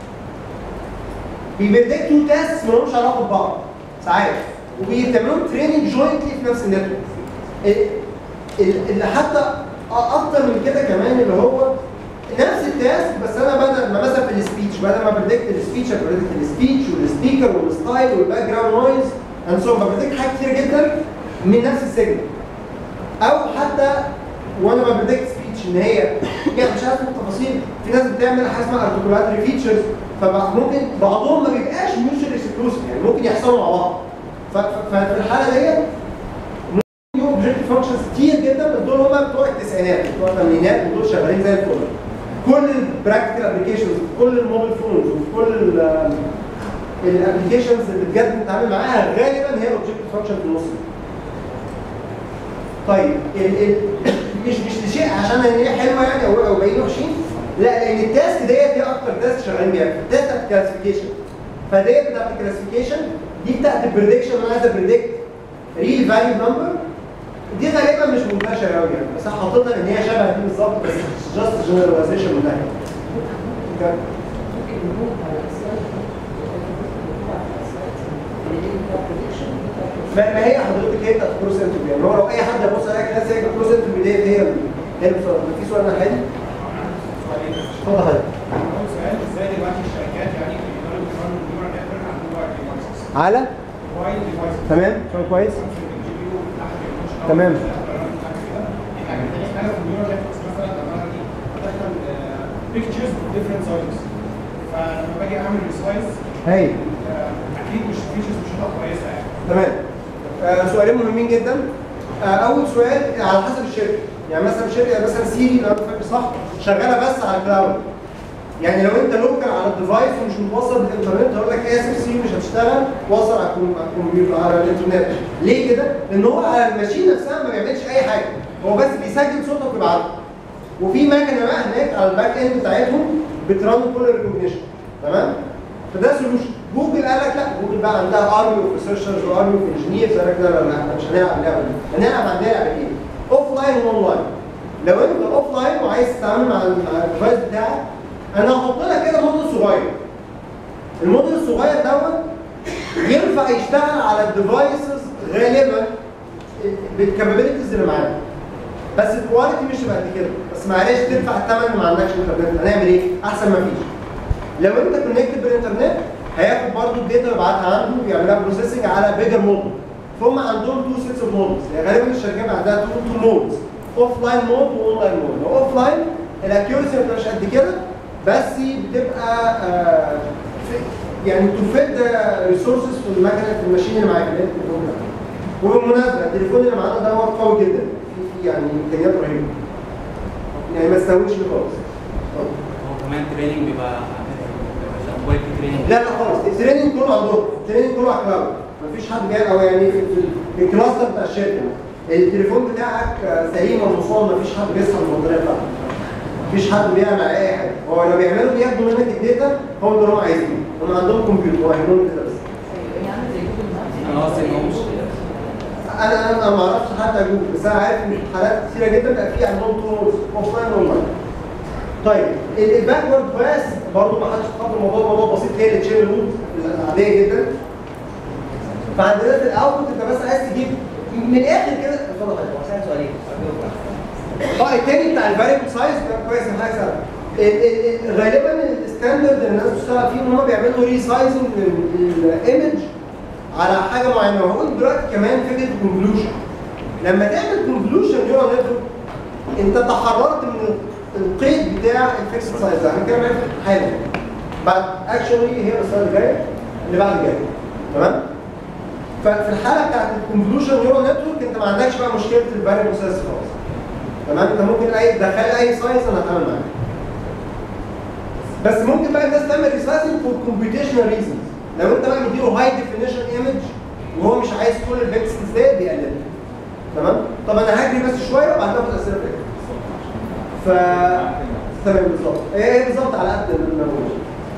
بيبريدكت تو تاسكس ما لهمش علاقه ببعض ساعات وبيعملوا تريننج جوينتلي في نفس النتورك ال- ال- اللي حتى أ- اكتر من كده كمان اللي هو نفس التاسك بس انا بدل ما مثلا في السبيتش بدل ما بريدكت السبيتش بريدكت السبيتش والسبيكر والستايل والباك جراوند نويز اند سو بريدكت حاجات كتير جدا من نفس السيجنال او حتى وانا بريدكت سبيتش ان هي يعني مش عارف التفاصيل في ناس بتعمل حاجه اسمها ارتكولاتري فيتشرز فممكن بعضهم ما بيبقاش ميوتشوال اكسكلوسيف يعني ممكن يحصلوا مع بعض ف- ف- ففي الحاله ديت ممكن يبقوا اوبجكتيف فانكشنز كتير جدا بس دول هم بتوع التسعينات بتوع الثمانينات ودول شغالين زي الفل كل البراكتيكال ابلكيشنز في كل الموبايل فونز وفي كل الابلكيشنز اللي بجد بنتعامل معاها غالبا هي الاوبجكتيف فانكشن في النص طيب ال ال مش مش لشيء عشان ان هي حلوه يعني او او باقيين وحشين لا لان التاسك ديت هي اكتر تاسك شغالين بيها التاسك بتاعت الكلاسيفيكيشن فديت بتاعت الكلاسيفيكيشن دي بتاعت البريدكشن انا عايز بريدكت ريل فاليو نمبر دي غالبا مش منتشره قوي يعني بس انا حاططها ان هي شبه دي بالظبط بس جاست جنراليزيشن منتهي ما ما هي حضرتك هي بتاعت كروس انترفيو يعني هو لو اي حد يبص عليها كده هي كروس انترفيو ديت هي ال- هي السؤال في سؤال انا حالي اتفضل حضرتك سؤال ازاي دلوقتي الشركات يعني بيقدروا يقارنوا النيورال نتورك عن موبايل ديفايسز على موبايل ديفايسز تمام سؤال كويس تمام. حاجه تانية حاجه في النيورال نتوركس مثلا لما انا اجي ادخل بيكتشرز ديفرنت سايزز فلما باجي اعمل ريسايز هاي اكيد مش فيتشرز مش هتبقى كويسه يعني تمام آه سؤالين مهمين جدا آه اول سؤال على حسب الشركه يعني مثلا شركه مثلا سيري لو انا فاكر صح شغاله بس على الكلاود يعني لو انت لوكال على الديفايس ومش متوصل بالانترنت هقول لك اسف سيري مش هتشتغل وصل على الكم- على الكمبيوتر على الانترنت ليه كده؟ لان هو على الماشين نفسها ما بيعملش اي حاجه هو بس بيسجل صوتك ويبعته وفي مكنه بقى هناك على الباك اند بتاعتهم بترن كل الريكوجنيشن تمام فده سولوشن جوجل قال لك لا جوجل بقى عندها ارمي اوف ريسيرشرز وارمي اوف انجينيرز قال لك لا لا لا احنا مش هنلعب اللعبه دي هنلعب عندنا لعبتين اوف لاين واون لاين لو انت اوف لاين وعايز تتعامل مع ال- مع الديفايس بتاعك انا هحط لك كده موديل صغير الموديل الصغير دوت ينفع يشتغل على الديفايسز غالبا بالكابابيلتيز اللي معانا بس الكواليتي مش تبقى قد كده بس معلش تدفع الثمن ما عندكش انترنت هنعمل ايه؟ احسن ما فيش لو انت كونكتد بالانترنت هياخد برضه الداتا اللي بعتها عنده ويعملها بروسيسنج على بيجر موديل فهم عندهم تو سيتس اوف مودلز يعني غالبا الشركات عندها تو تو مودز اوف لاين مود واون لاين مود لو اوف لاين الاكيورسي ما بتبقاش قد كده بس بتبقى آه في- يعني تفيد ريسورسز في المكنه في الماشين اللي معاك اللي هي التليفون ده. وبالمناسبه التليفون اللي معانا ده هو قوي جدا في في يعني امكانيات رهيبه يعني ما استهونش بيه خالص اتفضل. هو كمان تريننج بيبقى بيبقى موبايل في تريننج لا لا خالص التريننج كله عندهم التريننج كله على الكلاود مفيش حد جاي او يعني في, في, في الكلاستر بتاع الشركه التليفون بتاعك آه، سليم ومصون مفيش حد بيسحب البطاريه بتاعته مفيش حد بيعمل على اي حاجه هو لو بيعملوا بياخدوا منك الداتا هو ده اللي هم عايزينه هم عندهم كمبيوتر هو هيعملوا كده بس انا قصدي ان هو مش انا انا ما اعرفش حتى جوجل بس انا عارف ان حالات كتيره جدا بقى في عندهم تولز اوف لاين اونلاين طيب الباكورد باس برضه ما حدش خاطر الموضوع موضوع بسيط هي اللي تشيل الروت العاديه جدا فعندنا في الاوتبوت انت بس عايز تجيب من الاخر كده اتفضل يا فندم. اه التاني بتاع الفاريبل سايز ده كويس ان حاجه سهله ال- ال- ال- غالبا الستاندرد اللي الناس بتشتغل فيه ان هم بيعملوا ريسايزنج للايمج على حاجه معينه وهقول دلوقتي كمان فكره كونفلوشن لما تعمل كونفلوشن نيورال نتورك انت تحررت من القيد بتاع الفيكس سايز احنا كده بنعمل حاجه بعد اكشولي هي السلايد الجايه اللي بعد الجايه تمام ففي الحاله بتاعت الكونفلوشن نيورال نتورك انت ما عندكش بقى مشكله الفاريبل سايز خالص تمام انت ممكن اي تدخل اي سايز انا هتعامل معاك بس ممكن بقى الناس تعمل ريسايزنج فور كومبيوتيشنال ريزونز لو انت بقى مديله هاي ديفينيشن ايمج وهو مش عايز كل البيكسلز ديت بيقللها تمام طب انا هجري بس شويه وبعد كده اخد اسئله تاني ف تمام بالظبط هي هي بالظبط على قد ما بقول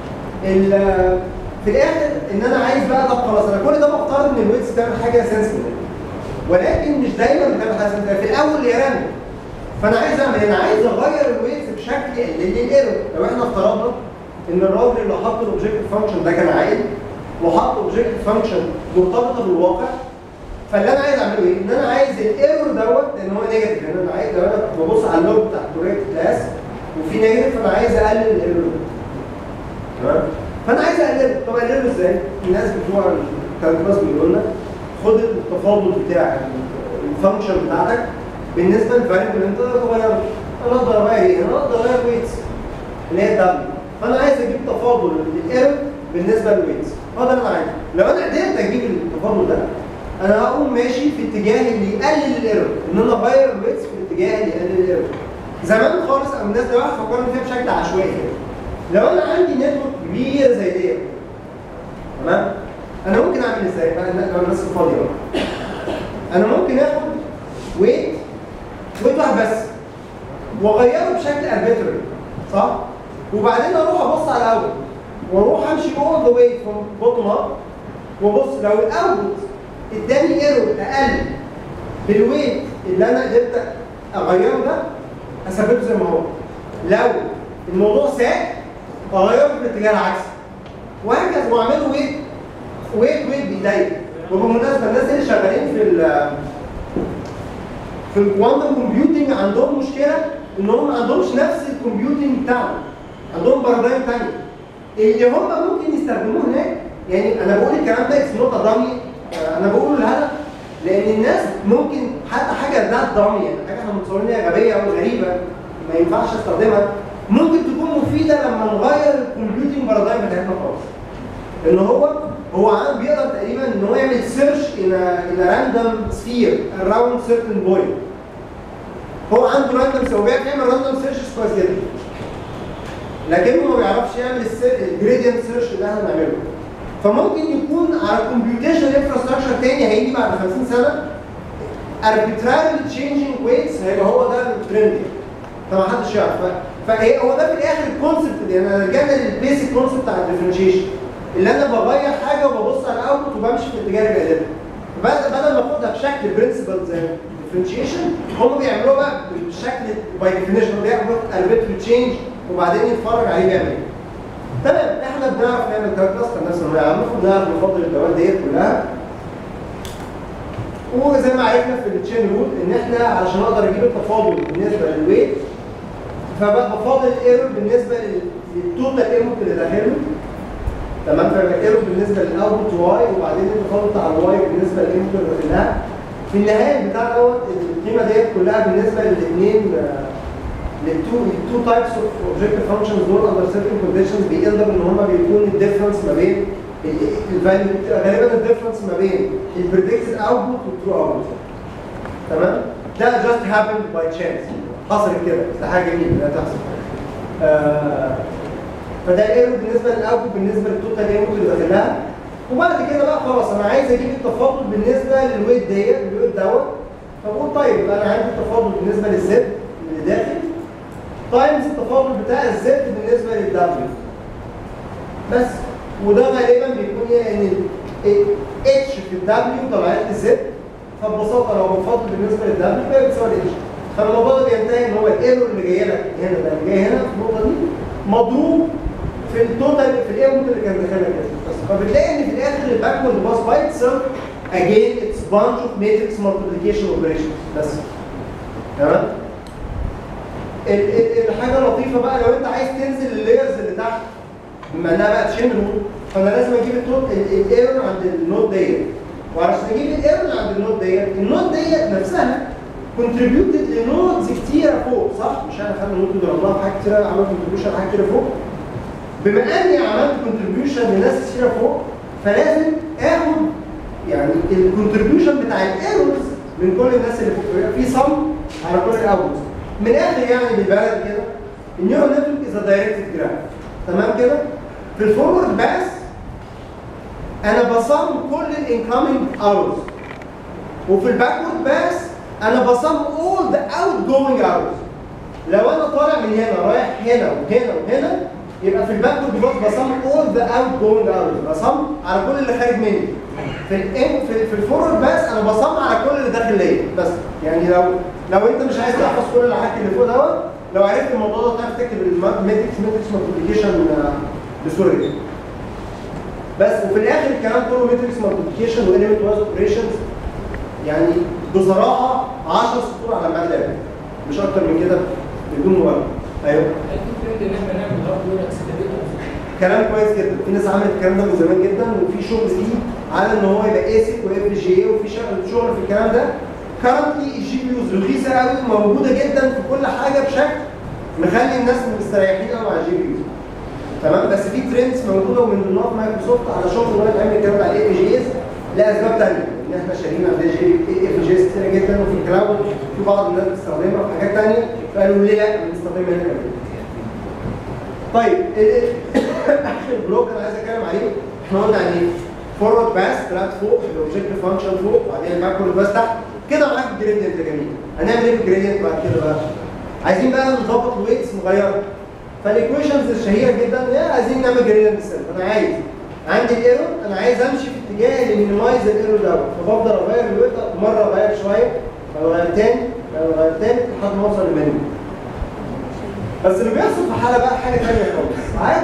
ال- في الاخر ان انا عايز بقى طب خلاص انا كل ده بفترض ان الويتس بتعمل حاجه سنسيتيف ولكن مش دايما بتعمل حاجه سنسيتيف في الاول يا رن فانا عايز اعمل ايه؟ انا عايز اغير الويتس بشكل يقلل لي الايرور لو احنا افترضنا ان الراجل اللي حط الاوبجيكتيف فانكشن ده كان عاقل وحط اوبجيكتيف فانكشن مرتبطه بالواقع فاللي انا عايز اعمله ايه؟ ان انا عايز الايرور دوت لان هو نيجاتيف لان انا عايز لو انا ببص على اللوج بتاع الكوريكت كلاس وفي نيجاتيف فانا عايز اقلل الايرور ده تمام؟ فانا عايز اقلله طب اقلله ازاي؟ الناس بتوع الكالكولاس بيقولوا لنا خد التفاضل بتاع الفانكشن بتاعتك بالنسبه للفاريبل اللي انت تغيره انا اقدر اغير ايه؟ انا اقدر اغير ويتس اللي هي دبليو فانا عايز اجيب تفاضل الايرور بالنسبه للويتس هو ده اللي انا عايزه لو انا قدرت اجيب التفاضل ده انا هقوم ماشي في اتجاه اللي يقلل الايرور ان انا اغير الويتس في الاتجاه اللي يقلل الايرور زمان خالص او الناس دلوقتي فكروا فيها بشكل عشوائي كده لو انا عندي نتورك كبيره زي ديت تمام انا ممكن اعمل ازاي بقى لو الناس فاضيه بقى انا ممكن اخد ويت ويت واحد بس واغيره بشكل اربيتري صح وبعدين اروح ابص على الاول واروح امشي اول ذا واي فروم بوتوم اب وابص لو الاوتبوت اداني ايرور اقل بالويت اللي انا قدرت اغيره ده اثبته زي ما هو لو الموضوع ساك اغيره في الاتجاه العكسي وهكذا واعمله ويت ويت ويت بايديا وبالمناسبه الناس اللي شغالين في ال في الكوانتم كومبيوتنج عندهم مشكله ان هم ما عندهمش نفس الكمبيوتنج بتاعنا عندهم بارادايم ثانيه اللي هم ممكن يستخدموه هناك يعني انا بقول الكلام ده اتس نوت دامي انا بقوله للهدف لان الناس ممكن حتى حاجه ذات دامي يعني حاجه احنا متصورينها غبيه او غريبه ما ينفعش استخدمها ممكن تكون مفيده لما نغير الكمبيوتنج بارادايم بتاعتنا خالص ان هو هو عم بيقدر تقريبا ان هو يعمل سيرش in a, in a random sphere around certain point هو عنده راندوم هو بيعرف يعمل راندوم سيرش كويس جدا لكنه ما بيعرفش يعمل الجريدينت سيرش اللي احنا بنعمله فممكن يكون على كومبيوتيشن انفراستراكشر تاني هيجي بعد 50 سنه arbitrarily changing weights هيبقى هو ده الترند فما حدش يعرف ف- فهي هو ده في الاخر الكونسبت يعني انا رجعنا للبيسك كونسبت بتاع الديفرنشيشن اللي انا بغير حاجه وببص على الاوتبوت وبمشي في الاتجاه اللي بيقلبها بدل بدل ما اخدها بشكل برنسبل زي الديفرنشيشن هم بيعملوها بقى بالشكل باي ديفينيشن بياخدوا اربيتري تشينج وبعدين يتفرج عليه بيعمل ايه تمام احنا بنعرف نعمل كالكلاس كان نفس النوع عامه بنعرف نفضل الدوال ديت كلها وزي ما عرفنا في التشين رول ان احنا علشان اقدر اجيب التفاضل بالنسبه للويت فبفاضل الايرور بالنسبه لل- للتوتال ايرور اللي داخله تمام فيبقى الايرور بالنسبه للاوتبوت واي وبعدين التفاضل بتاع الواي بالنسبه للانبوت اللي داخلها في النهايه بتاع دوت القيمه ديت كلها بالنسبه للاثنين للتو التو تايبس اوف اوبجكتيف فانكشنز دول اندر سيرتن كونديشنز بيقدر ان هم بيكون الديفرنس ما بين الفاليو غالبا الديفرنس ما بين البريدكتد اوتبوت والترو اوتبوت تمام ده جاست هابند باي تشانس حصلت كده ده حاجه جميله لا تحصل آه فده الايرور بالنسبه للاوتبوت بالنسبه للتوتال ايرور اللي داخلها وبعد كده بقى خلاص انا عايز اجيب التفاضل بالنسبه للويت ديت الويت دوت فبقول طيب يبقى انا عندي التفاضل بالنسبه للزد اللي داخل تايمز التفاضل بتاع الزد بالنسبه للدبليو بس وده غالبا بيكون ايه ان اتش في الدبليو طلعت لي زد فببساطه لو بفضل بالنسبه للدبليو فهي بتساوي الاتش فالموضوع ده بينتهي ان هو الايرور اللي جاي لك هنا ده اللي جاي هنا في النقطه دي مضروب في التوتال في الايرور اللي كان داخلها كده بس فبتلاقي ان في الاخر الباكورد باس باي itself again it's bunch of matrix multiplication operations بس تمام ال- ال- الحاجه اللطيفه بقى لو انت عايز تنزل اللايرز اللي تحت بما انها بقى تشين رول فانا لازم اجيب التوت الايرور عند النود ديت وعشان اجيب الايرور عند النود ديت النود ديت نفسها كونتريبيوتد لنودز كتيره فوق صح؟ مش انا خدنا نود ضربناها في حاجات كتيره عملت كونتريبيوشن حاجات كتيره فوق بما اني عملت كونتريبيوشن لناس كتيره فوق فلازم اخد يعني الكونتريبيوشن بتاع الايرورز من كل الناس اللي فوق يبقى في صم على كل الاوتبوت من الاخر يعني بالبلد كده النيورال نتورك از دايركتد جراف تمام كده في الفورورد باس انا بصم كل الانكoming اورز وفي الباكورد باس انا بصم all the outgoing hours لو انا طالع من هنا رايح هنا وهنا وهنا يبقى في الباكورد باس بصم all the outgoing hours بصم على كل اللي خارج مني في ال في, في الفورورد باس انا بصم على كل اللي داخل ليا بس يعني لو لو انت مش عايز تحفظ كل الحاجات اللي فوق دوت لو عرفت الموضوع ده تعرف تكتب الماتريكس ماتريكس مالتيبيكيشن بسهوله جدا بس وفي الاخر الكلام كله ماتريكس مالتيبيكيشن واليمنت وايز اوبريشنز يعني بصراحه 10 سطور على ماتلاب مش اكتر من كده بدون مبالغه ايوه ان احنا نعمل هاردوير اكسلريتور كلام كويس جدا في ناس عملت الكلام ده من زمان جدا وفي شغل فيه على ان هو يبقى ايسك واف جي وفي شغل شغل في الكلام ده كارنتلي الجي بي يوز رخيصه قوي موجوده جدا في كل حاجه بشكل مخلي الناس مستريحين قوي مع الجي بي يوز تمام بس في ترندز موجوده ومن ضمنها في مايكروسوفت على شغل لغايه عامل الكلام ده على الاي بي جيز لاسباب ثانيه ان احنا شاريين على جي اف جيز كتير جدا وفي الكلاود في بعض الناس بتستخدمها في حاجات ثانيه فقالوا ليه لا نستخدمها هنا كمان طيب ال- ال- اخر بلوك انا عايز اتكلم عليه احنا قلنا يعني فورورد باس طلعت فوق الاوبجكتيف فانكشن فوق وبعدين الباكورد باس تحت كده معاك الجريدينت يا جميل هنعمل ايه في الجريدينت بعد كده بقى؟ عايزين بقى نظبط الويتس نغيرها فالايكويشنز الشهيره جدا يا عايزين نعمل جريدينت سيلف انا عايز عندي الايرور انا عايز امشي في اتجاه اللي مينيمايز الايرور دوت فبفضل اغير الويت مره اغير شويه اغير تاني اغير تاني لحد ما اوصل للمينيمم بس اللي بيحصل في حاله بقى حاجه ثانيه خالص عارف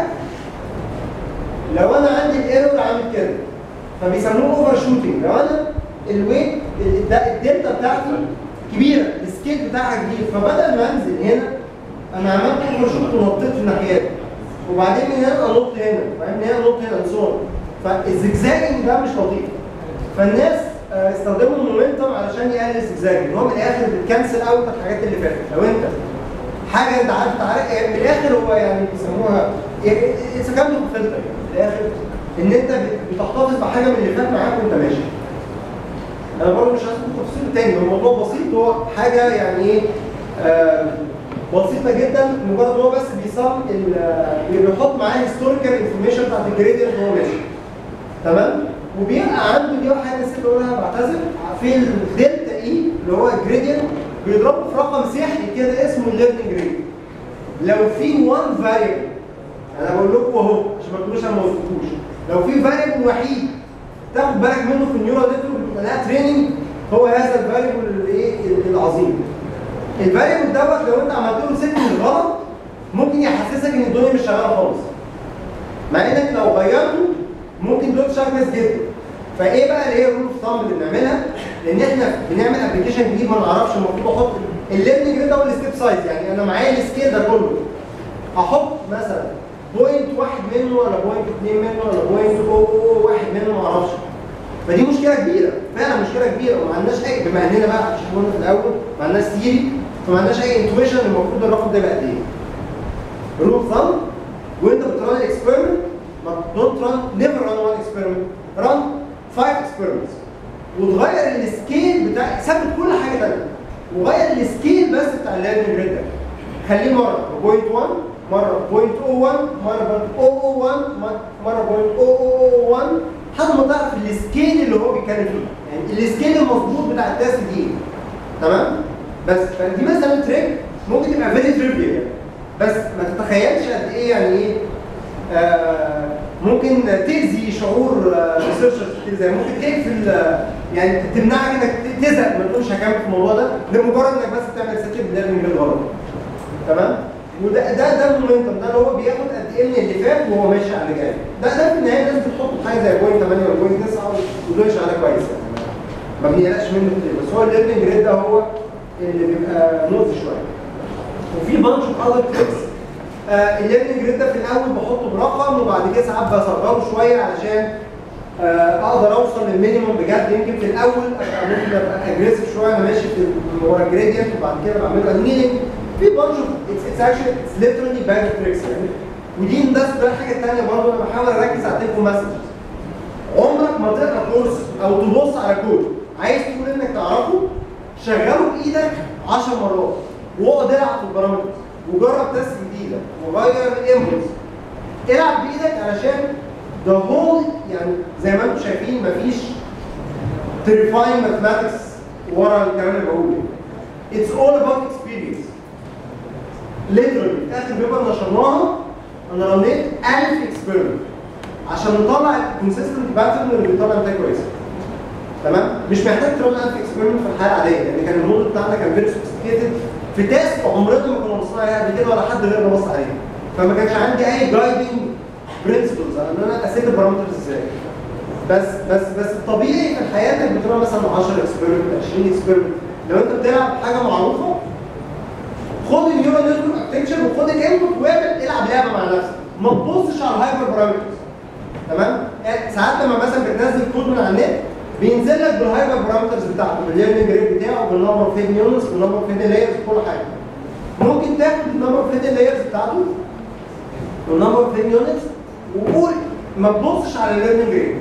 لو انا عندي الايرور عامل كده فبيسموه اوفر شوتنج لو انا الويت ال- ده الدلتا بتاعتي كبيره السكيل بتاعها كبير فبدل ما انزل هنا انا عملت اوفر شوت ونطيت في ناحيات وبعدين من هنا انط هنا وبعدين من هنا انط هنا انصون فالزجزاجنج ده مش لطيف فالناس آه، استخدموا المومنتم علشان يقلل الزجزاجنج هو من الاخر بتكنسل اوت الحاجات اللي فاتت لو انت حاجه انت عارف تعرف من الاخر هو يعني بيسموها اتس كام فلتر يعني من الاخر ان انت بت- بتحتفظ بحاجه من اللي فات معاك وانت ماشي. انا برضه مش عايز ادخل تفصيل تاني هو الموضوع بسيط هو حاجه يعني ايه آه، بسيطه جدا مجرد هو بس بيصم ال- اللي بيحط معاه هيستوريكال انفورميشن بتاعت الجريدينت وهو ماشي. تمام؟ وبيبقى عنده دي حاجه نسيت اقولها بعتذر في الدلتا اي اللي هو الجريدينت بيضربه في رقم سحري كده اسمه الليرنينج ريت. لو في 1 فاريبل انا بقول لكم اهو عشان ما تقولوش انا ما وصلتوش لو في فاريبل وحيد تاخد بالك منه في النيورال نتورك بيبقى لها تريننج هو هذا الفاريبل الايه العظيم الفاريبل دوت لو انت عملت له سيتنج غلط ممكن يحسسك ان الدنيا مش شغاله خالص مع انك لو غيرته ممكن الدنيا تشتغل كويس جدا فايه بقى اللي هي الرول اوف ثامب اللي بنعملها لان احنا بنعمل ابلكيشن جديد ما نعرفش المفروض احط الليرنينج ريت هو الستيب سايز يعني انا معايا السكيل ده كله احط مثلا بوينت واحد منه ولا بوينت اثنين منه ولا بوينت او او واحد منه ما اعرفش فدي مشكله كبيره فعلا مشكله كبيره وما عندناش اي بما اننا بقى عشان قلنا في الاول ما عندناش ثيري فما عندناش اي انتويشن المفروض الرقم ده يبقى قد ايه رول ثامب وانت بتران الاكسبيرمنت ما دونت ران نيفر ران وان اكسبيرمنت ران فايف اكسبيرمنتس وتغير السكيل بتاع ثبت كل حاجه ثانيه وغير السكيل بس بتاع الليرنينج ريت ده خليه مره بوينت 1 مره بوينت 01 مره بوينت 001 مره بوينت 0001 لحد ما تعرف السكيل اللي هو بيتكلم فيه يعني السكيل المظبوط بتاع التست دي تمام بس فدي مثلا تريك ممكن تبقى فيري تريفيال بس ما تتخيلش قد ايه يعني ايه آه ممكن تاذي شعور ريسيرشرز كتير زي ممكن تقفل آه، يعني تمنعك انك ت- تزهق ما تقولش هكمل في الموضوع ده لمجرد انك بس بتعمل سيرش ليرنينج غلط تمام وده ده ده المومنتم ده اللي هو بياخد قد ايه من اللي فات وهو ماشي على اللي جاي ده ده في النهايه لازم تحط حاجه زي بوينت 8 ولا بوينت 9 ودول شغاله كويس يعني ما بنقلقش منه كتير بس هو الليرنينج ريت ده هو اللي بيبقى مؤذي شويه وفي بانش اوف اذر تريكس الليرنينج ريت ده في الاول بحطه برقم وبعد كده ساعات بصغره شويه علشان آه، اقدر اوصل للمينيموم بجد يمكن في الاول ابقى ممكن ابقى اجريسيف شويه انا ماشي في ورا الجريدينت وبعد كده بعمله انيلينج في بانش اوف اتس اكشلي اتس ليترالي باك تريكس يعني ودي ده ده الحاجه الثانيه برضه انا بحاول اركز على التليفون مسجز عمرك ما تقرا كورس او تبص على كود عايز تقول انك تعرفه شغله بايدك 10 مرات واقعد العب في البرامج وجرب تست جديده وغير الانبوتس العب بايدك علشان ده هول يعني زي ما انتم شايفين مفيش terrifying mathematics ورا الكلام اللي بقوله It's all about experience literally اخر بيبر نشرناها انا رنيت 1000 اكسبيرمنت عشان نطلع الكونسيستنت باترن اللي بيطلع نتائج كويسه تمام مش محتاج ترن 1000 اكسبيرمنت في الحاله العاديه لان كان الموديل بتاعنا كان فيري سوفيستيكيتد في تيست عمرنا ما كنا بصينا عليها قبل كده ولا حد غيرنا بص عليها فما كانش عندي اي جايدنج برنسبلز ان انا اسيت البارامترز ازاي بس بس بس الطبيعي في الحياه انك بتروح مثلا 10 اكسبيرمنت 20 اكسبيرمنت لو انت بتلعب حاجه معروفه خد النيورال نتورك اركتكشر وخد الانبوت واعمل العب لعبه مع نفسك ما تبصش على الهايبر بارامترز تمام يعني ساعات لما مثلا بتنزل كود من على النت بينزل لك بالهايبر بارامترز بتاعته بالليرنينج ريت بتاعه بالنمبر اوف هيد يونتس بالنمبر اوف هيد لايرز كل حاجه ممكن تاخد النمبر اوف هيد لايرز بتاعته والنمبر اوف هيد يونتس وقول ما تبصش على الليرنينج ريت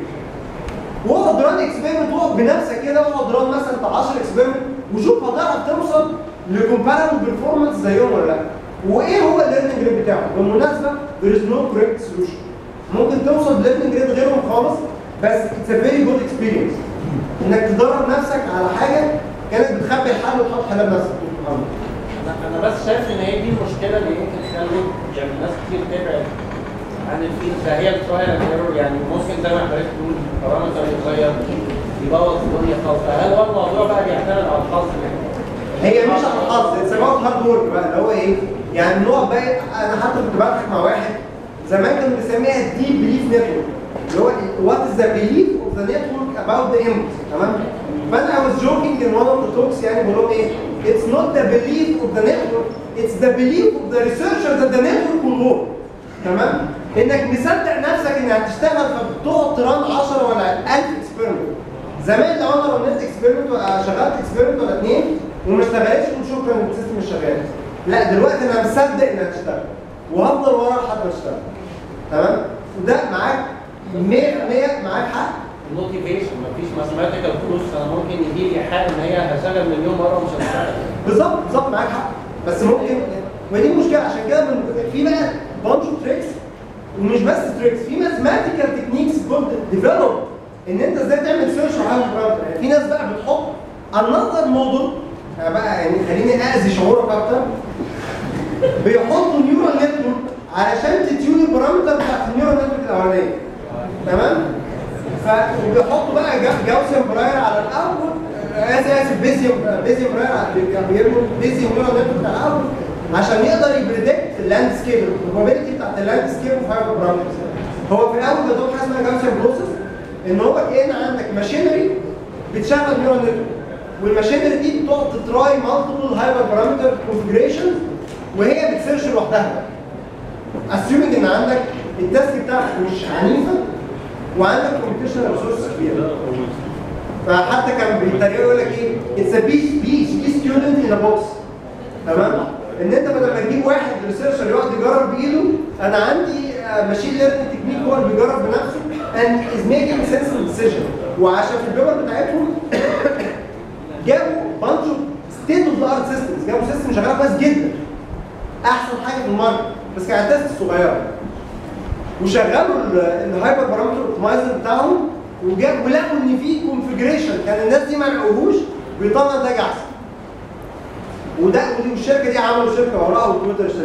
واقعد ران اكسبيرمنت واقعد بنفسك كده واقعد ران مثلا بتاع 10 اكسبيرمنت وشوف هتعرف توصل لكومبارابل بيرفورمانس زيهم ولا لا وايه هو الليرنينج ريت بتاعه بالمناسبه there is no correct solution ممكن توصل بليرنينج ريت غيرهم خالص بس اتس ا فيري جود اكسبيرينس انك تدرب نفسك على حاجه كانت بتخبي الحل وتحط حلها بنفسك انا انا بس شايف ان هي دي المشكله اللي يمكن تخلي يعني ناس كتير تبعد عن الفيلد فهي الترايل اند ايرور يعني ممكن زي ما حضرتك بتقول البارامتر يتغير يبوظ الدنيا خالص فهل هو الموضوع بقى بيعتمد على الحظ هي مش على الحظ اتس اباوت هارد ورك بقى اللي هو ايه؟ يعني نوع بقى انا حتى كنت بضحك مع واحد زمان كانوا بيسميها الديب بليف نتورك اللي هو وات از ذا بليف اوف ذا نتورك اباوت ذا انبوت تمام؟ فانا I was joking in one of the talks يعني بقول لهم ايه؟ It's not the belief of the network, it's the belief of the researcher that the network will work. تمام؟ انك مصدق نفسك انك هتشتغل فبتقعد تران 10 ولا 1000 اكسبيرمنت. زمان لو انا رنيت اكسبيرمنت شغلت اكسبيرمنت ولا اثنين وما اشتغلتش قلت شكرا السيستم مش شغال. لا دلوقتي انا مصدق انها تشتغل وهفضل ورا لحد ما تشتغل. تمام؟ وده معاك 100% معاك حق الموتيفيشن مفيش ماثيماتيكال بروف انا ممكن يجي لي حاله ان هي هشغل مليون مره ومش هشتغل بالظبط بالظبط معاك حق بس ممكن ودي مشكله عشان كده من في بقى بانش اوف تريكس ومش بس تريكس في ماثيماتيكال تكنيكس كنت ديفلوب ان انت ازاي تعمل سيرش على البارامتر يعني في ناس بقى بتحط انذر موديل بقى يعني خليني اذي شعورك اكتر بيحطوا نيورال نتورك علشان تتيون البارامتر بتاعت النيورال نتورك الاولانيه تمام فبيحطوا بقى جا- جاوسيان براير على الاول اسف اسف بيزيوم بيزيوم براير على بيرموا بيزيوم نيورال نتورك على الاول عشان يقدر يبريدكت اللاند سكيل البروبابيلتي بتاعت اللاند سكيل في هايبر بارامترز هو في الاول بيضم حاجه اسمها جاوسيان بروسيس ان هو كان عندك ماشينري بتشغل نيورال نتورك والماشينري دي بتقعد تتراي مالتيبل هايبر بارامتر كونفجريشن وهي بتسيرش لوحدها assuming ان عندك التاسك بتاعتك مش عنيفه وعندك كومبيتيشن ريسورس كبيره فحتى كان بيتريقوا يقول لك ايه اتس ا بي بي بي ستودنت ان ا بوكس تمام ان انت بدل ما تجيب واحد ريسيرشر يقعد يجرب بايده انا عندي ماشين ليرنينج تكنيك هو اللي بيجرب بنفسه and is making sensible decision وعشان في البيبر بتاعتهم جابوا بانش ستيت اوف ذا ارت سيستمز جابوا سيستم شغال كويس جدا احسن حاجه في الماركت بس كانت تيست صغيره وشغلوا ال- الهايبر بارامتر اوبتمايزر بتاعهم وجاب ولقوا ان في كونفجريشن كان الناس دي ما لقوهوش بيطلع نتائج احسن وده ودي- والشركه دي عملوا شركه وراها وتويتر اشترتها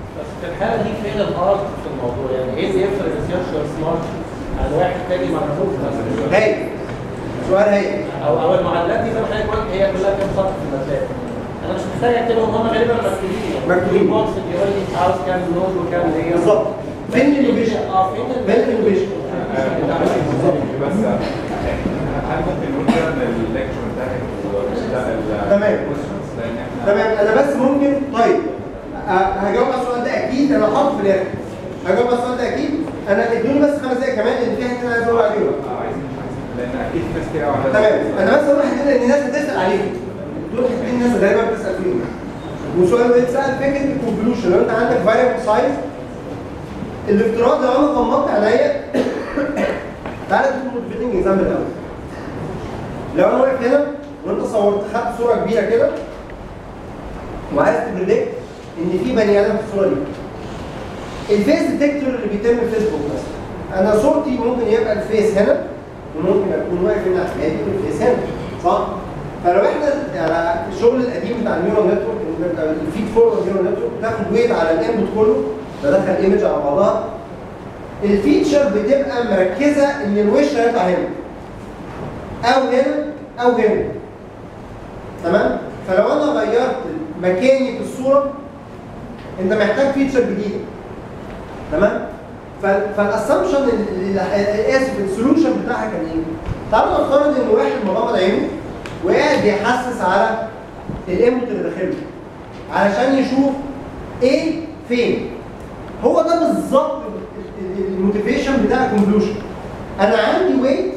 بس في الحاله دي فين الارض في الموضوع يعني ايه اللي يفرق السيرشر سمارت عن واحد تاني معروف مثلا هاي سؤال هاي او او المعادلات دي زي ما حضرتك قلت هي كلها كام سطر في المسائل انا مش محتاج اكتبهم هم غالبا مكتوبين يعني مكتوبين. بوكس بيقول لي عاوز كام نود وكام لير بالظبط فين الانوفيشن؟ اه فين ال- فين الانوفيشن؟ بس هل ممكن نقول كده ان الليكتشر انتهت وده ال- تمام. questions؟ لان احنا تمام انا بس ممكن طيب أه، هجاوب على السؤال ده اكيد انا حاطط في الاخر هجاوب على السؤال ده اكيد انا ادوني بس خمس دقايق كمان لان في حاجه انا عايز اقول عليها آه، عايزين عايزين لان اكيد في ناس كتير قوي عندها تمام انا بس اقول حاجه ان الناس بتسال عليهم دول حاجتين الناس غالبا بتسال فيهم وسؤال بيتسال فكره الكونفولوشن لو انت عندك فاريبل سايز الافتراض لو انا غمضت عينيا تعالى تكون موتيفيتنج اكزامبل الاول لو انا واقف هنا وانت صورت خدت صوره كبيره كده وعايز تبريدكت ان في بني ادم في الصوره دي الفيس ديتكتور اللي بيتم في فيسبوك مثلا انا صورتي ممكن يبقى الفيس هنا وممكن اكون واقف هنا على حياتي والفيس هنا صح؟ فلو احنا على الشغل القديم بتاع النيورال نتورك الفيد فورورد نيورال نتورك بتاخد ويت على الانبوت كله بدخل ايمج على بعضها الفيتشر بتبقى مركزه ان الوش هيطلع هنا او هنا او هنا تمام فلو انا غيرت مكاني في الصوره انت محتاج فيتشر جديده تمام فالاسامبشن اسف السولوشن بتاعها كان ايه؟ تعالوا نفترض ان واحد مغمض عينه وقاعد بيحسس على الانبوت اللي داخله علشان يشوف ايه فين هو ده بالظبط الموتيفيشن بتاع الكونفلوشن انا عندي ويت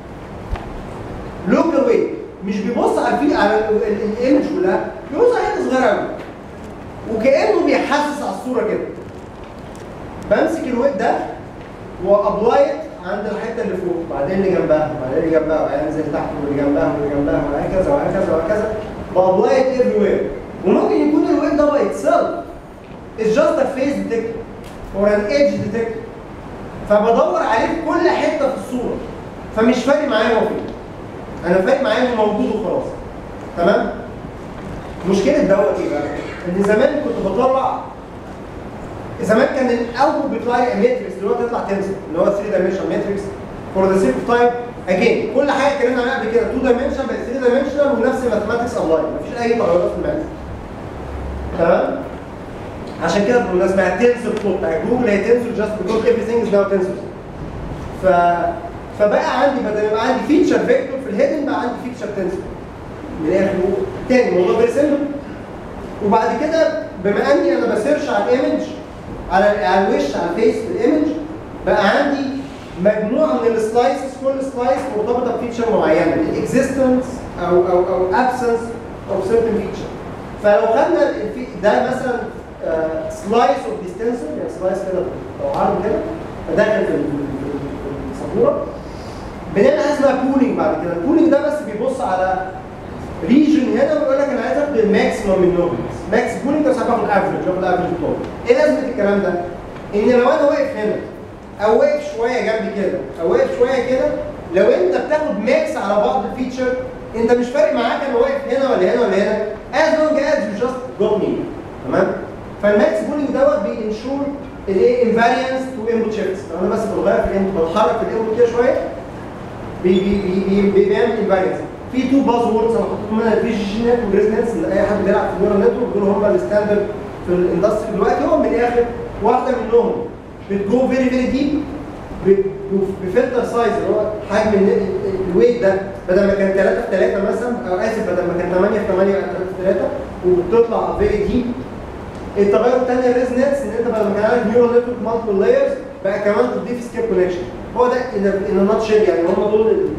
لوكال ويت مش بيبص على الفي على الايمج كلها بيبص على حته صغيره قوي وكانه بيحسس على الصوره كده بمسك الويت ده وابلايت عند الحته اللي فوق بعدين اللي جنبها بعدين اللي جنبها وبعدين انزل تحت واللي جنبها واللي جنبها وهكذا وهكذا وهكذا بابلايت ايفري وير وممكن يكون الويت ده باي اتسيلف It's just a face detector or an edge detector فبدور عليه في كل حته في الصوره فمش فارق معايا هو فين انا فارق معايا انه موجود وخلاص تمام مشكله دوت ايه بقى؟ ان زمان كنت بطلع زمان كان الاول بيطلع لي ماتريكس دلوقتي يطلع تنسر اللي هو 3 دايمنشن ماتريكس فور ذا سيك اوف تايم اجين كل حاجه اتكلمنا عنها قبل كده 2 دايمنشن بقت 3 دايمنشنال ونفس الماثماتكس ابلاين مفيش اي تغيرات في الماث تمام عشان كده بالمناسبه التنسور فلو بتاع جوجل هي تنسور جاست بيكوز everything is now tensor ف فبقى عندي بدل ما يبقى عندي فيتشر فيكتور في الهيدن بقى عندي فيتشر تنسور من الاخر تاني الموضوع فيري سيمبل وبعد كده بما اني انا بسيرش على الايمج على على الوش على الفيس في الايمج بقى عندي مجموعه من السلايسز كل سلايس مرتبطه بفيتشر معينه الاكزيستنس او او او ابسنس او سيرتن فيتشر فلو خدنا الفي- ده مثلا سلايس اوف ديستنسر يعني سلايس كده لو عرض كده داخل في ال- في ال- في السبوره بنعمل حاجه اسمها بولينج بعد كده البولينج ده بس بيبص على ريجن هنا ويقول لك انا عايز اخد الماكسيمم من نوبلز ماكس بولينج بس هاخد افريج باخد افريج بتوعه ايه لازمه الكلام ده؟ ان لو انا واقف هنا او واقف شويه جنبي كده او واقف شويه كده لو انت بتاخد ماكس على بعض الفيتشر انت مش فارق معاك انا واقف هنا ولا هنا ولا هنا as long as you just got me تمام فالماكس بولينج دوت بينشور الايه انفاريانس تو انبوت شيفتس لو انا بس بتغير في الانبوت بتحرك في الانبوت كده شويه بي بي بي بي بيعمل انفاريانس في تو باز ووردز انا حاططهم منها الفيجن نت والريزنس اللي اي حد بيلعب في النيورال نتورك دول هم الستاندرد في الاندستري دلوقتي هو من الاخر واحده منهم بتجو فيري فيري ديب بفلتر سايز اللي هو حجم ال- ال- الويت ده بدل ما كان 3 في 3 مثلا او اسف بدل ما كان 8 في 8 بقى 3 في 3 وبتطلع فيري ديب التغير الثاني الريزنس ان انت بدل ما كان عندك نيورال نتورك مالتيبل لايرز بقى كمان تضيف سكيب كونكشن هو ده ان نوت شيل يعني هم دول ال-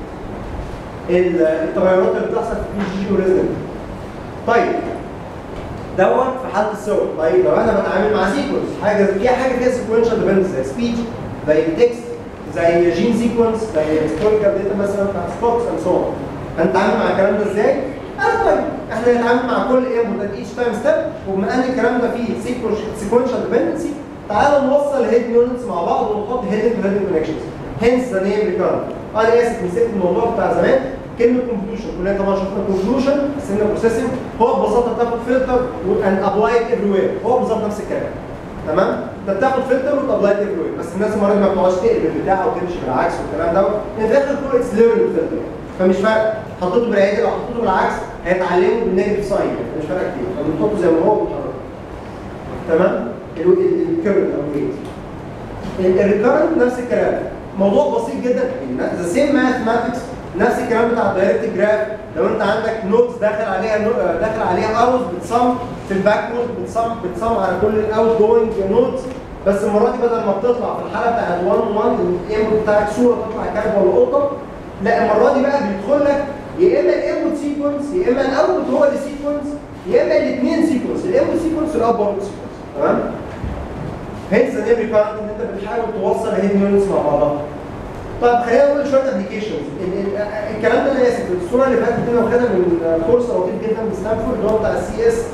ال- التغيرات اللي بتحصل في البي جي وريزنس طيب دوت في حاله الصور طيب لو انا بتعامل مع سيكونس حاجه فيها حاجه فيها سيكونشال ديبندنس زي سبيتش زي تكست زي جين سيكونس زي هيستوريكال داتا مثلا بتاع ستوكس اند سو هنتعامل مع الكلام ده ازاي؟ قال طيب احنا هنتعامل مع كل انبوت ات ايتش تايم ستيب وبما ان الكلام ده فيه سيكونشال ديبندنسي تعالى نوصل هيد يونتس مع بعض ونحط هيدن تو هيدن كونكشنز هنس ذا نيم ريكارنت انا اسف نسيت الموضوع بتاع زمان كلمه كونفوليوشن كلنا طبعا شفنا كونفوليوشن سيجنال بروسيسنج هو ببساطه بتاخد فلتر اند ابلاي افري وير هو بالظبط نفس الكلام تمام انت بتاخد فلتر وتابلاي افري وير بس الناس المره دي ما بتقعدش تقلب البتاع وتمشي بالعكس والكلام ده لان في الاخر كله اتس ليرنينج فلتر فمش فارق حطيته بالعادي او حطيته بالعكس هيتعلموا بالنيجاتيف ساين مش فارقه كتير فبنحطه زي ما هو بنحركه تمام الكيرنت او الويت الريكارنت نفس الكلام موضوع بسيط جدا ذا سيم ماثماتكس نفس الكلام بتاع الدايركت جراف لو انت عندك نوتس داخل عليها نو- آه، داخل عليها اروز بتصم في الباكورد بتصم بتصم على كل الاوت جوينج نوتس بس المره دي بدل ما بتطلع في الحاله بتاعت 1 1 الانبوت بتاعك صوره تطلع كلب ولا قطه لا المره دي بقى بيدخل لك يا اما الانبوت سيكونس يا اما الاوتبوت هو اللي سيكونس يا اما الاثنين سيكونس الانبوت سيكونس والاوتبوت سيكونس تمام هنس ان افري كارنت ان انت بتحاول توصل هيد يونتس مع بعضها طيب خلينا نقول شويه ابلكيشنز الكلام ده انا اسف الصوره اللي فاتت دي انا واخدها من آه، كورس لطيف جدا من ستانفورد اللي هو بتاع السي اس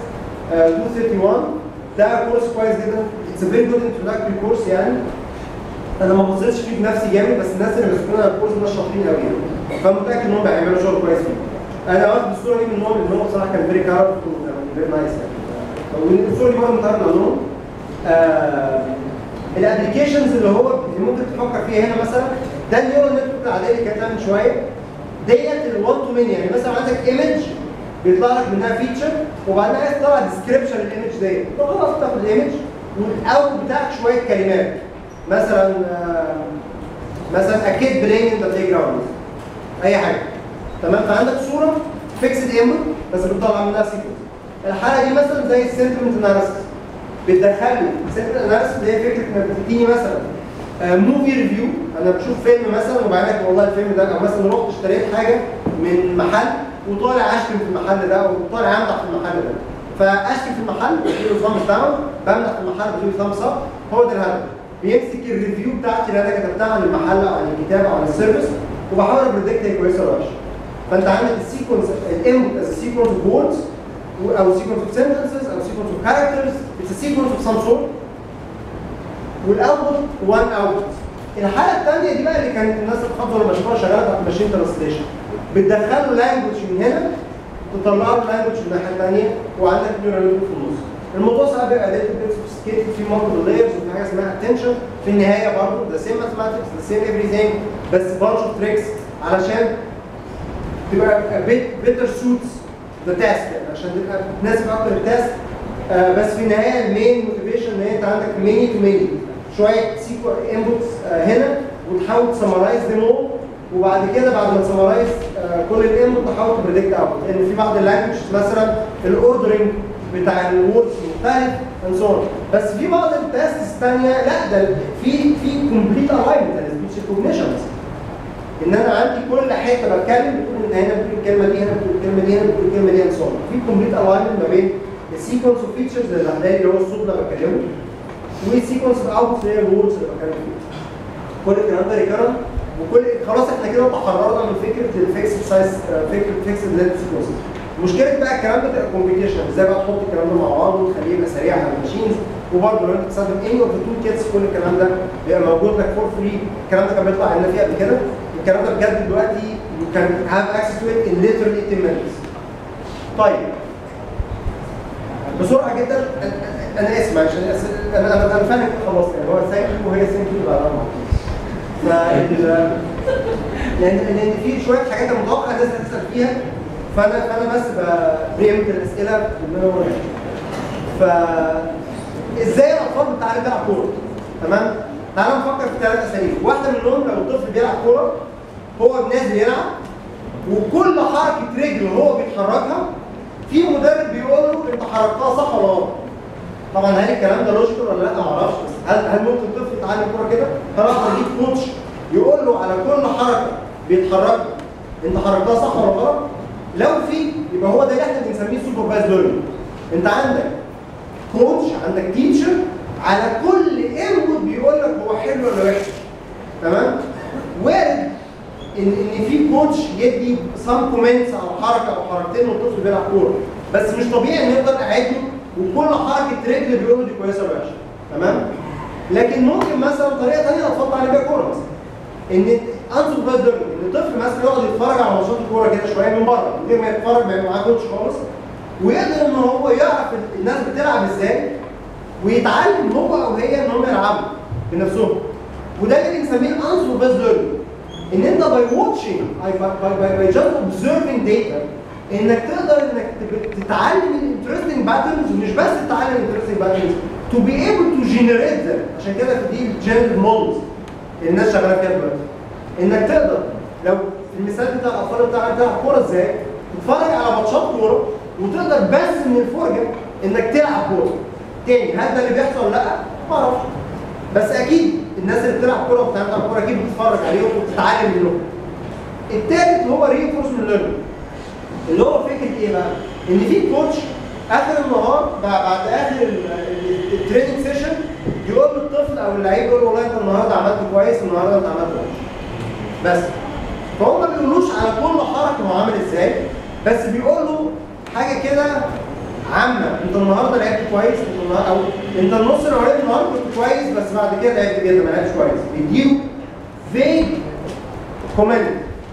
231 ده كورس كويس جدا اتس فيري جود انتروداكتوري كورس يعني انا ما بصيتش فيه بنفسي جامد بس الناس اللي مسكونا الكورس ده شاطرين قوي يعني فمتاكد ان هم بيعملوا شغل كويس فيه انا واخد الصوره دي منهم لان هو بصراحه كان فيري كارف فيري نايس يعني والصوره دي برضه متعرض عنهم آه الابلكيشنز اللي هو اللي ممكن تفكر فيها هنا مثلا ده النيورال نتورك العاديه اللي كانت من شويه ديت ال 1 تو ماني يعني مثلا عندك ايمج بيطلع لك منها فيتشر وبعدين عايز تطلع ديسكربشن الايمج ديت طب خلاص تاخد الايمج والاوت بتاعك شويه كلمات مثلا آه، مثلا اكيد بلاينج ان ذا بلاي جراوند اي حاجه تمام فعندك صوره فيكسد انبوت بس بتطلع منها سيكونس الحاله دي مثلا زي السنتمنت اناليسيس بتدخل لي سنتمنت اناليسيس اللي هي فكره انك بتديني مثلا موفي ريفيو انا بشوف فيلم مثلا وبعدين لك والله الفيلم ده او مثلا رحت اشتريت حاجه من محل وطالع اشتم في المحل ده وطالع امدح في المحل ده فاشتم في المحل بديله ثامس داون بمدح في المحل بديله ثامس اب هو ده الهدف بيمسك الريفيو بتاعتي اللي انا كتبتها عن المحل او عن الكتاب او عن السيرفيس وبحاول ابريدكت هي كويسه ولا وحشه فانت عندك السيكونس الانبوت از سيكونس اوف ووردز او سيكونس اوف sentences او سيكونس اوف كاركترز اتس سيكونس اوف سام سورت والاوتبوت وان اوتبوت الحاله الثانيه دي بقى اللي كانت الناس بتفضل لما يشوفوها شغاله بتاعت ماشين ترانسليشن بتدخل له لانجوج من هنا تطلع له لانجوج من الناحيه الثانيه وعندك نيورال نتورك في النص الموضوع ساعات بيبقى داتا بيت سوفيستيكيتد في مالتيبل لايرز وفي حاجه اسمها اتنشن في النهايه برضه ذا سيم ماثماتكس ذا سيم everything بس بانش اوف تريكس علشان تبقى بيتر سوتس ذا تاسك يعني عشان تبقى تناسب اكتر التاسك آه بس في النهايه المين موتيفيشن ان انت عندك ميني تو ميني شويه سيكو انبوتس آه هنا وتحاول تسمرايز ديم اول وبعد كده بعد ما تسمرايز آه كل الانبوت تحاول تبريدكت اوت لان في بعض اللانجوج مثلا الاوردرنج بتاع الوردز مختلف and so on. بس في بعض التاسكس الثانيه لا ده في في كومبليت الاينمنت السبيتش ريكوجنيشن ان انا عندي كل حته بتكلم بتقول ان هنا بتقول الكلمه دي هنا بتقول الكلمه دي هنا بتقول الكلمه دي هنا so on. في كومبليت الاينمنت ما بين السيكونس اوف فيتشرز اللي هتلاقي اللي هو الصوت اللي بتكلمه والسيكونس اوف اوتبوت اللي هي الوردز اللي بتكلم فيه كل الكلام ده ريكرنت وكل خلاص احنا كده تحررنا من فكره الفيكسد سايز فكره فيكسد لينث سيكونس مشكله بقى الكلام ده تبقى كومبليكيشن ازاي بقى تحط الكلام ده مع بعض وتخليه يبقى سريع على الماشينز وبرضه لو انت بتستخدم اني اوف تو كيتس كل الكلام ده بيبقى موجود لك فور فري الكلام ده كان بيطلع عندنا فيه قبل كده الكلام ده بجد دلوقتي you can have access to it in literally 10 minutes طيب بسرعه جدا أنا- انا اسف معلش انا آسف. انا انا انا فاهم خلاص يعني هو ثانك يو وهي ثانك يو بعدها ف لان لان في شويه حاجات انا متوقع الناس هتسال فيها فانا فانا بس بريمت الاسئله اللي انا بقولها ف ازاي الاطفال بتتعلم تلعب كوره تمام تعالى نفكر في ثلاث اساليب واحده منهم لو الطفل بيلعب كوره هو نازل يلعب وكل حركه رجل هو بيتحركها في مدرب بيقول له انت حركتها صح ولا غلط طبعا هل الكلام ده لوجيكال ولا لا ما اعرفش بس هل هل ممكن طفل يتعلم كوره كده؟ هل اقدر اجيب كوتش يقول له على كل حركه بيتحركها انت حركتها صح ولا غلط؟ لو في يبقى هو ده اللي احنا بنسميه سوبرفايز ليرنينج انت عندك كوتش عندك تيتشر على كل انبوت بيقول لك هو حلو ولا وحش تمام؟ وارد ان ان في كوتش يدي سام كومنتس على حركه او حركتين والطفل بيلعب كوره بس مش طبيعي ان يفضل قاعد له وكل حركه رجل بيقول له دي كويسه ولا وحشه تمام لكن ممكن مثلا طريقه ثانيه الاطفال تعلم بيها كوره مثلا ان انسوبرفايز ليرنينج ان الطفل مثلا يقعد يتفرج على ماتشات الكوره كده شويه من بره من غير ما يتفرج ما يبقى معاه كوتش خالص ويقدر ان هو يعرف الناس بتلعب ازاي ويتعلم هو او هي ان هم يلعبوا بنفسهم وده اللي بنسميه الانسر بيز ليرنينج ان انت باي واتشنج باي جاست اوبزرفنج داتا انك تقدر انك تب- تتعلم الانترستنج باترنز ومش بس تتعلم الانترستنج باترنز تو بي ايبل تو جنريت ذم عشان كده في دي الجنريت مودلز اللي الناس شغاله فيها دلوقتي انك تقدر لو في المثال بتاع الاطفال بتاع بتاع الكوره ازاي تتفرج على ماتشات كوره وتقدر بس من الفرجه انك تلعب كوره تاني هل ده اللي بيحصل ولا لا؟ ما اعرفش بس اكيد الناس اللي بتلعب كوره وبتعمل كوره اكيد بتتفرج عليهم وبتتعلم منهم التالت هو reinforcement learning اللي هو فكره ايه بقى؟ ان في كوتش اخر النهار بعد بعد اخر التريننج سيشن يقول للطفل او اللعيب يقول له والله انت النهارده عملت كويس والنهارده انت عملت وحش. بس فهم ما بيقولوش على كل حركه هو عامل ازاي بس بيقولوا حاجه كده عامه انت النهارده لعبت كويس انت النهارده او انت النص الاولاني النهارده كنت كويس بس بعد كده لعبت جدا ما لعبتش كويس بيديله فيج كومنت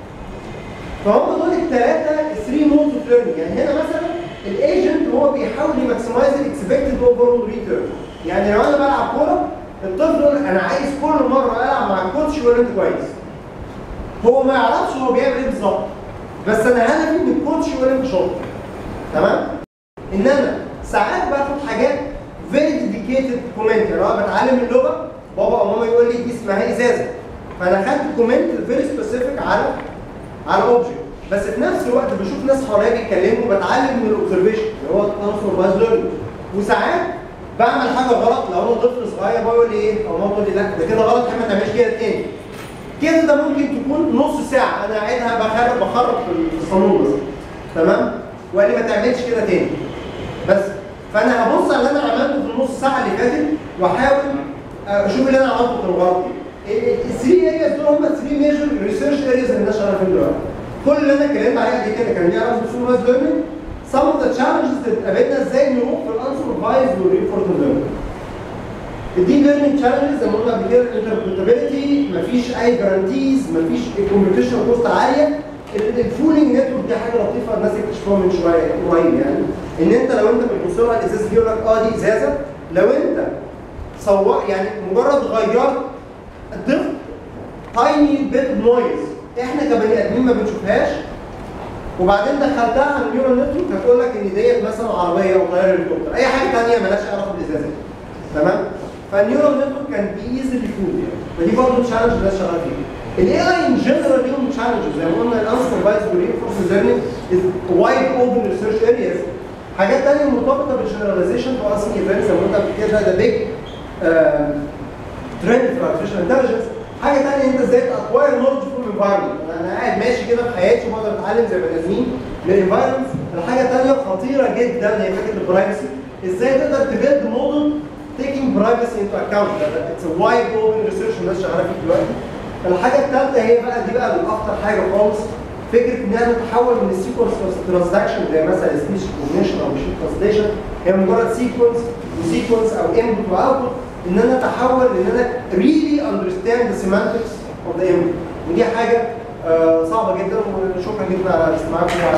فهم دول الثلاثه 3 مودز اوف ليرنينج يعني هنا مثلا الايجنت هو بيحاول يماكسمايز الاكسبكتد اوفرول ريتيرن يعني لو انا بلعب كوره الطفل يقول انا عايز كل مره العب مع الكوتش يقول لي انت كويس هو ما يعرفش هو بيعمل ايه بالظبط بس انا هدفي ان الكوتش يقول لي انت شاطر تمام انما ساعات باخد حاجات فيري ديديكيتد كومنت يعني انا بتعلم اللغه بابا او ماما يقول لي دي اسمها ازازه فانا خدت كومنت فيري سبيسيفيك على على اوبجكت بس في نفس الوقت بشوف ناس حواليا بيتكلموا بتعلم من الاوبزرفيشن اللي هو الانسر ليرنينج وساعات بعمل حاجه غلط لو انا طفل صغير بقول لي ايه او ماما تقول لي لا ده كده غلط يا ما تعملش كده تاني كده ده ممكن تكون نص ساعه انا قاعدها بخرب بخرب في الصالون مثلا تمام وقال لي ما تعملش كده تاني بس فانا هبص على اللي انا عملته في النص ساعه اللي فاتت واحاول اشوف اللي انا عملته كان غلط ايه الثري ارياز دول هم 3 ميجر ريسيرش ارياز اللي الناس شغاله فيهم دلوقتي كل اللي انا اتكلمت عليه قبل كده كان ليه علاقه بالسوبر ماس ليرنينج some of the challenges اللي قابلنا ازاي نروح في الانسوبرفايز والريفورتد ليرنينج الديب ليرنينج تشالنجز زي ما قلنا قبل كده الانتربريتابيلتي مفيش اي جارانتيز مفيش كومبيتيشن كوست عاليه الفولينج نتورك دي حاجه لطيفه الناس اكتشفوها من شويه قريب يعني ان انت لو انت بتبص لها الازاز دي يقول لك اه دي ازازه لو انت سواق يعني مجرد غيرت ضفت تايني بيت نويز احنا كبني ادمين ما بنشوفهاش وبعدين دخلتها على النيورال نتورك هتقول لك ان ديت مثلا عربيه او طياره هليكوبتر اي حاجه ثانيه مالهاش علاقه بالازازه تمام فالنيورال نتورك كان بي ايزلي فود يعني فدي برضه تشالنج الناس شغاله فيها الاي اي ان جنرال ليهم تشالنجز زي ما قلنا الانسوبرفايز والرينفورس ليرنينج از وايد اوبن ريسيرش ارياز حاجات ثانيه مرتبطه بالجنراليزيشن في اسمي ايفنتس زي ما قلنا قبل كده ده بيج ترند في الارتفيشال انتليجنس حاجه ثانيه انت ازاي تاكواير نولج فروم انفايرمنت انا قاعد ماشي كده في حياتي وبقدر اتعلم زي بني ادمين من الانفايرمنت الحاجه الثانيه خطيره جدا هي فكره البرايفسي ازاي تقدر تبيلد موديل taking privacy into account اتس a wide open research الناس شغاله فيه دلوقتي الحاجه الثالثه هي بقى دي بقى الاخطر حاجه خالص فكره ان انا تتحول من السيكونس ترانزاكشن زي مثلا سبيش كوجنيشن او ماشين ترانسليشن هي مجرد سيكونس وسيكونس او انبوت واوتبوت ان انا اتحول ان انا really understand the semantics of the input ودي حاجه آه صعبه جدا وشكرا جدا على استماعكم وعلى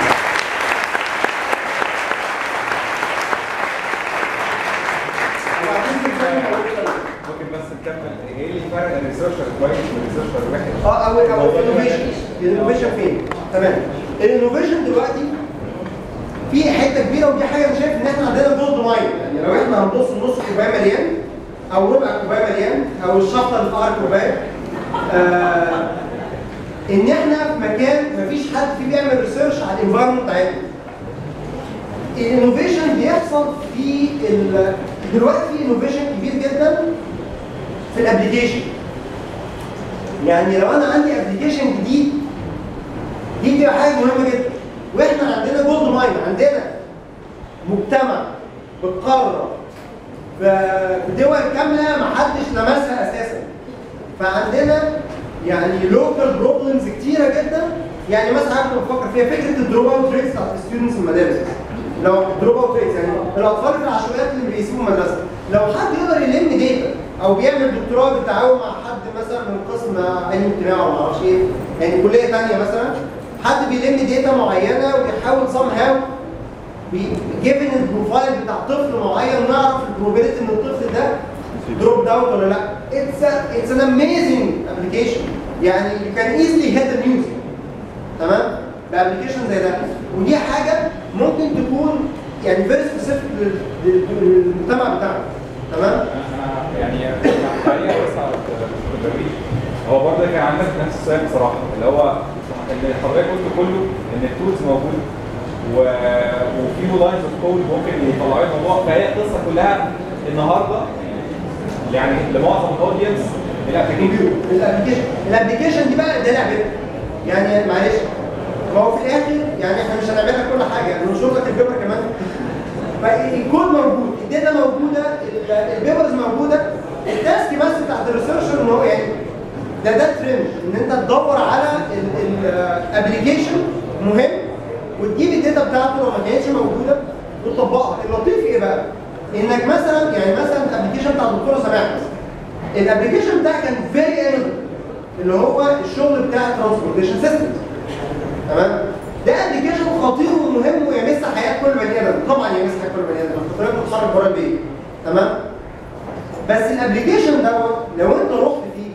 ممكن بس نكمل ايه اللي فرق الريسيرشر كويس والريسيرشر وحش؟ اه او او الانوفيشن الانوفيشن فين؟ تمام الانوفيشن دلوقتي في حته كبيره ودي حاجه انا شايف ان احنا عندنا جولد ماين يعني لو احنا هنبص نص كوبايه مليان او ربع كوبايه مليان او الشفطه اللي في قعر كوبايه آه ان احنا في مكان مفيش حد فيه بيعمل ريسيرش على الانفايرمنت بتاعتنا الانوفيشن بيحصل في ال... دلوقتي في انوفيشن كبير جدا في الابلكيشن يعني لو انا عندي ابلكيشن جديد دي بتبقى حاجه مهمه جدا واحنا عندنا جولد ماين عندنا مجتمع بتقرر في دول كامله ما حدش لمسها اساسا فعندنا يعني لوكال بروبلمز كتيره جدا يعني مثلا حاجه بفكر فيها فكره الدروب اوت ريتس بتاعت الستودنتس في المدارس لو دروب اوت ريتس يعني الاطفال في العشوائيات اللي بيسيبوا المدرسه لو حد يقدر يلم داتا او بيعمل دكتوراه بالتعاون مع حد مثلا من قسم علم اجتماعي او معرفش ايه يعني كليه ثانيه مثلا حد بيلم داتا معينه ويحاول سام هاو جيفن البروفايل بتاع طفل معين نعرف البروبابيلتي ان الطفل ده دروب داون ولا لا اتس اتس ان اميزنج ابلكيشن يعني يو كان ايزلي هيت نيوز تمام بابلكيشن زي ده ودي حاجه ممكن تكون يعني فيري سبيسيفيك للمجتمع بتاعنا تمام انا يعني تعليق بس على التدريب هو برضه كان عندك نفس السؤال بصراحه اللي هو اللي حضرتك قلت كله ان التولز موجوده و... وفي لاينز اوف كود ممكن يطلعوا الموضوع فهي القصه كلها النهارده يعني لمعظم الاودينس الابلكيشن الابلكيشن الابلكيشن دي بقى ده لعبتها يعني معلش ما هو في الاخر يعني احنا مش هنعملها كل حاجه هننشر لك البيبر كمان فالكود موجود الداتا موجوده ال- البيبرز موجوده التاسك بس بتاعت الريسيرشر ان هو يعني ده ده ترند ان انت تدور على الابلكيشن مهم وتجيب الداتا بتاعته لو ما كانتش موجوده وتطبقها اللطيف ايه بقى؟ انك مثلا يعني مثلا الابلكيشن بتاع الدكتوره سماح مثلا الابلكيشن بتاعها كان فيري انيمال اللي هو الشغل بتاع الترانسبورتيشن سيستم تمام ده ابلكيشن خطير ومهم ويمس حياه كل بني ادم طبعا يمس حياه كل بني ادم الخطورات بتتحرك بره البيت تمام بس الابلكيشن دوت لو انت رحت فيه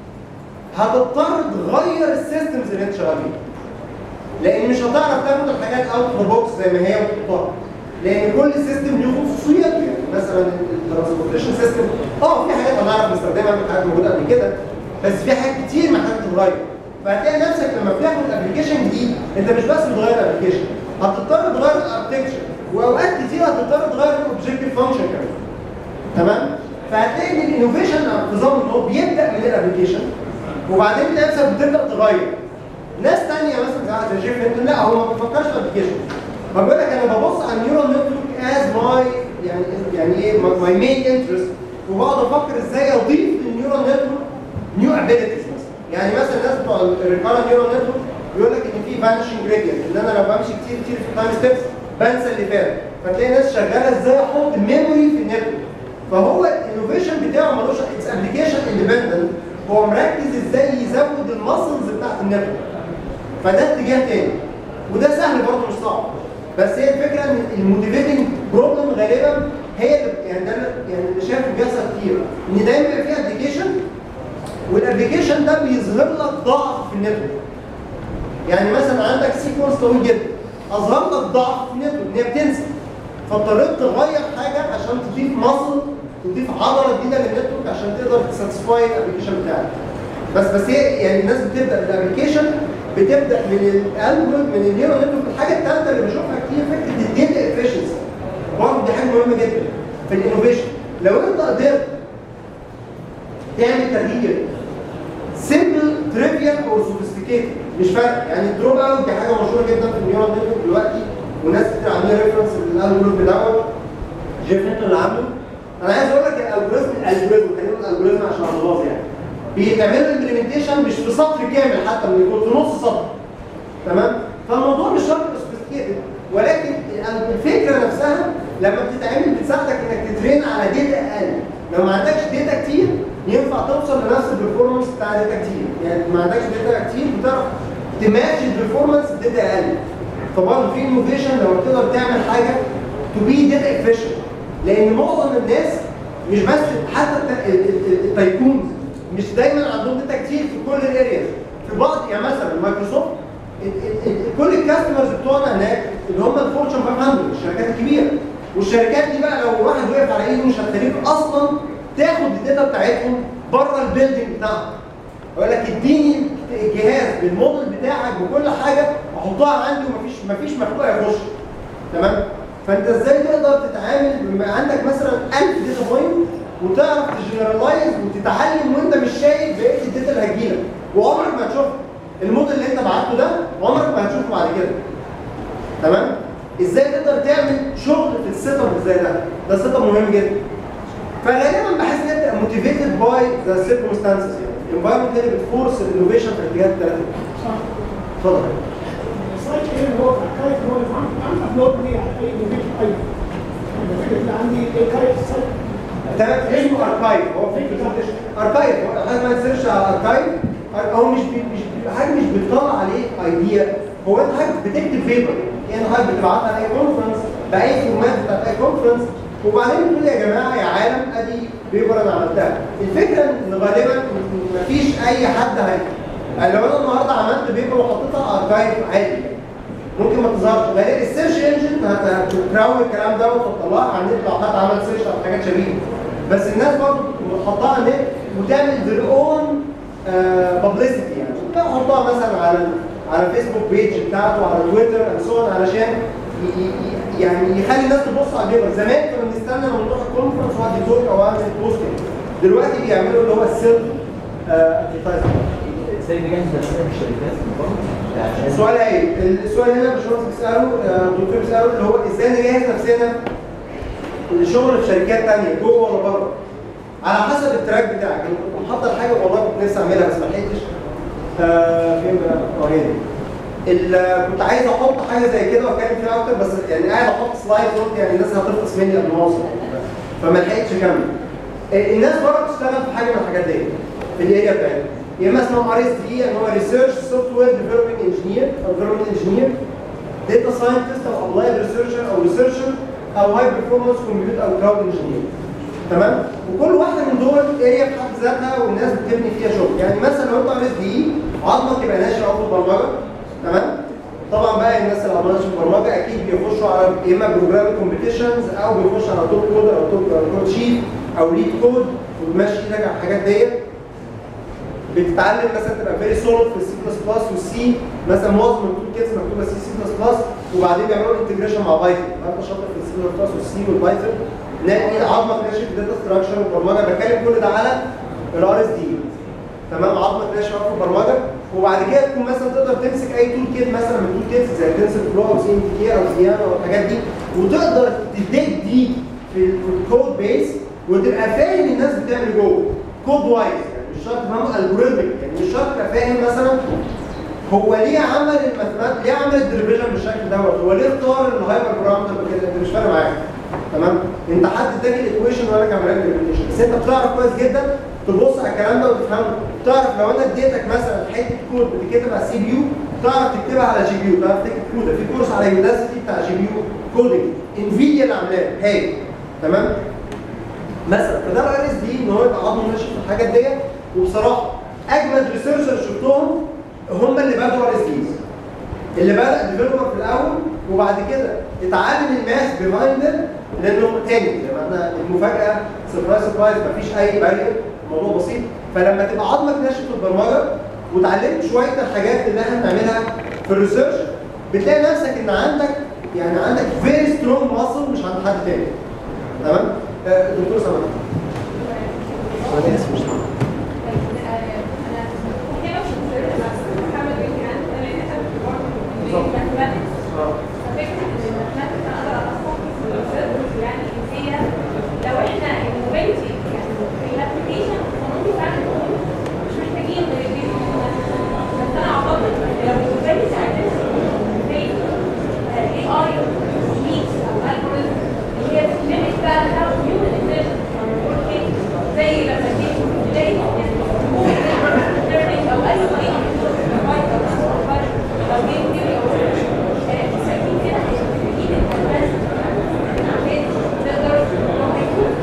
هتضطر تغير السيستمز اللي انت شغال فيها لان مش هتعرف تاخد الحاجات اوت اوف بوكس زي ما هي وتحطها لان كل سيستم له خصوصيات يعني مثلا الترانسبورتيشن سيستم اه في حاجات هنعرف نستخدمها من حاجات موجوده قبل كده بس في حاجات كتير محتاج تتغير فهتلاقي نفسك لما بتاخد ابلكيشن جديد انت مش بس بتغير الابلكيشن هتضطر تغير الاركتكشر واوقات كتير هتضطر تغير الاوبجكتيف فانكشن كمان تمام فهتلاقي ان الانوفيشن او النظام ان هو بيبدا من الابلكيشن وبعدين تلاقي نفسك بتبدا تغير ناس تانية مثلا زي جيف هينتون لا هو ما بيفكرش في الابلكيشن هو بيقول لك انا ببص على النيورال نتورك از ماي يعني يعني ايه ماي مين انترست وبقعد افكر ازاي اضيف للنيورال نتورك نيو ابيلتيز مثلا يعني مثلا الناس بتوع الريكارنت نيورال نتورك بيقول لك ان في فانشنج جريدينت ان انا لو بمشي كتير كتير في التايم ستيبس بنسى اللي فات فتلاقي ناس شغاله ازاي احط ميموري في النتورك فهو الانوفيشن بتاعه ملوش اتس ابلكيشن اندبندنت هو مركز ازاي يزود المسلز بتاعت النتورك فده اتجاه تاني وده سهل برضه مش صعب بس هي الفكره ان الموتيفيتنج بروبلم غالبا هي اللي يعني ده اللي- يعني اللي شايفه بيحصل كتير ان دايما بيبقى في ابلكيشن والابلكيشن ده بيظهر لك ضعف في النتورك يعني مثلا عندك سيكونس طويل جدا اظهر لك ضعف في النتورك ان هي بتنسى فاضطريت تغير حاجه عشان تضيف مصل تضيف عضله جديده للنتورك عشان تقدر تساتسفاي الابلكيشن بتاعك بس بس هي يعني الناس بتبدا بالابلكيشن بتبدا من الالجوريثم من النيورال نتورك الحاجه الثالثه اللي بشوفها كتير فكره الداتا افشنسي برضه دي حاجه مهمه جدا في الانوفيشن لو انت قدرت تعمل تغيير سيمبل تريفيال او سوفيستيكيتد مش فارق يعني الدروب اوت دي حاجه مشهوره جدا في النيورال نتورك دلوقتي وناس كتير عاملين ريفرنس للالجوريثم دوت جيف نيوتن اللي عامله انا عايز اقول لك الالجوريثم الالجوريثم خلينا نقول الالجوريثم عشان الالفاظ يعني بيتعملوا امبلمنتيشن مش في سطر كامل حتى من يكون في نص سطر تمام فالموضوع مش شرط سوفيستيكيتد ولكن الفكره نفسها لما بتتعمل بتساعدك انك تترين على داتا اقل لو ما عندكش داتا كتير ينفع توصل لنفس البرفورمانس بتاع داتا كتير يعني ما عندكش داتا كتير بتعرف تماتش البرفورمانس بداتا اقل فبرضه في انوفيشن لما تقدر تعمل حاجه تو بي داتا افيشنت لان معظم الناس مش بس حتى الت- ال- ال- التايكونز مش دايما عندهم داتا كتير في كل الارياز في بعض يعني مثلا مايكروسوفت ال- ال- ال- كل الكاستمرز بتوعنا هناك اللي هم الفورتشن 500 الشركات الكبيره والشركات دي بقى لو واحد وقف على ايده مش هتخليك اصلا تاخد الداتا بتاعتهم بره البيلدنج بتاعهم يقول لك اديني الجهاز بالموديل بتاعك بكل حاجه احطها عندي ومفيش مفيش مخلوق يخش تمام فانت ازاي تقدر تتعامل بما عندك مثلا 1000 داتا بوينت وتعرف تجنرالايز وتتعلم وانت مش شايف بقيه الداتا اللي هتجيلك وعمرك ما هتشوفها الموديل اللي انت بعته ده عمرك ما هتشوفه بعد كده تمام ازاي تقدر تعمل شغل في السيت اب زي ده ده سيت اب مهم جدا فغالبا بحس ان انت موتيفيتد باي ذا سيركمستانسز يعني الانفايرمنت اللي بتفورس الانوفيشن في الاتجاهات الثلاثه صح اتفضل السايت ايه اللي هو حكايه هو اللي عامل عامل ابلود ليه على اي انوفيشن ايضا الفكره اللي عندي ايه كايت السايت تمام اسمه اركايف هو فكره على الاركايف هو مش بي مش بي- حاجه مش بتطلع عليه ايديا هو انت حاجه بتكتب بيبر يعني حاجه بتبعتها على اي كونفرنس باي فورمات بتاعت اي كونفرنس وبعدين بتقول يا جماعه يا عالم ادي بيبر انا عملتها الفكره ان غالبا مفيش اي حد هي يعني لو انا النهارده عملت بيبر وحطيتها على الاركايف عادي ممكن ما تظهرش غالبا السيرش انجن هتكراول الكلام ده وتطلعها على النت لو حد عمل سيرش على حاجات شبيهه بس الناس برضه بتحطها على النت وتعمل their own بابليستي يعني تحطها مثلا على على الفيسبوك بيج بتاعته على تويتر اند سو علشان ي- ي- يعني يخلي الناس تبص على البيبر زمان كنا بنستنى لما نروح الكونفرنس واحد يتوك او اعمل بوستنج دلوقتي بيعملوا اللي هو السيلف ادفرتايزمنت ازاي نجهز نفسنا في الشركات برضه؟ السؤال ايه؟ السؤال هنا الباشمهندس بيساله آه، الدكتور بيساله اللي هو ازاي نجهز نفسنا للشغل في شركات تانية جوه ولا بره؟ على حسب التراك بتاعك، انا كنت محضر حاجه والله كنت نفسي اعملها بس ما لحقتش. آه، فين بقى؟ اه هنا. ال- كنت عايز احط حاجه زي كده واتكلم فيها اكتر بس يعني قاعد احط سلايد قلت يعني الناس هتخلص مني قبل ما اوصل فما لحقتش اكمل. آه، الناس بره بتشتغل في حاجه من الحاجات دي في الاريا بتاعتها. يا اما اسمها ار اس دي ان هو ريسيرش سوفت وير ديفلوبينج انجينير او ديفلوبمنت انجينير داتا ساينتست او ابلايد ريسيرشر او ريسيرشر او هاي برفورمانس كمبيوتر او كلاود انجينير تمام وكل واحده من دول اريا في حد ذاتها والناس بتبني فيها شغل يعني مثلا لو انت ار اس دي عظمك يبقى ناشئ او في البرمجه تمام طبعا بقى الناس اللي عملوش في البرمجه اكيد بيخشوا على يا اما بروجرام كومبيتيشنز او بيخش على توب كودر او توب كود شيف او ليد كود وتمشي ايدك على الحاجات ديت بتتعلم مثلا تبقى فيري سولid في السي بلس بلس والسي مثلا معظم الكود كيتس مكتوبه سي سي بلس بلس وبعدين بيعملوا انتجريشن مع بايثون انت شاطر في السي بلس بلس والسي والبايثون نلاقي عظمك ناشئ في الداتا ستراكشر والبرمجه بتكلم كل ده على الار اس دي تمام عظمك ناشئ في البرمجه وبعد كده تكون مثلا تقدر تمسك اي تول كيت مثلا من تول كيتس زي تنسل فلو او سي ام تي كي او سيانا او الحاجات دي وتقدر تديك دي في الكود بيس وتبقى فاهم الناس بتعمل جوه كود وايز يعني مش شرط تفهم الجوريزمك يعني مش شرط تبقى فاهم مثلا هو ليه عمل الماثمات ليه عمل الديريفيجن بالشكل دوت هو ليه اختار الهايبر بارامتر كده انت مش فارق معاك تمام انت حد اداك الايكويشن وانا كان معاك الديريفيجن بس انت بتعرف كويس جدا تبص على الكلام ده وتفهمه تعرف لو انا اديتك مثلا حته كود بتتكتب على السي بي يو تعرف تكتبها على جي بي يو تعرف تكتب كود في كورس على يوداسيتي بتاع جي بي يو كودنج انفيديا اللي عاملاه هاي تمام مثلا فده الار اس دي ان هو يبقى عضو ماشي في الحاجات ديت وبصراحه اجمد ريسيرشر شفتهم هم اللي بدوا ار اس ديز اللي بدا ديفلوبر في الاول وبعد كده اتعلم الماث بمايند لانه تاني زي ما احنا المفاجاه سربرايز سربرايز مفيش اي بارير الموضوع بسيط فلما تبقى عظمك ناشف في البرمجه وتعلمت شويه الحاجات اللي احنا بنعملها في الريسيرش بتلاقي نفسك ان عندك يعني عندك فيري سترونج ماسل مش عند حد تاني تمام آه، دكتور سامح انا اسف مش سامح لو احنا الموبيلتي يعني الابلكيشن ممكن فعلا نكون مش محتاجين غير البيزك بس انا اعتقد لو الموبيلتي زي اي اي ميكس او الجوريزم اللي هي بتلمس بقى هاو هيومن انتليجنس زي لما جيت تلاقي ليرنينج او اي طريقه من الطرق لو جيت تيوري او سايكين كده محتاجين الادفانس عشان تقدر هيكون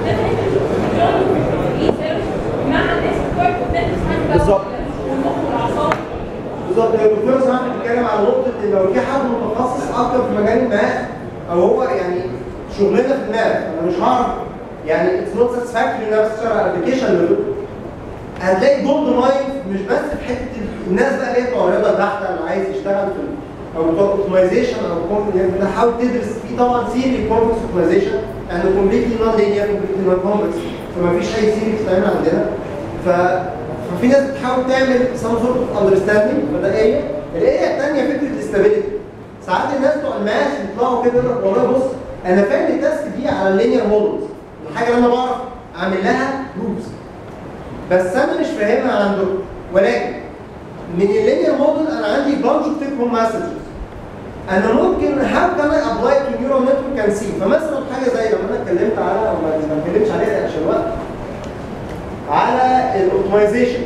ريسيرش مع الناس بتوع بتدرس حاجه بالظبط. والمخ والاعصاب بالظبط يا دكتور سامح بتتكلم على نقطه ان لو في حد متخصص اكتر في مجال الماث او هو يعني شغلنا في الماث انا مش هعرف يعني اتس نوت ساتسفاكتوري ان انا اشتغل على ابلكيشن ليفل هتلاقي جولد مايند مش بس في حته الناس بقى اللي هي بتوع الرياضه البحته اللي عايز يشتغل في او بتوع اوبتمايزيشن او كونفدنس حاول تدرس في طبعا ثيري كونفدنس اوبتمايزيشن يعني كومبليتلي نون لينير كومبليتلي نون كومبلكس فما فيش اي ثيري بتتعمل عندنا ف ففي ناس بتحاول تعمل سم سورت اوف اندرستاندينج فده ايه الاريا الثانيه فكره الاستابيليتي ساعات الناس بتوع الماث بيطلعوا كده يقول لك والله بص انا فاهم التاسك دي على اللينير مودلز الحاجه اللي انا بعرف اعمل لها روبس بس انا مش فاهمها عندكم ولكن من اللينير موديل انا عندي بانش اوف تيك هوم مسجز انا ممكن هاو كان اي ابلاي تو نيورال نتورك كان سي فمثلا حاجه زي لما انا اتكلمت على او ما ما اتكلمتش عليها عشان الوقت على الاوتومايزيشن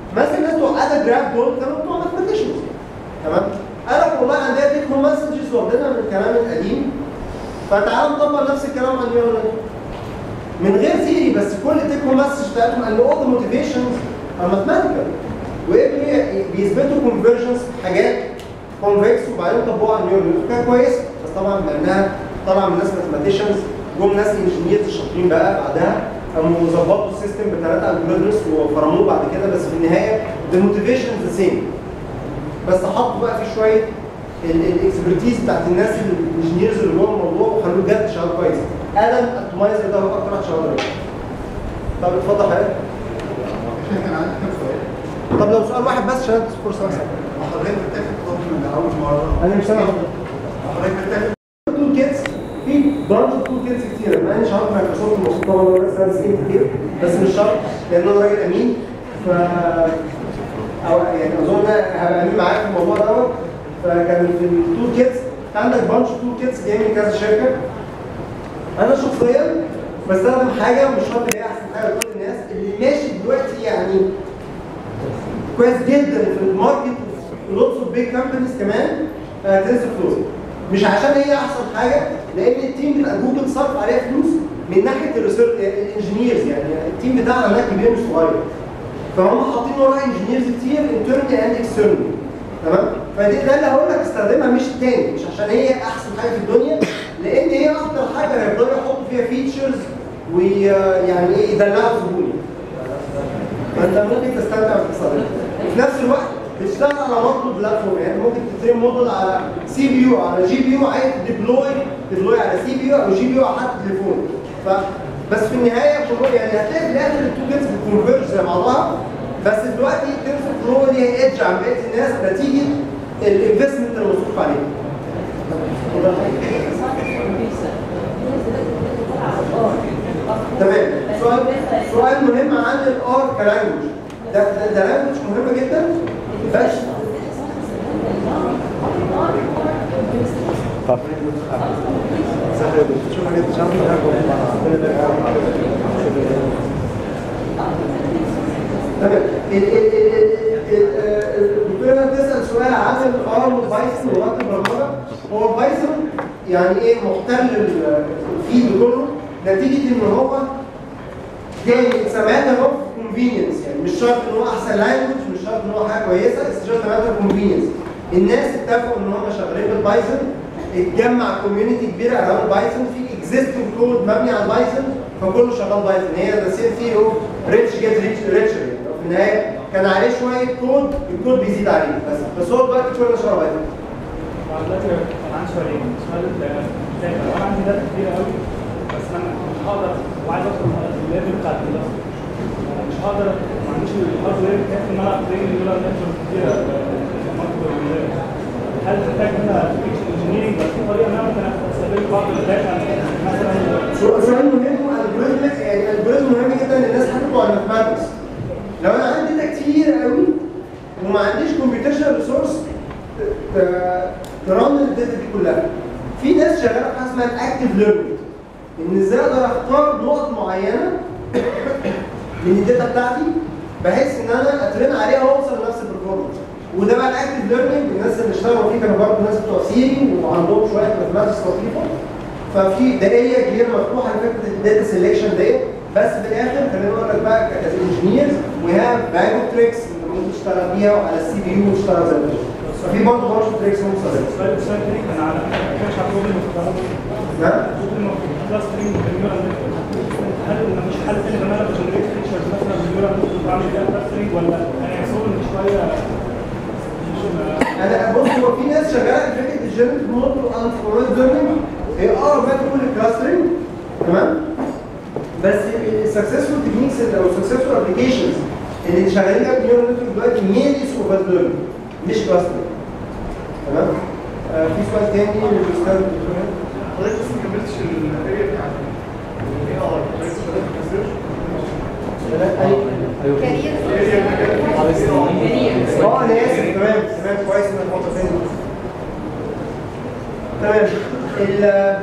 مثلا الناس بتوع ادب جراب دول كانوا بتوع ماثماتيشنز تمام قال لك والله عندنا تيك هوم مسجز واخدينها من الكلام القديم فتعال نطبق نفس الكلام على النيورال نتورك من غير ثيري بس كل التيك هوم مسج بتاعتهم ان all the motivations are mathematical وقدروا بيثبتوا conversions حاجات كونفكس وبعدين طبقوها على النيورال نتورك كانت كويسه بس طبعا لانها طالعه من ناس ماثماتيشنز جم ناس انجينيرز شاطرين بقى بعدها قاموا ظبطوا السيستم بثلاثه الجوريزمز وفرموه بعد كده بس في النهايه the motivation ذا سيم بس حطوا بقى في شويه الاكسبرتيز بتاعت الناس الانجينيرز اللي جوه الموضوع وخلوه بجد شغال كويس ادم التومايزر ده هو اكتر واحد شغال كويس طب اتفضل حضرتك كان عندي كام سؤال؟ طب لو سؤال واحد بس عشان فرصه بس حضرتك بتاخد خطوه من اول مره انا مش سامع حضرتك بتاخد تول كيتس في برامج تول كيتس كتير مع اني شغال مايكروسوفت المفروض طبعا انا بس انا سكين كتير بس مش شرط لان انا راجل امين ف او يعني اظن أنا هبقى امين معاك في الموضوع دوت فكان في التول كيتس عندك بانش تول كيتس جاي من كذا شركه انا شخصيا بستخدم حاجه مش شرط هي احسن حاجه لكل الناس اللي ماشي دلوقتي يعني كويس جدا في الماركت لوتس اوف بيج كامبانيز كمان تنسى فلوس مش عشان هي احسن حاجه لان التيم بتاع جوجل صرف عليها فلوس من ناحيه الريسيرش الانجينيرز يعني التيم بتاعنا هناك كبير مش صغير فهم حاطين وراها انجينيرز كتير انترنال اند اكسترنال تمام فدي ده اللي هقول لك استخدمها مش التاني مش عشان هي احسن حاجه في الدنيا لان هي اكتر حاجه هيقدروا يحطوا فيها فيتشرز ويعني ايه يدلعوا الزبون فانت ممكن تستمتع باستخدامها وفي نفس الوقت بتشتغل على مالتي بلاتفورم يعني ممكن تترين موديل على سي بي يو على جي بي يو عايز ديبلوي ديبلوي على سي بي يو او جي بي يو على حتى تليفون ف بس في النهايه كله يعني هتلاقي في الاخر التو جيتس بتكونفيرج زي بعضها بس دلوقتي تنسى فلو ليها ايدج عن بقيه الناس نتيجه الانفستمنت اللي مصروف عليه تمام سؤال سؤال مهم عن الار كلانجوج ده ده, ده لانجوج مهم جدا بس تمام ال- ال- ال- ال- ال- الدكتوره بتسال سؤال عن الار والبايثون ولغات البرمجه هو البايثون يعني ايه محتل ال- الفيد كله نتيجه ان هو تاني سمعتها هو كونفينينس يعني مش شرط ان هو احسن لانجوج مش شرط ان هو حاجه كويسه بس جاست ماتر كونفينينس الناس اتفقوا ان هم شغالين بالبايثون اتجمع كوميونتي كبيره اراوند بايثون في اكزيستنج كود مبني على بايثون فكله شغال بايثون هي ذا سيم ثيري اوف ريتش جيت ريتش ريتشر في النهايه كان عليه شويه كود الكود بيزيد عليه بس بس هو دلوقتي كله شغال بايثون دلوقتي انا عندي سؤالين السؤال الثاني لو انا عندي داتا كبيره قوي بس انا مش هقدر وعايز اوصل للليفل بتاع الدراسه مش هقدر ما عنديش الهاردوير كافي ان انا ابتدي نيورال نتورك كتيره في الماركت هل تحتاج منها فيتشر انجينيرنج بس في طريقه ان انا ممكن استخدم بعض الداتا مثلا سؤال سؤال مهم الجوريزم يعني الجوريزم مهم جدا للناس حتى بتوع الماثماتكس لو انا عندي داتا كتير قوي وما عنديش كمبيوتيشنال ريسورس ترن الداتا دي كلها في ناس شغاله في حاجه اسمها الاكتف ليرنينج ان ازاي اقدر اختار نقط معينه من الداتا بتاعتي بحيث ان انا اترن عليها واوصل لنفس البرفورمانس وده بقى الاكتف ليرنينج الناس اللي اشتغلوا فيه كانوا برضه ناس بتوع سيري وعندهم شويه ماثماتكس لطيفه ففي دقيقه كبيره مفتوحه لفكره الداتا سيلكشن ديت بس في الاخر خلينا نقول لك بقى كاز انجينيرز وي هاف باج اوف تريكس اللي ممكن تشتغل بيها وعلى السي بي يو وتشتغل زي ما ففي برضه برضه تريكس ممكن تستخدمها السؤال السؤال الثاني كان على ما كانش على جوجل نعم جوجل كلاسترنج بالنيورال نتورك هل مش حل تاني ان انا بجنريت فيتشرز مثلا بالنيورال نتورك بعمل بيها كلاسترنج ولا انا يصور شويه انا بص هو في ناس شغاله في فكره الجنريتيف موديل والانفورميشن ليرنينج هي اقرب ما تكون للكلاسترنج تمام بس السكسسفول تكنيكس او السكسسفول ابلكيشنز اللي شغالين بيها بالنيورال نتورك دلوقتي مينلي سوبر ليرنينج مش كلاسترنج تمام آه في سؤال تاني للاستاذ حضرتك لسه ما كملتش الاريا بتاعت الاي ار حضرتك شغال في السيرش اه انا اسف تمام تمام كويس انك نقطه ثانيه تمام ال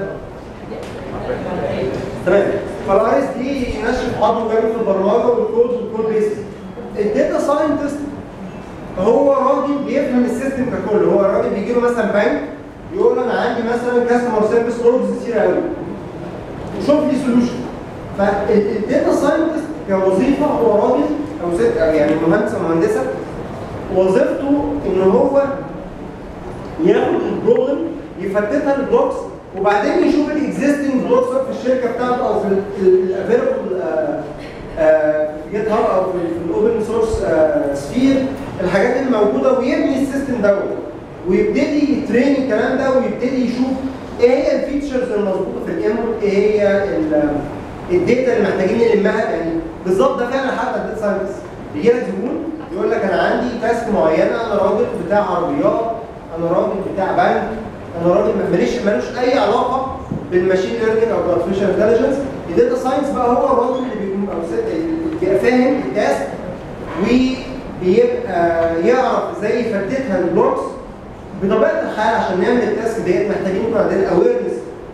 تمام فالاي اس دي نشر حاضر جامد في البرمجه والكود والكود بيس الداتا ساينتست هو راجل بيفهم السيستم ككل هو راجل بيجي له مثلا بنك يقول له انا عندي مثلا كاستمر سيرفيس اوربز كتير قوي وشوف لي سولوشن فالداتا ساينتست كوظيفه هو راجل او ست أو يعني مهندس او مهندسه وظيفته ان هو ياخد البروبلم يفتتها لبلوكس وبعدين يشوف الاكزيستنج بلوكس في الشركه بتاعته او في الافيلبل في جيت هاب او في الاوبن سورس سفير الحاجات اللي موجوده ويبني السيستم دوت ويبتدي يترين الكلام ده ويبتدي يشوف ايه هي الفيتشرز المظبوطه في الانبوت ايه هي ال- الداتا اللي محتاجين نلمها يعني بالظبط ده فعلا حتى الداتا ساينتست يجي لك زبون يقول لك انا عندي تاسك معينه انا راجل بتاع عربيات انا راجل بتاع بنك انا راجل ماليش مالوش اي علاقه بالماشين ليرنينج او بالارتفيشال انتليجنس الداتا ساينس بقى هو الراجل اللي بيكون او ست- اللي بيبقى فاهم التاسك وبيبقى يعرف ازاي يفتتها البلوكس بطبيعه الحال عشان نعمل التاسك ديت محتاجين يكون عندنا اويرنس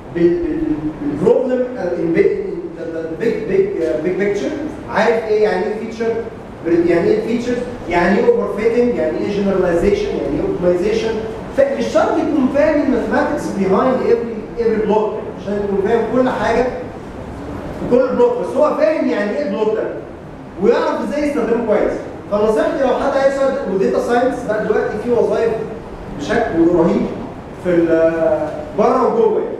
بالبروبلم البيج بيج بيج بيكتشر عارف ايه يعني ايه فيتشر يعني ايه فيتشر يعني ايه اوفر فيتنج يعني ايه جنراليزيشن يعني ايه اوبتمايزيشن مش شرط يكون فاهم الماثماتكس بيهايند افري افري بلوك عشان يكون فاهم كل حاجه في كل بلوك بس هو فاهم يعني ايه بلوك ده ويعرف ازاي يستخدمه كويس فنصيحتي لو حد عايز يشتغل وديتا ساينس بقى دلوقتي في وظائف بشكل رهيب في ال- بره وجوه يعني.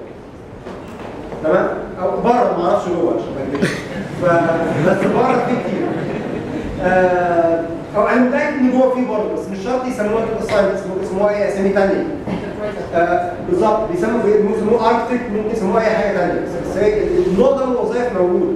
تمام او بره ما اعرفش جوه عشان ما اكذبش ف- بس بره في كتير آه، او انا متاكد ان جوه في برضه بس مش شرط يسموها داتا ساينس ممكن يسموها اي اسامي ثانيه آه، بالظبط بيسموا ممكن يسموه اركتك ممكن يسموه اي حاجه ثانيه بس بس هي النوع ده من الوظائف موجود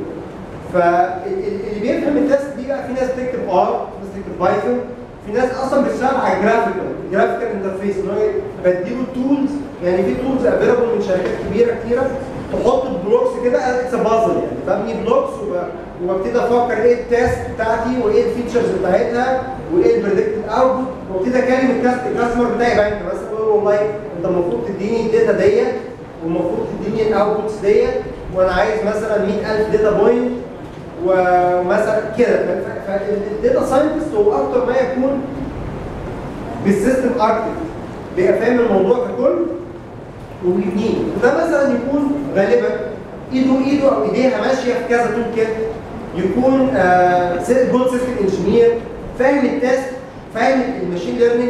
فاللي بيفهم التست دي بقى في ناس بتكتب ار في ناس بتكتب بايثون في ناس اصلا بتشتغل على الجرافيكال جرافيكال انترفيس ان هو بديله تولز يعني في تولز افيلبل من شركات كبيره كتيره تحط البلوكس كده اتس بازل يعني ببني بلوكس وب- وببتدي افكر ايه التاسك بتاعتي وايه الفيتشرز بتاعتها وايه البريدكتد اوتبوت وابتدي اكلم الكاست- الكاستمر بتاعي بنك مثلا اقول له والله انت المفروض تديني الداتا ديت والمفروض تديني الاوتبوتس ديت وانا عايز مثلا 100000 داتا بوينت ومثلا كده فالداتا ساينتست هو اكتر ما يكون بالسيستم اركتكت بيبقى فاهم الموضوع ككل وبيبنيه وده مثلا يكون غالبا ايده ايده او ايديها ماشيه في كذا تول كده يكون جود سيستم انجينير فاهم التست فاهم الماشين ليرنينج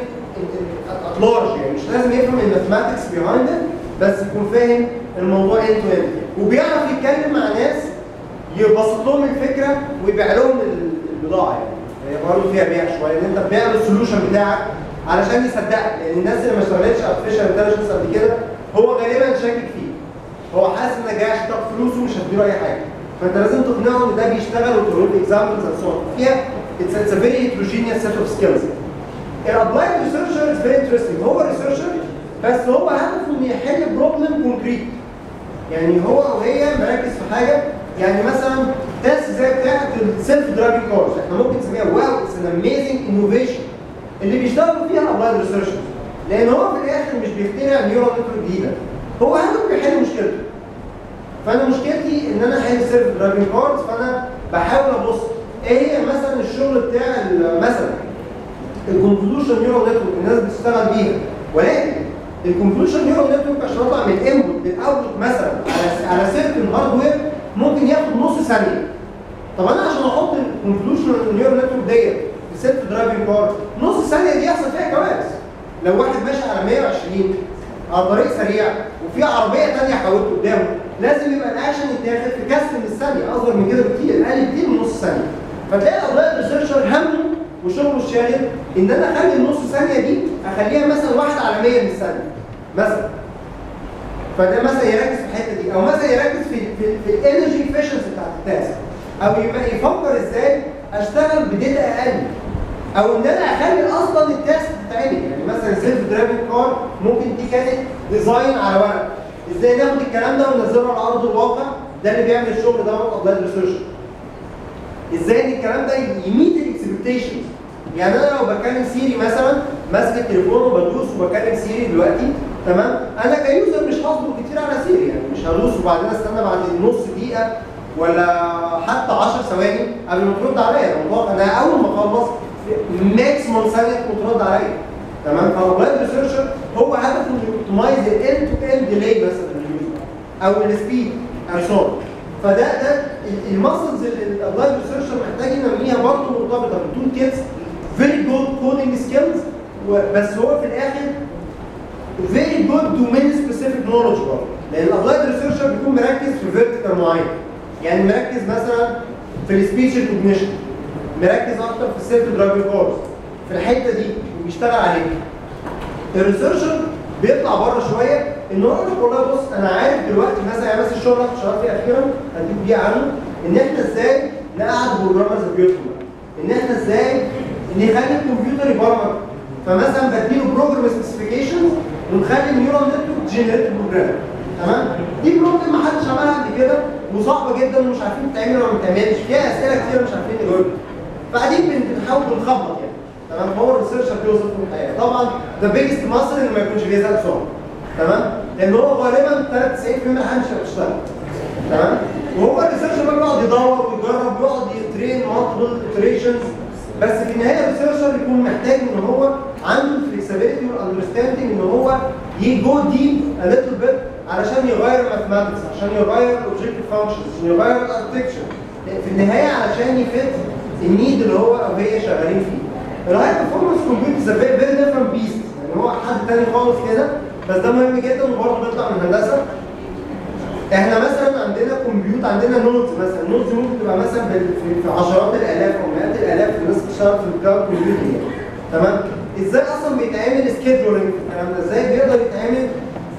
ات لارج يعني مش لازم يفهم الماثماتكس بيهايند بس يكون فاهم الموضوع انت تو اند وبيعرف يتكلم مع ناس يبسط لهم الفكره ويبيع لهم البضاعه يعني هي برضه فيها بيع شويه ان انت تبيع له السولوشن بتاعك علشان يصدقك لان الناس اللي ما اشتغلتش ارتفيشال انتليجنس قبل كده هو غالبا شاكك فيه هو حاسس انك جاي عشان تاخد فلوسه ومش هتديله اي حاجه فانت لازم تقنعه ان ده بيشتغل وتقول له اكزامبلز اند سو فيها اتس اتس ا فيري heterogeneous set of skills الابلايد ريسيرشر از فيري انترستنج هو ريسيرشر بس هو هدفه انه يحل بروبلم كونكريت يعني هو او هي مركز في حاجه يعني مثلا تاسك زي بتاعت السيلف درايفنج كارز احنا ممكن نسميها واو اتس ان اميزنج انوفيشن اللي بيشتغلوا فيها ابلايد ريسيرشرز لان هو في الاخر مش بيخترع نيورال نتورك جديده هو هدفه بيحل مشكلته فانا مشكلتي ان انا احل سيلف درايفنج كارز فانا بحاول ابص ايه هي مثلا الشغل بتاع ال- مثلا الكونفولوشن نيورال نتورك الناس بتشتغل بيها ولكن الكونفولوشن نيورال نتورك عشان اطلع من الانبوت للاوتبوت مثلا على على سيركل هاردوير ممكن ياخد نص ثانيه طب انا عشان احط الكونفولوشن نيورال نتورك ديت في سيلف درايفنج كار نص ثانيه دي يحصل فيها كوارث لو واحد ماشي على 120 على طريق سريع وفي عربيه ثانيه حاولت قدامه لازم يبقى الاكشن يتاخد في كاست من الثانيه اصغر من كده بكتير اقل بكتير من نص ثانيه فتلاقي الابلايد ريسيرشر همه وشغله الشاغل ان انا اخلي النص ثانيه دي اخليها مثلا واحد على 100 من الثانيه مثلا فده مثلا يركز في الحته دي او مثلا يركز في في, في الانرجي افشنسي بتاعت التاسك او يبقى يفكر ازاي اشتغل بداتا اقل او ان انا اخلي اصلا التاسك تتعمل يعني مثلا سيلف درايفنج كار ممكن دي كانت ديزاين على ورق ازاي ناخد الكلام ده وننزله على ارض الواقع ده اللي بيعمل الشغل ده هو ابلايد ريسيرش ازاي ان الكلام ده يميت الاكسبكتيشنز يعني انا لو بكلم سيري مثلا ماسك التليفون وبدوس وبكلم سيري دلوقتي تمام انا كيوزر مش هصبر كتير على سيري يعني مش هدوس وبعدين استنى بعد نص دقيقه ولا حتى 10 ثواني قبل ما ترد عليا انا متوقع ان انا اول ما اخلص ماكسيموم ثانيه تكون ترد عليا تمام فالابلايد ريسيرشر هو هدفه انه يوبتمايز الاند تو اند ديلي مثلا لليوزر او السبيد او سو فده ده المسلز اللي الابلايد ريسيرشر محتاج ينميها برضه مرتبطه بالتول كيتس فيري جود كودنج سكيلز بس هو في الاخر فيري جود دومين سبيسيفيك نولج برضه لان الابلايد ريسيرشر بيكون مركز في فيرتيكال معين يعني مركز مثلا في السبيتش ريكوجنيشن مركز اكتر في السيلف درايفنج كورس في الحته دي وبيشتغل عليها الريسيرشر بيطلع بره شويه ان هو يقول لك والله بص انا عارف دلوقتي مثلا يعني مثلا الشغل اللي أنا شغال فيه اخيرا هديك بيه عنه ان احنا ازاي نقعد بروجرامرز في بيوتهم ان احنا ازاي نخلي الكمبيوتر يبرمج فمثلا بديله بروجرام سبيسيفيكيشنز ونخلي النيورال نتورك تجنريت بروجرام تمام دي بروجرام ما حدش عملها قبل كده وصعبه جدا ومش عارفين تتعمل ولا ما تتعملش فيها اسئله كتير مش عارفين نجاوبها فقاعدين بن- بنحاول بنخبط يعني تمام هو الريسيرشر بيوصل في الحياه طبعا ذا بيجست ماسل ان ما يكونش بيزهق بسرعه تمام لان هو غالبا 93% من الحاجات مش هتشتغل تمام وهو الريسيرشر بقى بيقعد يدور ويجرب ويقعد يترين مالتيبل اتريشنز بس في النهايه الريسيرشر يكون محتاج ان هو عنده الفلكسبيليتي والاندرستاندنج ان هو يجو ديب ا ليتل بيت علشان يغير ماثماتكس عشان يغير اوبجكتيف فانكشنز عشان يغير الاركتكشر في النهايه علشان يفت النيد اللي هو او هي شغالين فيه الهاي performance كمبيوتر از فيري فيري ديفرنت بيست يعني هو حد تاني خالص كده بس ده مهم جدا وبرضه بيطلع من هندسه احنا مثلا عندنا كمبيوت عندنا نودز مثلا النودز ممكن تبقى مثلا بال- في في عشرات الالاف او مئات الالاف الناس بتشتغل في الكلاود كومبيوتنج يعني. تمام ازاي اصلا بيتعمل سكيدولينج الكلام ده ازاي بيقدر يتعمل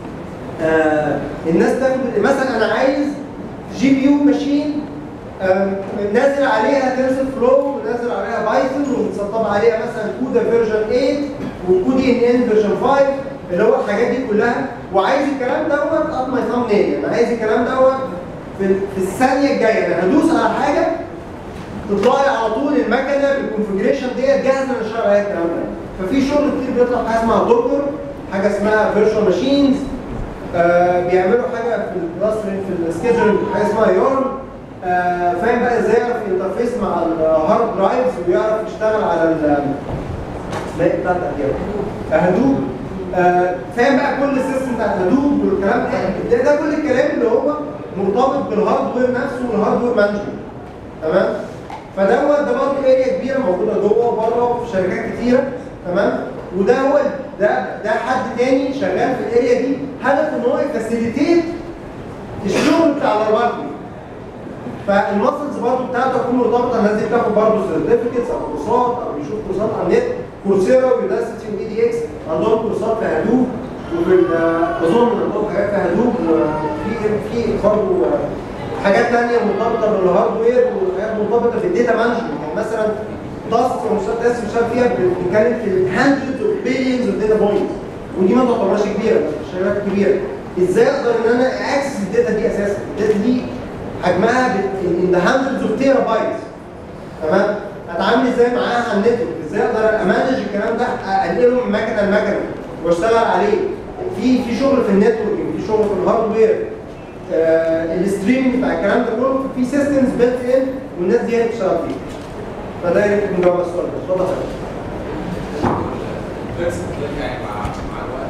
آه الناس تاخد مثلا انا عايز جي بي يو ماشين آم، نازل عليها تنسل فلو ونازل عليها بايثون ومتسطب عليها مثلا كودا فيرجن 8 وكودي ان ان فيرجن 5 اللي هو الحاجات دي كلها وعايز الكلام دوت اب ماي ثامب نيل انا عايز الكلام دوت في في الثانيه الجايه انا هدوس على حاجه تطلع لي على طول المكنه بالكونفجريشن ديت جاهزه ان اشتغل عليها الكلام ده ففي شغل كتير بيطلع حاجه اسمها دوكر حاجه اسمها فيرتشوال ماشينز آه بيعملوا حاجه في الكلاسترنج في السكيدجولينج حاجه اسمها يورم آه فاهم بقى ازاي يعرف ينترفيس مع الهارد درايفز ويعرف يشتغل على ال اسمها ايه بتاعت هدوب آه فاهم بقى كل السيستم بتاع هدوب والكلام ده ده, ده كل الكلام اللي هو مرتبط بالهاردوير نفسه والهاردوير مانجمنت تمام فدوت ده برضه اريا كبيره موجوده جوه وبره في شركات كتيره تمام وده هو ده ده حد تاني شغال في الاريا دي هدفه ان هو يفاسيليتيت الشغل بتاع الاربعه فالمسلز برضه بتاعته تكون مرتبطه الناس دي بتاخد برضه سيرتيفيكتس او كورسات او بيشوف كورسات على النت كورسيرا ويوداسيتي واي دي اكس عندهم كورسات في هدوب وفي ال- اظن عندهم حاجات في هدوب وفي في برضه حاجات ثانيه مرتبطه بالهاردوير وحاجات مرتبطه في الداتا مانجمنت يعني مثلا تاسك تاسك بيشتغل فيها بنتكلم في الهاندرز اوف بيليونز اوف داتا بوينتس ودي ما تعتبرش كبيره مش شركات كبيره ازاي اقدر ان انا اكسس الداتا دي اساسا الداتا دي حجمها ان ذا هاندرز اوف تيرا بايتس تمام هتعامل ازاي معاها على النتورك ازاي اقدر امانج الكلام ده انقله من مكنه لمكنه واشتغل عليه في في شغل في النتورك في شغل في الهاردوير آه الستريمنج بتاع الكلام ده كله في سيستمز بيلت ان والناس دي هي اللي بتشتغل فيه فده يمكن جواب السؤال ده اتفضل يا فندم. بس يعني مع مع الوقت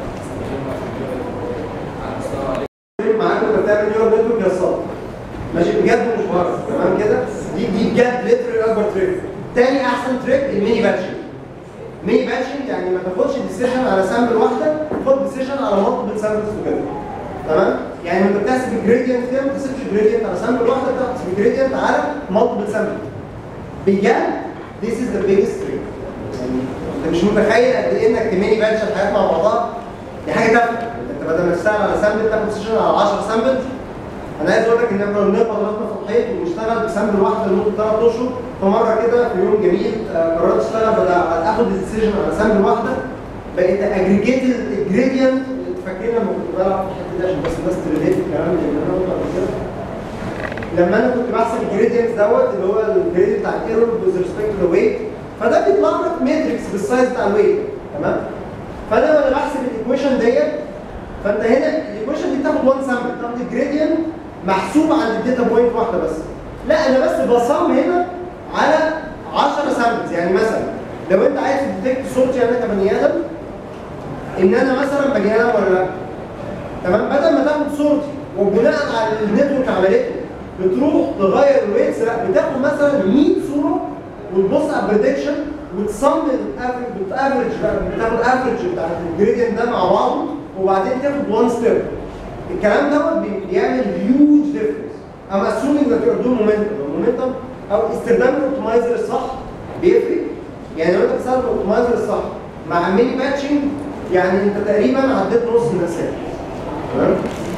على مستوى معاك انت بتعمل نيورال نتورك يا صاد ماشي بجد مش بهزر تمام كده دي دي بجد ليترال اكبر تريك تاني احسن تريك الميني باتشنج ميني باتشنج يعني ما تاخدش ديسيجن على سامبل واحده خد ديسيجن على مالتيبل سامبلز توجذر تمام يعني انت بتحسب الجريدينت كده ما بتحسبش الجريدينت على سامبل واحده بتحسب الجريدينت على مالتيبل سامبل بجد this is the biggest trick يعني انت مش متخيل قد ايه انك تميني باتش الحاجات مع بعضها دي حاجه تافهه انت بدل ما تشتغل على سامبل تاخد سيشن على 10 سامبلز انا عايز اقول لك ان احنا كنا بنقبض راسنا في الحيط ونشتغل بسامبل واحده لمده ثلاث اشهر فمره كده في يوم جميل آه، قررت اشتغل بدل اخد الديسيجن على سامبل واحده بقيت اجريجيت الجريدينت فاكرين لما كنت بلعب في الحته دي عشان بس الناس تريليت الكلام اللي انا قلته قبل كده لما انا كنت بحسب الجريدينت دوت اللي هو الجريدينت بتاع الايرور with respect to the weight فده بيطلع لك ماتريكس بالسايز بتاع الويت تمام فانا لما بحسب الايكويشن ديت فانت هنا الايكويشن دي بتاخد 1 سامبل بتاخد الجريدينت محسوب عند الداتا بوينت واحده بس لا انا بس بصم هنا على 10 سامبلز يعني مثلا لو انت عايز تديتكت صورتي انا كبني ادم ان انا مثلا بني ادم ولا لا تمام بدل ما تاخد صورتي وبناء على النتورك عملته بتروح تغير الويتس لا بتاخد مثلا 100 صوره وتبص على البريدكشن وتصمم الافرج بتافرج بتاخد افرج بتاع الجريدينت ده مع بعضه وبعدين تاخد وان ستيب الكلام دوت بي- بيعمل هيوج ديفرنس ام اسيومينج ذات يو ار دوينج مومنتم المومنتم او استخدام الاوبتمايزر الصح بيفرق يعني لو انت بتستخدم الاوبتمايزر الصح مع ميني باتشنج يعني انت تقريبا عديت نص المسافه تمام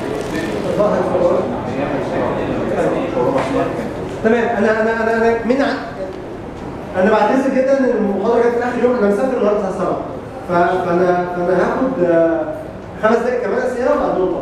تمام انا انا انا انا من ع- انا بعتذر جدا ان المحاضره جت في اخر يوم انا مسافر النهارده الساعه 7 ف- فانا فانا هاخد آه، خمس دقائق كمان اسئله وبعدين نطلع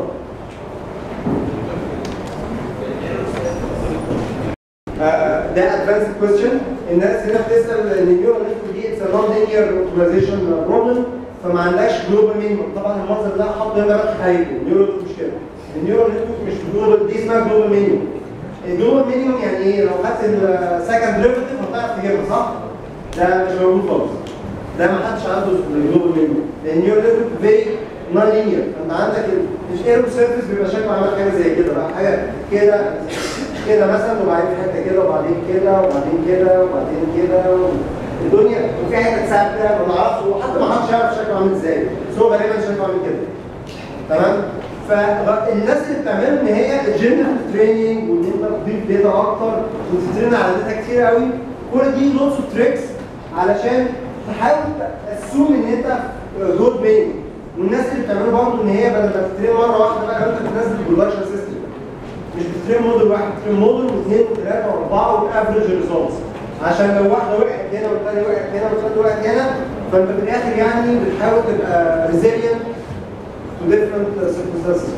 آه، ده ادفانسد كويستشن الناس هنا بتسال ان النيورال نتورك دي اتس نون لينير اوبتمايزيشن بروبلم فما عندهاش جلوبال مينيمم طبعا المنظر ده حط هنا بقى حقيقي النيورال نتورك مش كده النيورال نتورك مش جلوبال دي اسمها جلوبال مينيمم الجلوبال مينيمم يعني ايه لو خدت السكند ديريفيتيف هتعرف تجيبها صح؟ ده مش موجود خالص ده ما حدش عنده الجلوبال مينيمم لان النيورال نتورك فيري نون لينير فانت عندك الايرو سيرفيس بيبقى شكله عامل حاجه زي كده بقى حاجه كده كده مثلا وبعدين في حته كده وبعدين كده وبعدين كده وبعدين كده الدنيا وفي حته ثابته ما نعرفش وحتى ما حدش يعرف شكله عامل ازاي بس هو غالبا شكله عامل كده تمام فالناس اللي بتعمله ان هي الجنرال تريننج وان انت تضيف داتا اكتر وتترين على داتا كتير قوي كل دي لوتس اوف تريكس علشان تحاول تاسوم ان انت جود مين والناس اللي بتعمله برضه ان هي بدل ما تترين مره واحده بقى لو انت بتنزل برودكشن سيستم مش بتترين موديل واحد بتترين موديل واثنين وثلاثه واربعه وافريج ريزولتس عشان لو واحده وقعت هنا والثانيه وقعت هنا والثالثه وقعت هنا فانت في الاخر يعني بتحاول تبقى ريزيلينت to different uh, circumstances.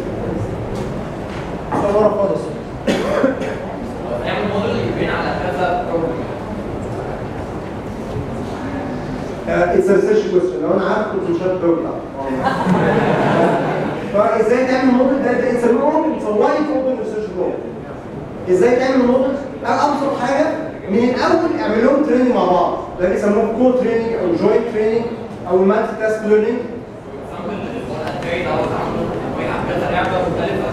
صورة خالص. نعمل موديل يبين على كذا بروبلم Uh, it's a research question. لو انا عارف كنت مش هتجاوب فازاي تعمل موديل ده ده it's a normal it's a wide open research problem. ازاي تعمل موديل؟ ابسط حاجه من الاول اعمل لهم تريننج مع بعض ده بيسموه كو تريننج او جوينت تريننج او مالتي تاسك ليرنينج التريد او التعامل ويلعب كذا لعبه مختلفه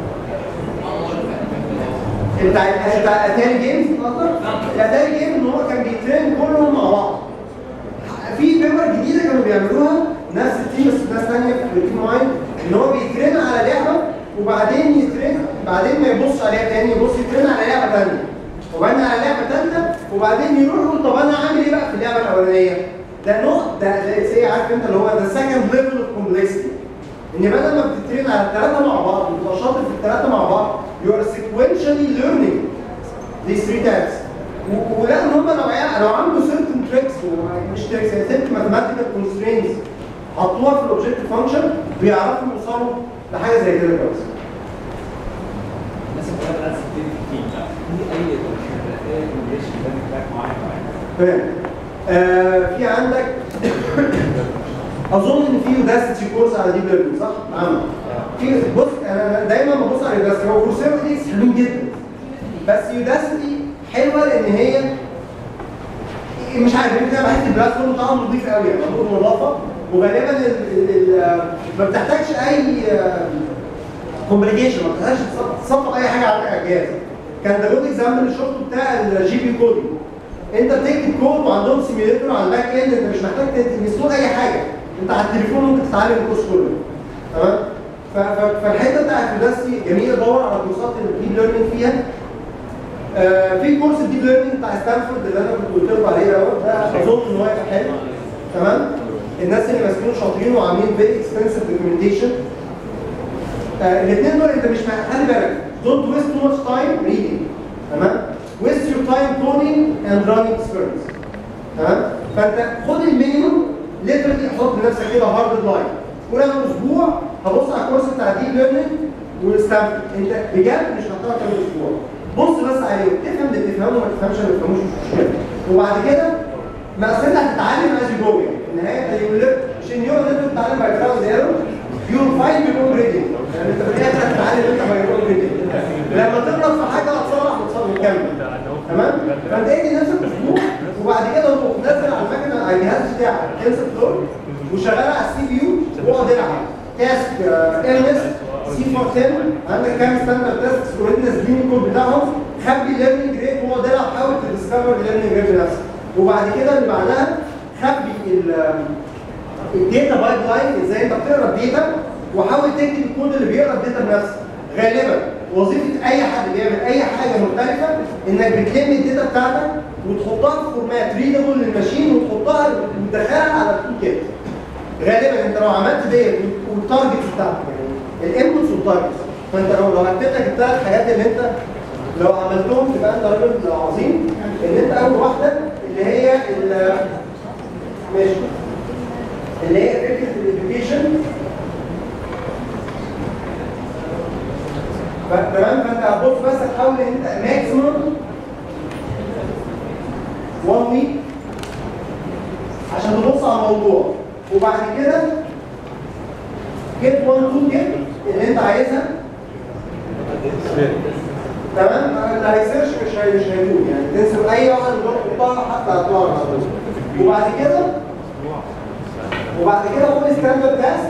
بتاع بتاع اتاري جيمز قصدك؟ الاتاري جيم ان هو كان بيترين كلهم مع بعض. في بيبر جديده كانوا بيعملوها نفس التيم بس ناس ثانيه في تيم معين ان هو بيترين على لعبه وبعدين يترين بعدين ما يبصش عليها تاني يبص يترين على لعبه ثانيه وبعدين على لعبه ثالثه وبعدين يروح يقول طب انا عامل ايه بقى في اللعبه الاولانيه؟ ده نوع ده ده زي عارف انت اللي هو ده سكند ليفل اوف كومبلكسيتي ان بدل ما بتترين على الثلاثه مع بعض وتبقى شاطر في الثلاثه مع بعض you are sequentially learning these three types و- ولقوا ان هم لو عيا- لو عملوا certain tricks مش tricks يعني certain mathematical constraints حطوها في الاوبجكتيف فانكشن بيعرفوا يوصلوا لحاجه زي كده كويس. الناس اللي بدات تبتدي في التيم ده في اي اي ريكومنديشن ده تراك معين معين تمام آه في عندك اظن ان في يوداسيتي كورس على ديب ليرنينج صح؟ عم في بص انا دايما ببص على يوداسيتي هو كورسيرا دي حلوين جدا بس يوداسيتي حلوه لان هي مش عارف يمكن انا بحس البلاتفورم بتاعهم نظيف قوي يعني مضبوط نظافه وغالبا ال ال ال ما بتحتاجش اي كومبليكيشن ما بتحتاجش تصفق اي حاجه على الجهاز كان ده جود اكزامبل اللي شفته بتاع الجي بي كودينج انت بتكتب كود وعندهم سيميوليتور على الباك اند انت مش محتاج تنستول اي حاجه انت على التليفون ممكن تتعلم الكورس كله تمام ف- ف- فالحته بتاعت يوداسي جميله دور على كورسات الديب ليرنينج فيها آه في كورس الديب ليرنينج بتاع ستانفورد اللي انا كنت قلت لكم عليه دوت ده اظن ان هو هيبقى حلو تمام الناس اللي ماسكين شاطرين وعاملين فيري اكسبنسيف دوكيومنتيشن الاثنين دول انت مش مع- خلي بالك don't waste too much time reading تمام waste your time coding and running experiments تمام فانت خد المينيموم ليترلي حط لنفسك كده هارد لاين قول انا اسبوع هبص على الكورس بتاع ديب ليرنينج وستانفورد انت بجد مش محتاج تعمل اسبوع بص بس عليه تفهم اللي تفهمه ما تفهمش اللي ما تفهموش مش مشكله وبعد كده ما اصل انت هتتعلم از يو جو يعني في النهايه انت يقول لك مش النيورال اللي انت بتتعلم باي جراوند ايرور يو فايند يور اون ريدنج يعني انت في الاخر هتتعلم انت باي اون ريدنج لما تغلط في حاجه هتصلح وتصلح وتكمل فانت ادي نفسك اسبوع وبعد كده تروح نازل على المكنه على الجهاز بتاعك تنسى فلور وشغال على السي بي يو واقعد العب تاسك ام اس سي 410 عندك كام ستاندرد تاسك اوريدي نازلين الكود بتاعهم خبي الليرنينج ريت واقعد العب حاول تديسكفر الليرنينج ريت بنفسك وبعد كده اللي بعدها خبي ال- الداتا بايب لاين ازاي انت بتقرا الداتا وحاول تكتب الكود اللي بيقرا الداتا بنفسه غالبا وظيفه اي حد بيعمل اي حاجه مختلفه انك بتلم الداتا بتاعتك وتحطها في فورمات ريدابل للماشين وتحطها وتدخلها على التول كيت غالبا انت لو عملت ديت والتارجت بتاعتك يعني الانبوتس والتارجتس فانت لو لو هكتب لك الثلاث حاجات اللي انت لو عملتهم تبقى انت راجل عظيم ان انت اول واحده اللي هي ال- ماشي اللي هي فكره الاديوكيشن تمام فانت هتبص بس تحاول ان انت ماكسيموم 1 ويك عشان تبص على الموضوع وبعد كده جيت 1 2 جيت اللي انت عايزها تمام اللي هيسيرش مش هي مش هيقول يعني تنسب اي واحده من دول تحطها حتى هتطلع على طول وبعد كده وبعد كده خد ستاندرد تيست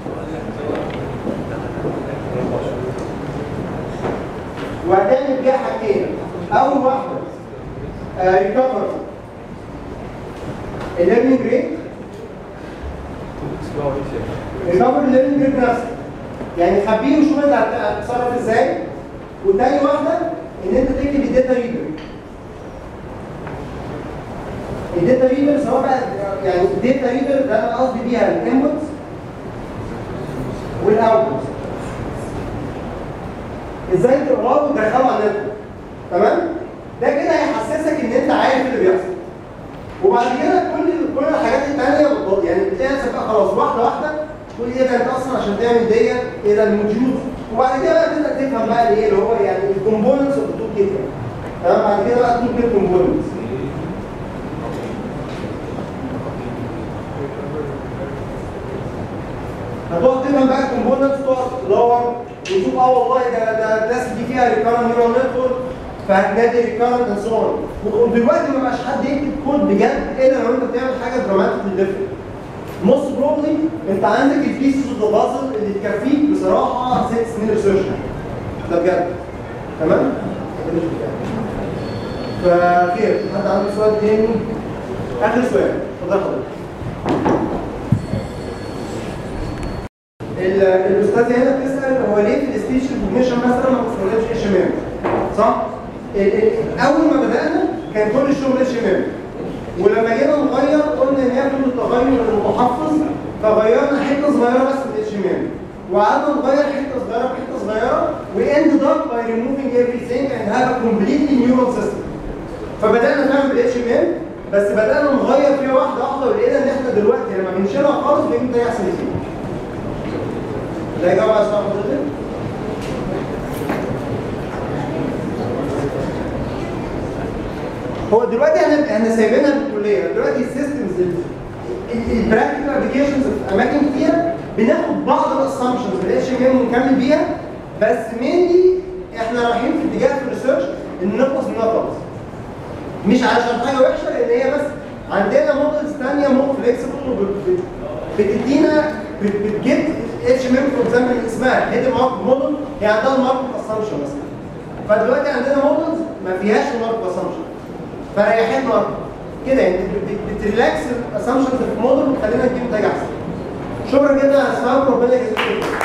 وهتعمل بيها حاجتين اول واحده ريكفر الليرنينج ريت ريكفر الليرنينج ريت نفسه يعني خبيه وشوف انت هتتصرف ازاي وتاني واحده ان انت تكتب الداتا ريدر الداتا ريدر سواء بقى يعني الداتا ريدر ده انا قصدي بيها الانبوتس والاوتبوتس ازاي تقراه وتدخله على النت تمام ده كده هيحسسك ان انت عارف اللي بيحصل وبعد كده كل كل الحاجات الثانيه يعني بتلاقي نفسك بقى خلاص واحده واحده تقول ايه ده انت اصلا عشان تعمل ديت ايه ده الموديولز وبعد كده بقى تبدا تفهم بقى الايه اللي هو يعني الكومبوننتس اوف التول كيت تمام بعد كده بقى التول كيت كومبوننتس هتقعد تفهم بقى الكومبوننتس تقعد تدور وتشوف اه والله ده ده التاسك دي فيها ريكارنت نيورال نتورك فهتنادي ريكارنت اند سو اون ودلوقتي ما بقاش حد يكتب كود بجد الا لو انت بتعمل حاجه دراماتيكلي ديفرنت موست بروبلي انت عندك البيسز اوف ذا بازل اللي تكفيك بصراحه ست سنين ريسيرش ده بجد تمام؟ فخير حد عنده سؤال تاني؟ اخر سؤال اتفضل حضرتك ال- الاستاذ هنا بتسال هو ليه في الستيج ريكوجنيشن مثلا ما بتستخدمش اتش ام ام صح؟ ال- ال- اول ما بدانا كان كل الشغل اتش ام ام ولما جينا نغير قلنا ناخد التغير المتحفظ فغيرنا حته صغيره بس من اتش ام ام وقعدنا نغير حته صغيره بحته صغيره we ended up by removing everything and have a completely neural system فبدانا نعمل بالاتش ام ام بس بدانا نغير فيها واحده واحده ولقينا ان احنا دلوقتي لما بنشيلها خالص بيبدا يحصل فيه لا يجاوب على سؤال حضرتك؟ هو دلوقتي احنا احنا سايبينها في الكليه دلوقتي السيستمز البراكتيكال ابلكيشنز في اماكن كتيره بناخد بعض الاسامبشنز من الاتش ام ام ونكمل بيها بس مينلي احنا رايحين في اتجاه في الريسيرش ان نخلص منها خالص مش علشان حاجه وحشه لان هي بس عندنا مودلز ثانيه مور فليكسبل بتدينا بت- بتجيب اتش ام ام فور اكزامبل اسمها هيد مارك موديل هي عندها المارك اسامبشن مثلا فدلوقتي عندنا مودلز ما فيهاش المارك اسامبشن فريحتنا اكتر كده يعني بت- بت- بتريلاكس الاسامبشنز في الموديل وتخلينا نجيب نتائج احسن شكرا جدا على اسمعكم ربنا يجزيكم خير